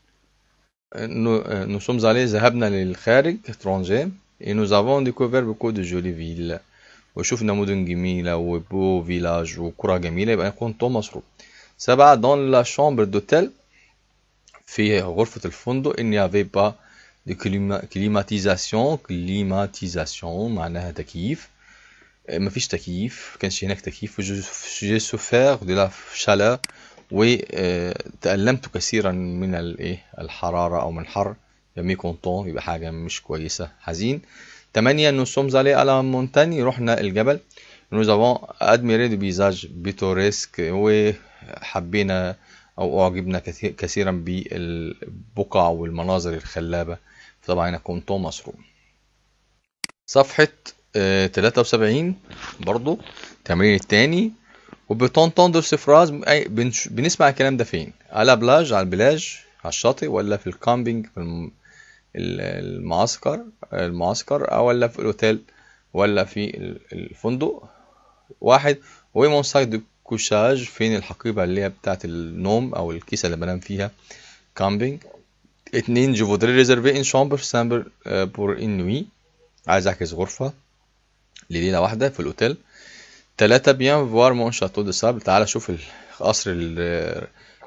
نو سومز عليه ذهبنا للخارج ترونجي et nous avons découvert beaucoup de jolies villes وشفنا مدن جميلة وبو فيلاج وقرى جميلة يبقى كونتون مصروف سبعة دون لا شامبر دوتيل في غرفة الفندق إن يافي با دي كليماتيزاسيون كليماتيزاسيون معناها تكييف مفيش تكييف كانش هناك تكييف جي سوفير دي لا شالور وتألمت كثيرا من الايه الحرارة أو من الحر يبقى كونتون يبقى حاجة مش كويسة حزين تمانية نو سومز علي على مونتاني رحنا الجبل nous avons admiré des paysages pittoresques وحبينا أو أعجبنا كثير كثيرا بالبقع والمناظر الخلابة طبعا هنا كونتون مصروف صفحة آه، 73 برضو التمرين التاني وبتنتظر سفراز أي بنش- بنسمع الكلام ده فين على بلاج على البلاج على الشاطئ ولا في الكامبينج في الم- ال- المعسكر المعسكر أو ولا في الأوتيل ولا في ال- الفندق واحد وي مون ساك دو كوشاج فين الحقيبة اللي هي بتاعت النوم أو الكيسة اللي بنام فيها كامبينج اتنين جو فودري ريزرفي ان شامبر سامبر بور ان نوي عايز احجز غرفة لليلة واحدة في الأوتيل تلاتة بيان فوار مون شاتو دو سابل تعالى شوف القصر ال-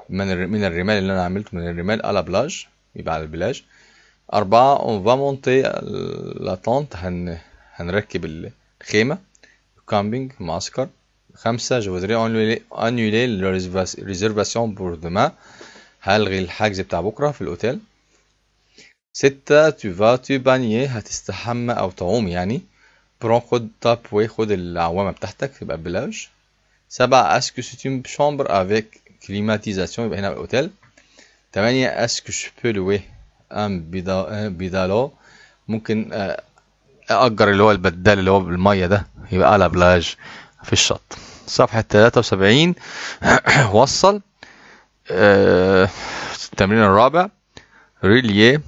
من الر- من الرمال اللي انا عملته من الرمال على بلاج يبقى على البلاج أربعة on va monter la tente هن هنركب الخيمة كامبينج معسكر خمسة je voudrais annuler, annuler le réserva- réservation pour demain هلغي الحجز بتاع بكرة في الأوتيل ستة tu vas te baigner هتستحمى أو تعوم يعني برون خد تاب وي خد العوامة بتاعتك يبقى بلاج سبعة اسكو سي une chambre avec climatisation يبقى هنا الأوتيل تمانية اسكو je peux louer un bida- un bidalo ممكن آه، أأجر اللي هو البدال اللي هو بالمية ده يبقى على بلاج في الشط صفحة 73 وصل آه، التمرين الرابع ريليي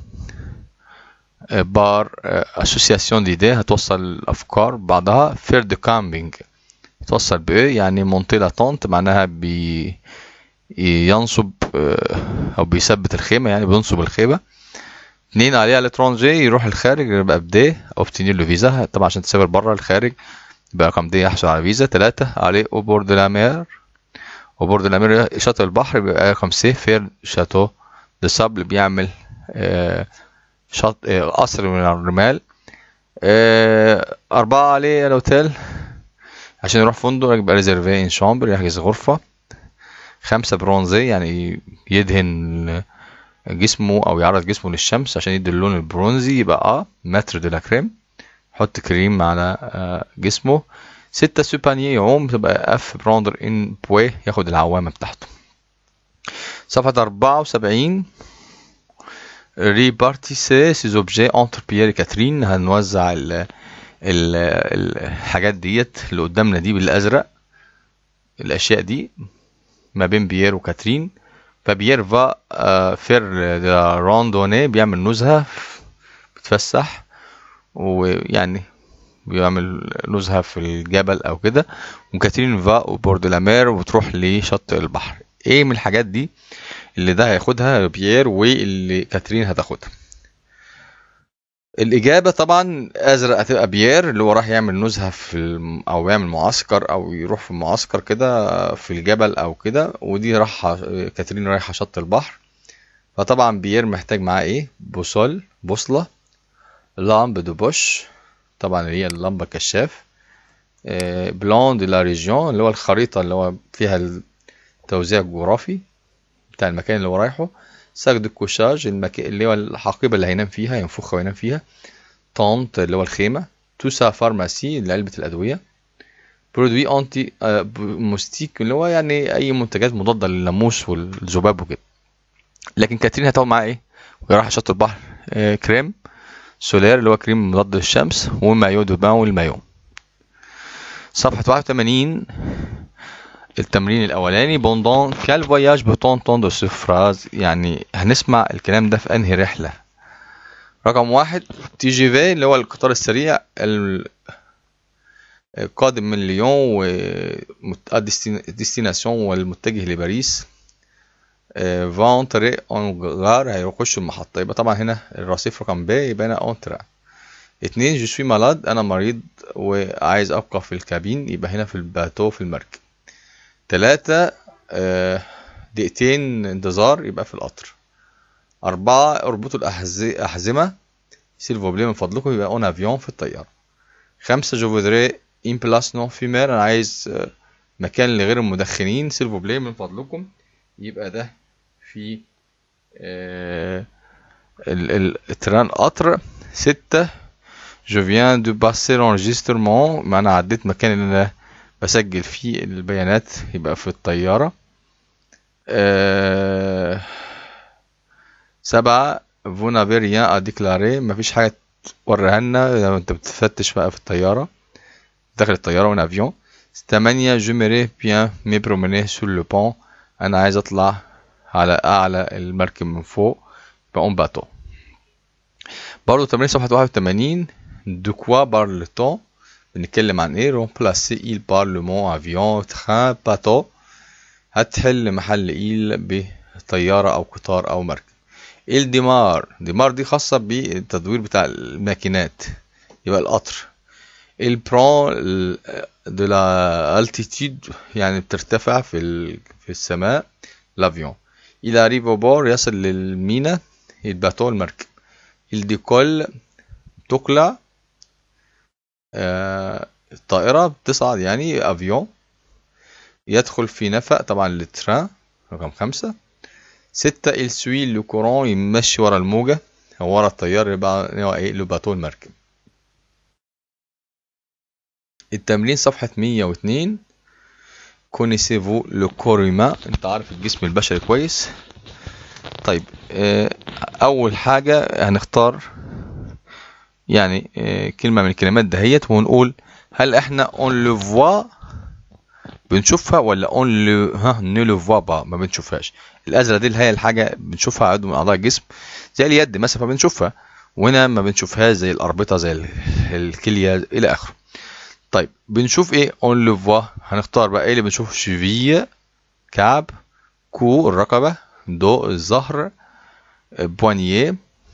بار اسوسياسيون ديدي هتوصل الافكار بعضها فير دو كامبينج توصل بايه يعني مونتي لا تونت معناها بي ينصب آه، او بيثبت الخيمه يعني بينصب الخيمه اتنين عليه على الاترونجي يروح الخارج يبقى بدي اوبتينير له فيزا طبعا عشان تسافر بره الخارج يبقى رقم دي يحصل على فيزا تلاتة عليه او بورد لا مير او بورد لا مير شاطئ البحر بيبقى رقم سي فير شاتو دو سابل بيعمل آه، شط آه، قصر من الرمال آه، أربعة عليه الأوتيل عشان يروح فندق يبقى ريزرفي ان شامبر يحجز غرفة خمسة برونزي يعني يدهن جسمه أو يعرض جسمه للشمس عشان يدي اللون البرونزي يبقى اه متر دو لا كريم حط كريم على آه، جسمه ستة سوبانيي يعوم تبقى اف براندر ان بوي ياخد العوامة بتاعته صفحة أربعة وسبعين ريبارتيسي سيز اوبجي انتر بيير كاترين هنوزع ال ال الحاجات ديت اللي قدامنا دي بالازرق الاشياء دي ما بين بيير وكاترين فبيير فا آه، فير دا راندوني بيعمل نزهة بيتفسح ويعني بيعمل نزهة في الجبل أو كده وكاترين فا وبورد لامير وتروح لشط البحر ايه من الحاجات دي اللي ده هياخدها بيير واللي كاترين هتاخدها الإجابة طبعا أزرق هتبقى بيير اللي هو راح يعمل نزهة في الم... أو يعمل معسكر أو يروح في معسكر كده في الجبل أو كده ودي راح كاترين رايحة شط البحر فطبعا بيير محتاج معاه إيه بوصل بوصلة لامب دو بوش طبعا اللي هي اللمبة كشاف آه، بلان دي لا ريجيون اللي هو الخريطة اللي هو فيها التوزيع الجغرافي بتاع المكان اللي هو رايحه ساك دو كوشاج المكان اللي هو الحقيبة اللي هينام فيها ينفخها وينام فيها طونت اللي هو الخيمة توسا فارماسي اللي علبة الأدوية برودوي أنتي آه، ب- موستيك اللي هو يعني أي منتجات مضادة للناموس والذباب وكده لكن كاترين هتاخد معاها إيه؟ وهي رايحة شط البحر آه، كريم سولير اللي هو كريم مضاد للشمس ومايو دو بان والمايو صفحة 81 التمرين الأولاني بوندون كال فواياج بوتون تون دو سو فراز يعني هنسمع الكلام ده في أنهي رحلة رقم واحد تي جي في اللي هو القطار السريع ال- القادم من ليون وديستيناسيون والمتجه لباريس فانتري اون غار هيخشوا المحطة يبقى طبعا هنا الرصيف رقم ب يبقى هنا اونترا اتنين جو سوي مالاد انا مريض وعايز ابقى في الكابين يبقى هنا في الباتو في المركب تلاتة آه، دقيقتين انتظار يبقى في القطر أربعة اربطوا الأحزمة سيلفوبلي من فضلكم يبقى اون افيون في الطيارة خمسة جو فودري ان بلاس نون فيمير أنا عايز آه، مكان لغير المدخنين سيلفوبلي من فضلكم يبقى ده في آه، ال- ال- التران قطر ستة جو فيان دو باسي l'enregistrement ما انا عديت مكان اللي انا بسجل فيه البيانات يبقى في الطيارة آه، سبعة vous n'avez rien à déclarer مفيش حاجة توريها لنا لو انت بتفتش بقى في الطيارة داخل الطيارة وان افيون تمانية je m'irai bien me promener sur le pont انا عايز اطلع على اعلى المركب من فوق يبقى اون باتو برضه تمرين صفحة واحد وتمانين دو كوا بار لو تون بنتكلم عن ايه remplacer il parlement avion train bateau هتحل محل إيل بطيارة أو قطار أو مركب الدمار دمار دي خاصة بالتدوير بتاع الماكينات يبقى القطر البرون de la altitude يعني بترتفع في ال- في السماء لافيون il arrive au bord يصل للمينا الباتو المركب il décolle تقلع آه الطائرة بتصعد يعني افيون يدخل في نفق طبعا التران رقم خمسة ستة il suit le courant يمشي ورا الموجة أو ورا التيار يبقى هو ايه لو باتو المركب التمرين صفحة مية واتنين كونيسيفو لو كوريما انت عارف الجسم البشري كويس طيب آه، اول حاجة هنختار يعني آه، كلمة من الكلمات دهيت ونقول هل احنا اون لو فوا بنشوفها ولا اون لو ها نو لو فوا با ما بنشوفهاش الازرق دي اللي هي الحاجة بنشوفها عضو من اعضاء الجسم زي اليد مثلا فبنشوفها وهنا ما بنشوفهاش زي الاربطة زي ال- الكلية الى اخره طيب بنشوف ايه اون لو فوا هنختار بقى ايه اللي بنشوفه شيفيه كعب كو الرقبة دو الظهر بوانييه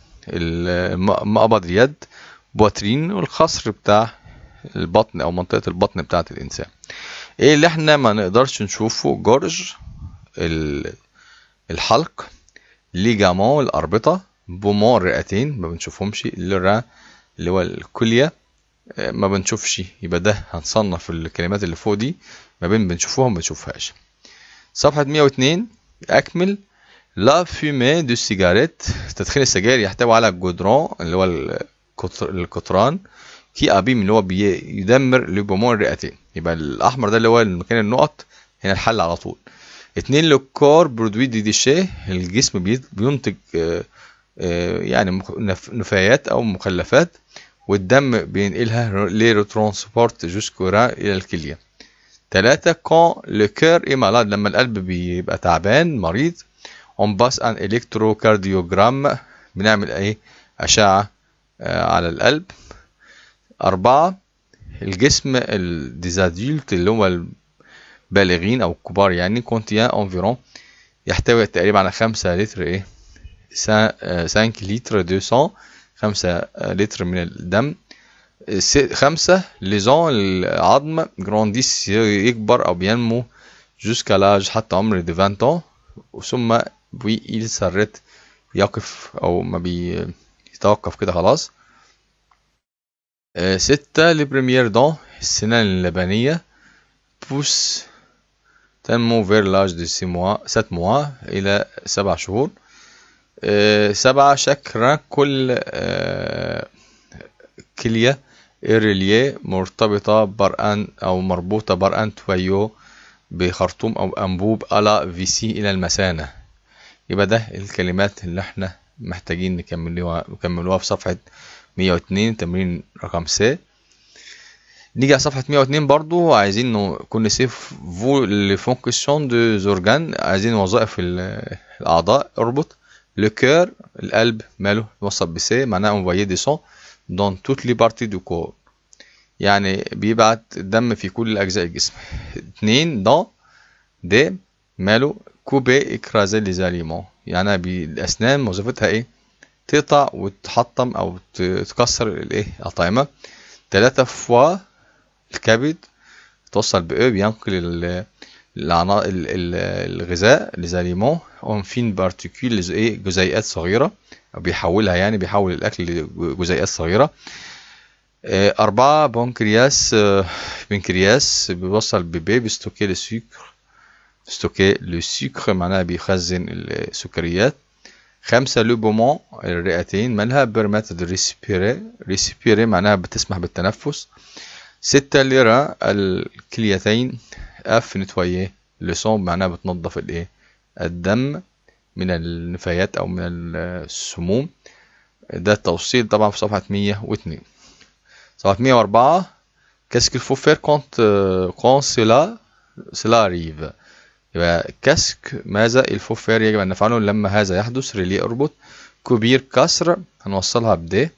الم- مقبض اليد بواترين والخصر بتاع البطن او منطقة البطن بتاعة الانسان ايه اللي احنا ما نقدرش نشوفه جورج ال- الحلق ليجامون الاربطة بومون الرئتين ما بنشوفهمش لرا اللي هو الكلية آه، ما بنشوفش يبقى ده هنصنف الكلمات اللي فوق دي ما بين بنشوفوها وما بنشوفهاش صفحة 102 أكمل لا فيمي دو سيجاريت تدخين السجاير يحتوي على الجودرون اللي هو القطر- القطران كي أبيم اللي هو بيدمر لبومون الرئتين يبقى الأحمر ده اللي هو مكان النقط هنا الحل على طول اتنين لو كور برودوي دي ديشيه الجسم بي- بينتج آه، آه، يعني مخ- نف- نفايات أو مخلفات والدم بينقلها ليروترانسبورت جوسكورا إلى الكلية تلاتة كون لو كير اي مالاد لما القلب بيبقى تعبان مريض اون باس ان الكتروكارديوجرام بنعمل ايه أشعة آه، على القلب أربعة الجسم الديزاديلت اللي هو البالغين أو الكبار يعني كونتيان انفيرون يحتوي تقريبا على خمسة لتر ايه سانك لتر دو سان خمسة لتر من الدم س- خمسة ليزون العظم جرانديس يكبر أو بينمو جوسكا لاج حتى عمر دي 20 ans ثم بي il s'arrête يقف أو ما بيتوقف كده خلاص آه، ستة لي بريمير دون السنان اللبنية بوس تنمو فير لاج دي سي موا سات موا إلى سبع شهور آه، سبعة شكرا كل آه، كلية إيريلييه مرتبطة برأن أو مربوطة برأن تويو بخرطوم أو أنبوب ألا فيسي إلى المثانة يبقى ده الكلمات اللي احنا محتاجين نكملوها نكملوها في صفحة 102 تمرين رقم س نيجي على صفحة 102 برضو عايزين نكون سيف فو لي فونكسيون دو زورجان عايزين وظائف ال- الأعضاء اربط لو كور القلب ماله يوصل بسي معناه انفويي دي سون دون توت لي بارتي دو كور يعني بيبعت الدم في كل أجزاء الجسم اتنين دون دي ماله كوبي اكرازي لي زاليمون يعني بي- الأسنان وظيفتها ايه تقطع وتحطم أو ت- تكسر الايه الأطعمة تلاتة فوا الكبد توصل بإيه بينقل ال- العنا- ال- ال- الغذاء لزاليمون اون فين بارتيكول لز- ايه جزيئات صغيرة أو بيحولها يعني بيحول الأكل لجزيئات صغيرة آه، أربعة بنكرياس آه، بنكرياس بيوصل ببي بيستوكي السكر ستوكي لو سكر معناها بيخزن السكريات خمسة لو بومون الرئتين مالها بيرمات دو ريسبيري ريسبيري معناها بتسمح بالتنفس ستة ليرا الكليتين اف نتويه لسون معناها بتنظف الايه الدم من النفايات او من السموم ده التوصيل طبعا في صفحة 102 صفحة 104 qu'est-ce qu'il faut faire quand euh, quand cela cela arrive يبقى كسك ماذا il faut faire يجب أن نفعله لما هذا يحدث ريلي اربط كبير كسر هنوصلها بدي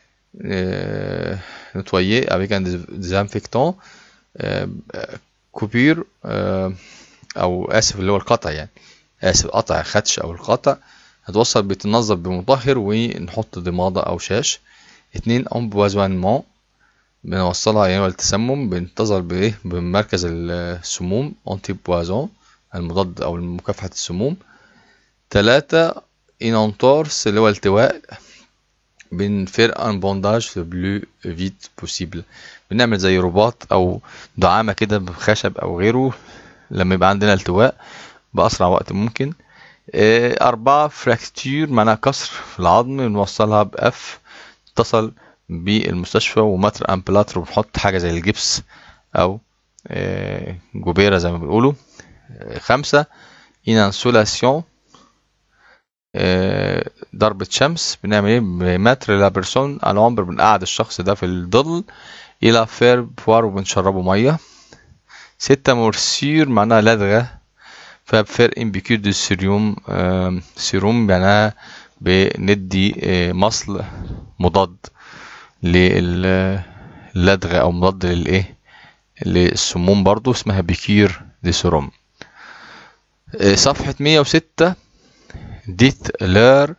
آه، نتوييه avec un désinfectant آه، كبير آه، أو آسف اللي هو القطع يعني آسف قطع خدش أو القطع هتوصل بتنظف بمطهر ونحط ضمادة أو شاش اتنين امبوازوانمون بنوصلها يعني التسمم بنتصل بايه بمركز السموم انتي بوازون المضاد او مكافحة السموم تلاتة إنونتورس اللي هو التواء بنفير ان بونداج بلو فيت بوسيبل بنعمل زي رباط او دعامة كده بخشب او غيره لما يبقى عندنا التواء بأسرع وقت ممكن آه، أربعة فراكتير معناها كسر في العظم بنوصلها بأف اتصل بالمستشفى ومتر امبلاتر وبنحط حاجة زي الجبس أو آه، جبيرة زي ما بيقولوا آه، خمسة إنسولاسيون ضربة شمس بنعمل ايه بمتر لا بيرسون على عمر بنقعد الشخص ده في الظل إلى فير بوار وبنشربه مية ستة مورسير معناها لدغة فبفير ان بيكير دو سيروم آم، سيروم معناها بندي آه، مصل مضاد للدغة أو مضاد للإيه للسموم برضو اسمها بيكير دي سيروم آه، صفحة 106 ديت لور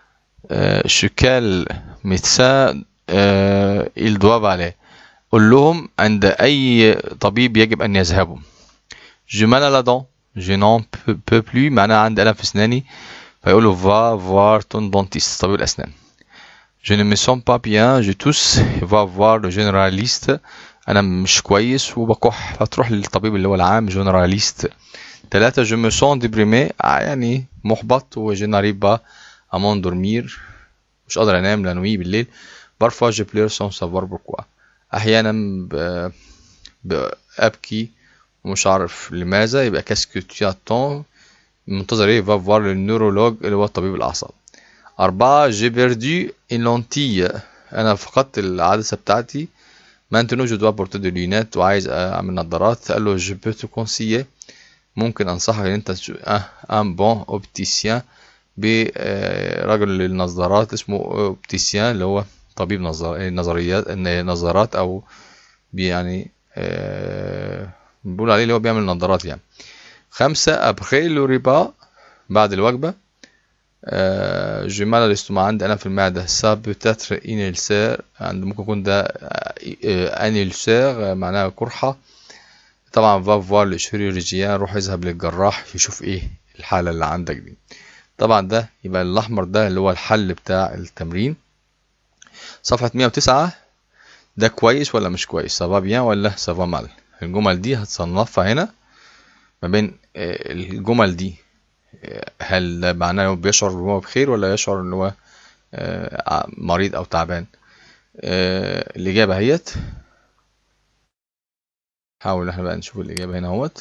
شكال ميدسان ils doivent aller قول لهم عند أي طبيب يجب أن يذهبوا je mal à la dent je n'en peux- peux plus معناها عندي ألم في أسناني فيقولوا va voir ton dentiste طبيب الأسنان je ne me sens pas bien je tousse va voir le généraliste أنا مش كويس وبكح فتروح للطبيب اللي هو العام جنراليست ثلاثة je me sens déprimé آه يعني محبط و je n'arrive pas à m'endormir مش قادر أنام لا نومي بالليل parfois je pleure sans savoir pourquoi أحيانا ب... بأبكي ومش عارف لماذا يبقى كاسكو tu attends منتظر ايه va voir le neurologue اللي هو طبيب الأعصاب أربعة j'ai perdu une lentille أنا فقدت العدسة بتاعتي maintenant je dois porter des lunettes وعايز أعمل نظارات قال له je peux te conseiller ممكن أنصحك إن أنت تشوف un bon opticien برجل النظارات اسمه اوبتيسيان اللي هو طبيب نظر... نظريات نظارات او بي- يعني آه، بنقول عليه اللي هو بيعمل نظارات يعني خمسة ابخي لو ريبا بعد الوجبة آه، جو مال الاستوماع عندي ألم في المعدة سا بوتاتر ان السير عند ممكن يكون ده ان السير معناها قرحة طبعا فا فوار للشيرورجيان روح يذهب للجراح يشوف ايه الحالة اللي عندك دي طبعا ده يبقى الأحمر ده اللي هو الحل بتاع التمرين صفحة 109 ده كويس ولا مش كويس سافا بيان ولا سافا مال الجمل دي هتصنفها هنا ما بين آه، الجمل دي آه، هل ده معناه إنه بيشعر ان هو بخير ولا يشعر ان هو آه، مريض او تعبان آه، الإجابة هيت حاول احنا بقى نشوف الإجابة هنا اهوت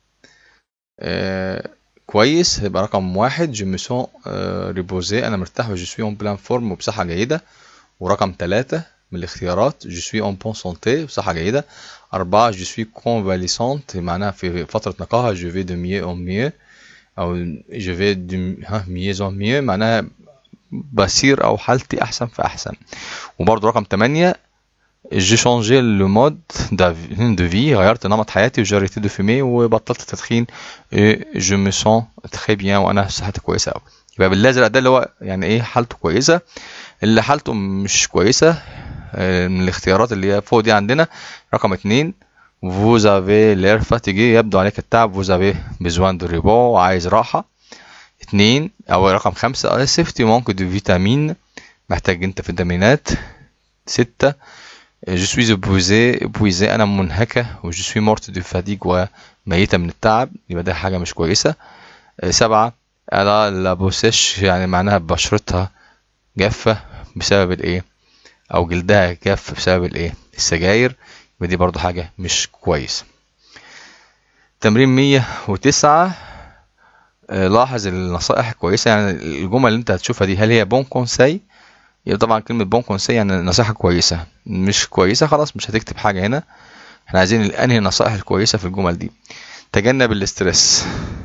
آه، كويس هيبقى رقم واحد جو مي سون ريبوزي انا مرتاح وجو سوي اون بلان فورم وبصحة جيدة ورقم ثلاثة من الاختيارات جو سوي اون بون سونتي بصحة جيدة أربعة جو سوي كونفاليسونت معناها في فترة نقاهة جو في دو ميeux اون ميeux أو جو في دو ها ميeux اون ميeux معناها بصير أو حالتي أحسن فأحسن وبرضه رقم تمانية جي شونجي لو مود دو في غيرت نمط حياتي وجاريتي دو فيمي وبطلت التدخين جو مي سون تري بيان وانا صحتي كويسه قوي يبقى بالازرق ده اللي هو يعني ايه حالته كويسه اللي حالته مش كويسه آه، من الاختيارات اللي هي فوق دي عندنا رقم اتنين vous avez l'air fatigué يبدو عليك التعب vous avez besoin de repos وعايز راحة اتنين أو رقم خمسة آسف tu manques de vitamine محتاج انت فيتامينات ستة je suis épuisé épuisé أنا منهكة و je suis morte de fatigue وميتة من التعب يبقى ده حاجة مش كويسة آه، سبعة على لا بوسيش يعني معناها بشرتها جافة بسبب الايه او جلدها جاف بسبب الايه السجاير يبقى دي برضو حاجة مش كويس تمرين مية وتسعة آه، لاحظ النصائح الكويسة يعني الجمل اللي انت هتشوفها دي هل هي بون كونساي يبقى طبعا كلمة بون كونساي يعني نصيحة كويسة مش كويسة خلاص مش هتكتب حاجة هنا احنا عايزين انهي النصائح الكويسة في الجمل دي تجنب الاسترس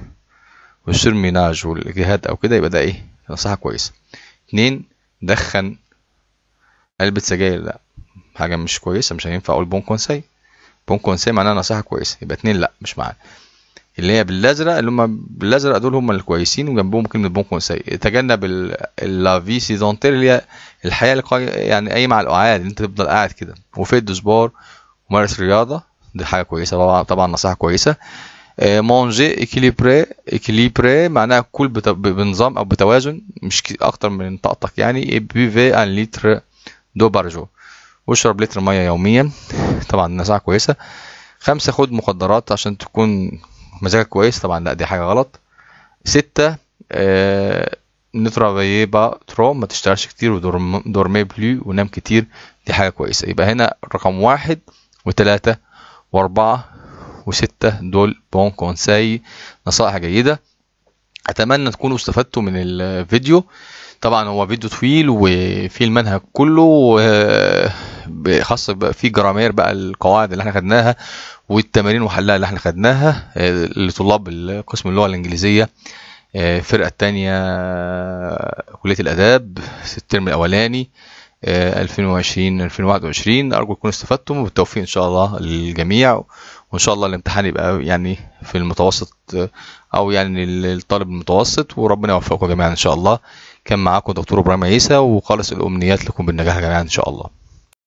والسيرميناج والاجهاد او كده يبقى ده ايه نصيحة كويسة اتنين دخن علبة سجاير لا حاجة مش كويسة مش هينفع اقول بون كونساي بون كونساي معناها نصيحة كويسة يبقى اتنين لا مش معانا اللي هي بالازرق اللي هم بالازرق دول هم الكويسين وجنبهم كلمة بون كونساي تجنب اللافي سيدونتير اللي هي الحياة القي... يعني قايمة على القعاد انت تفضل قاعد كده وفيد سبور ومارس رياضة دي حاجة كويسة طبعا طبعا نصيحة كويسة مانجي اكيليبري اكيليبري معناها كل بت- بنظام او بتوازن مش ك- اكتر من طاقتك يعني بيفي ان لتر دو بارجو واشرب لتر ميه يوميا طبعا نصيحه كويسه خمسة خد مخدرات عشان تكون مزاجك كويس طبعا لا دي حاجة غلط ستة آه نترافيي با ترو ما تشتغلش كتير ودورمي بلو ونام كتير دي حاجة كويسة يبقى هنا رقم واحد وتلاتة وأربعة وستة دول بون كونساي نصائح جيدة أتمنى تكونوا استفدتوا من الفيديو طبعا هو فيديو طويل وفيه المنهج كله آه، خاص بقى فيه جرامير بقى القواعد اللي احنا خدناها والتمارين وحلها اللي احنا خدناها آه، لطلاب قسم اللغة الإنجليزية آه، الفرقة التانية آه، كلية الآداب الترم الأولاني آه، 2020 2021 أرجو تكونوا استفدتم وبالتوفيق إن شاء الله للجميع وإن شاء الله الامتحان يبقى يعني في المتوسط آه، أو يعني للطالب المتوسط وربنا يوفقكم جميعا إن شاء الله كان معاكم دكتور إبراهيم عيسى وخالص الأمنيات لكم بالنجاح جميعا إن شاء الله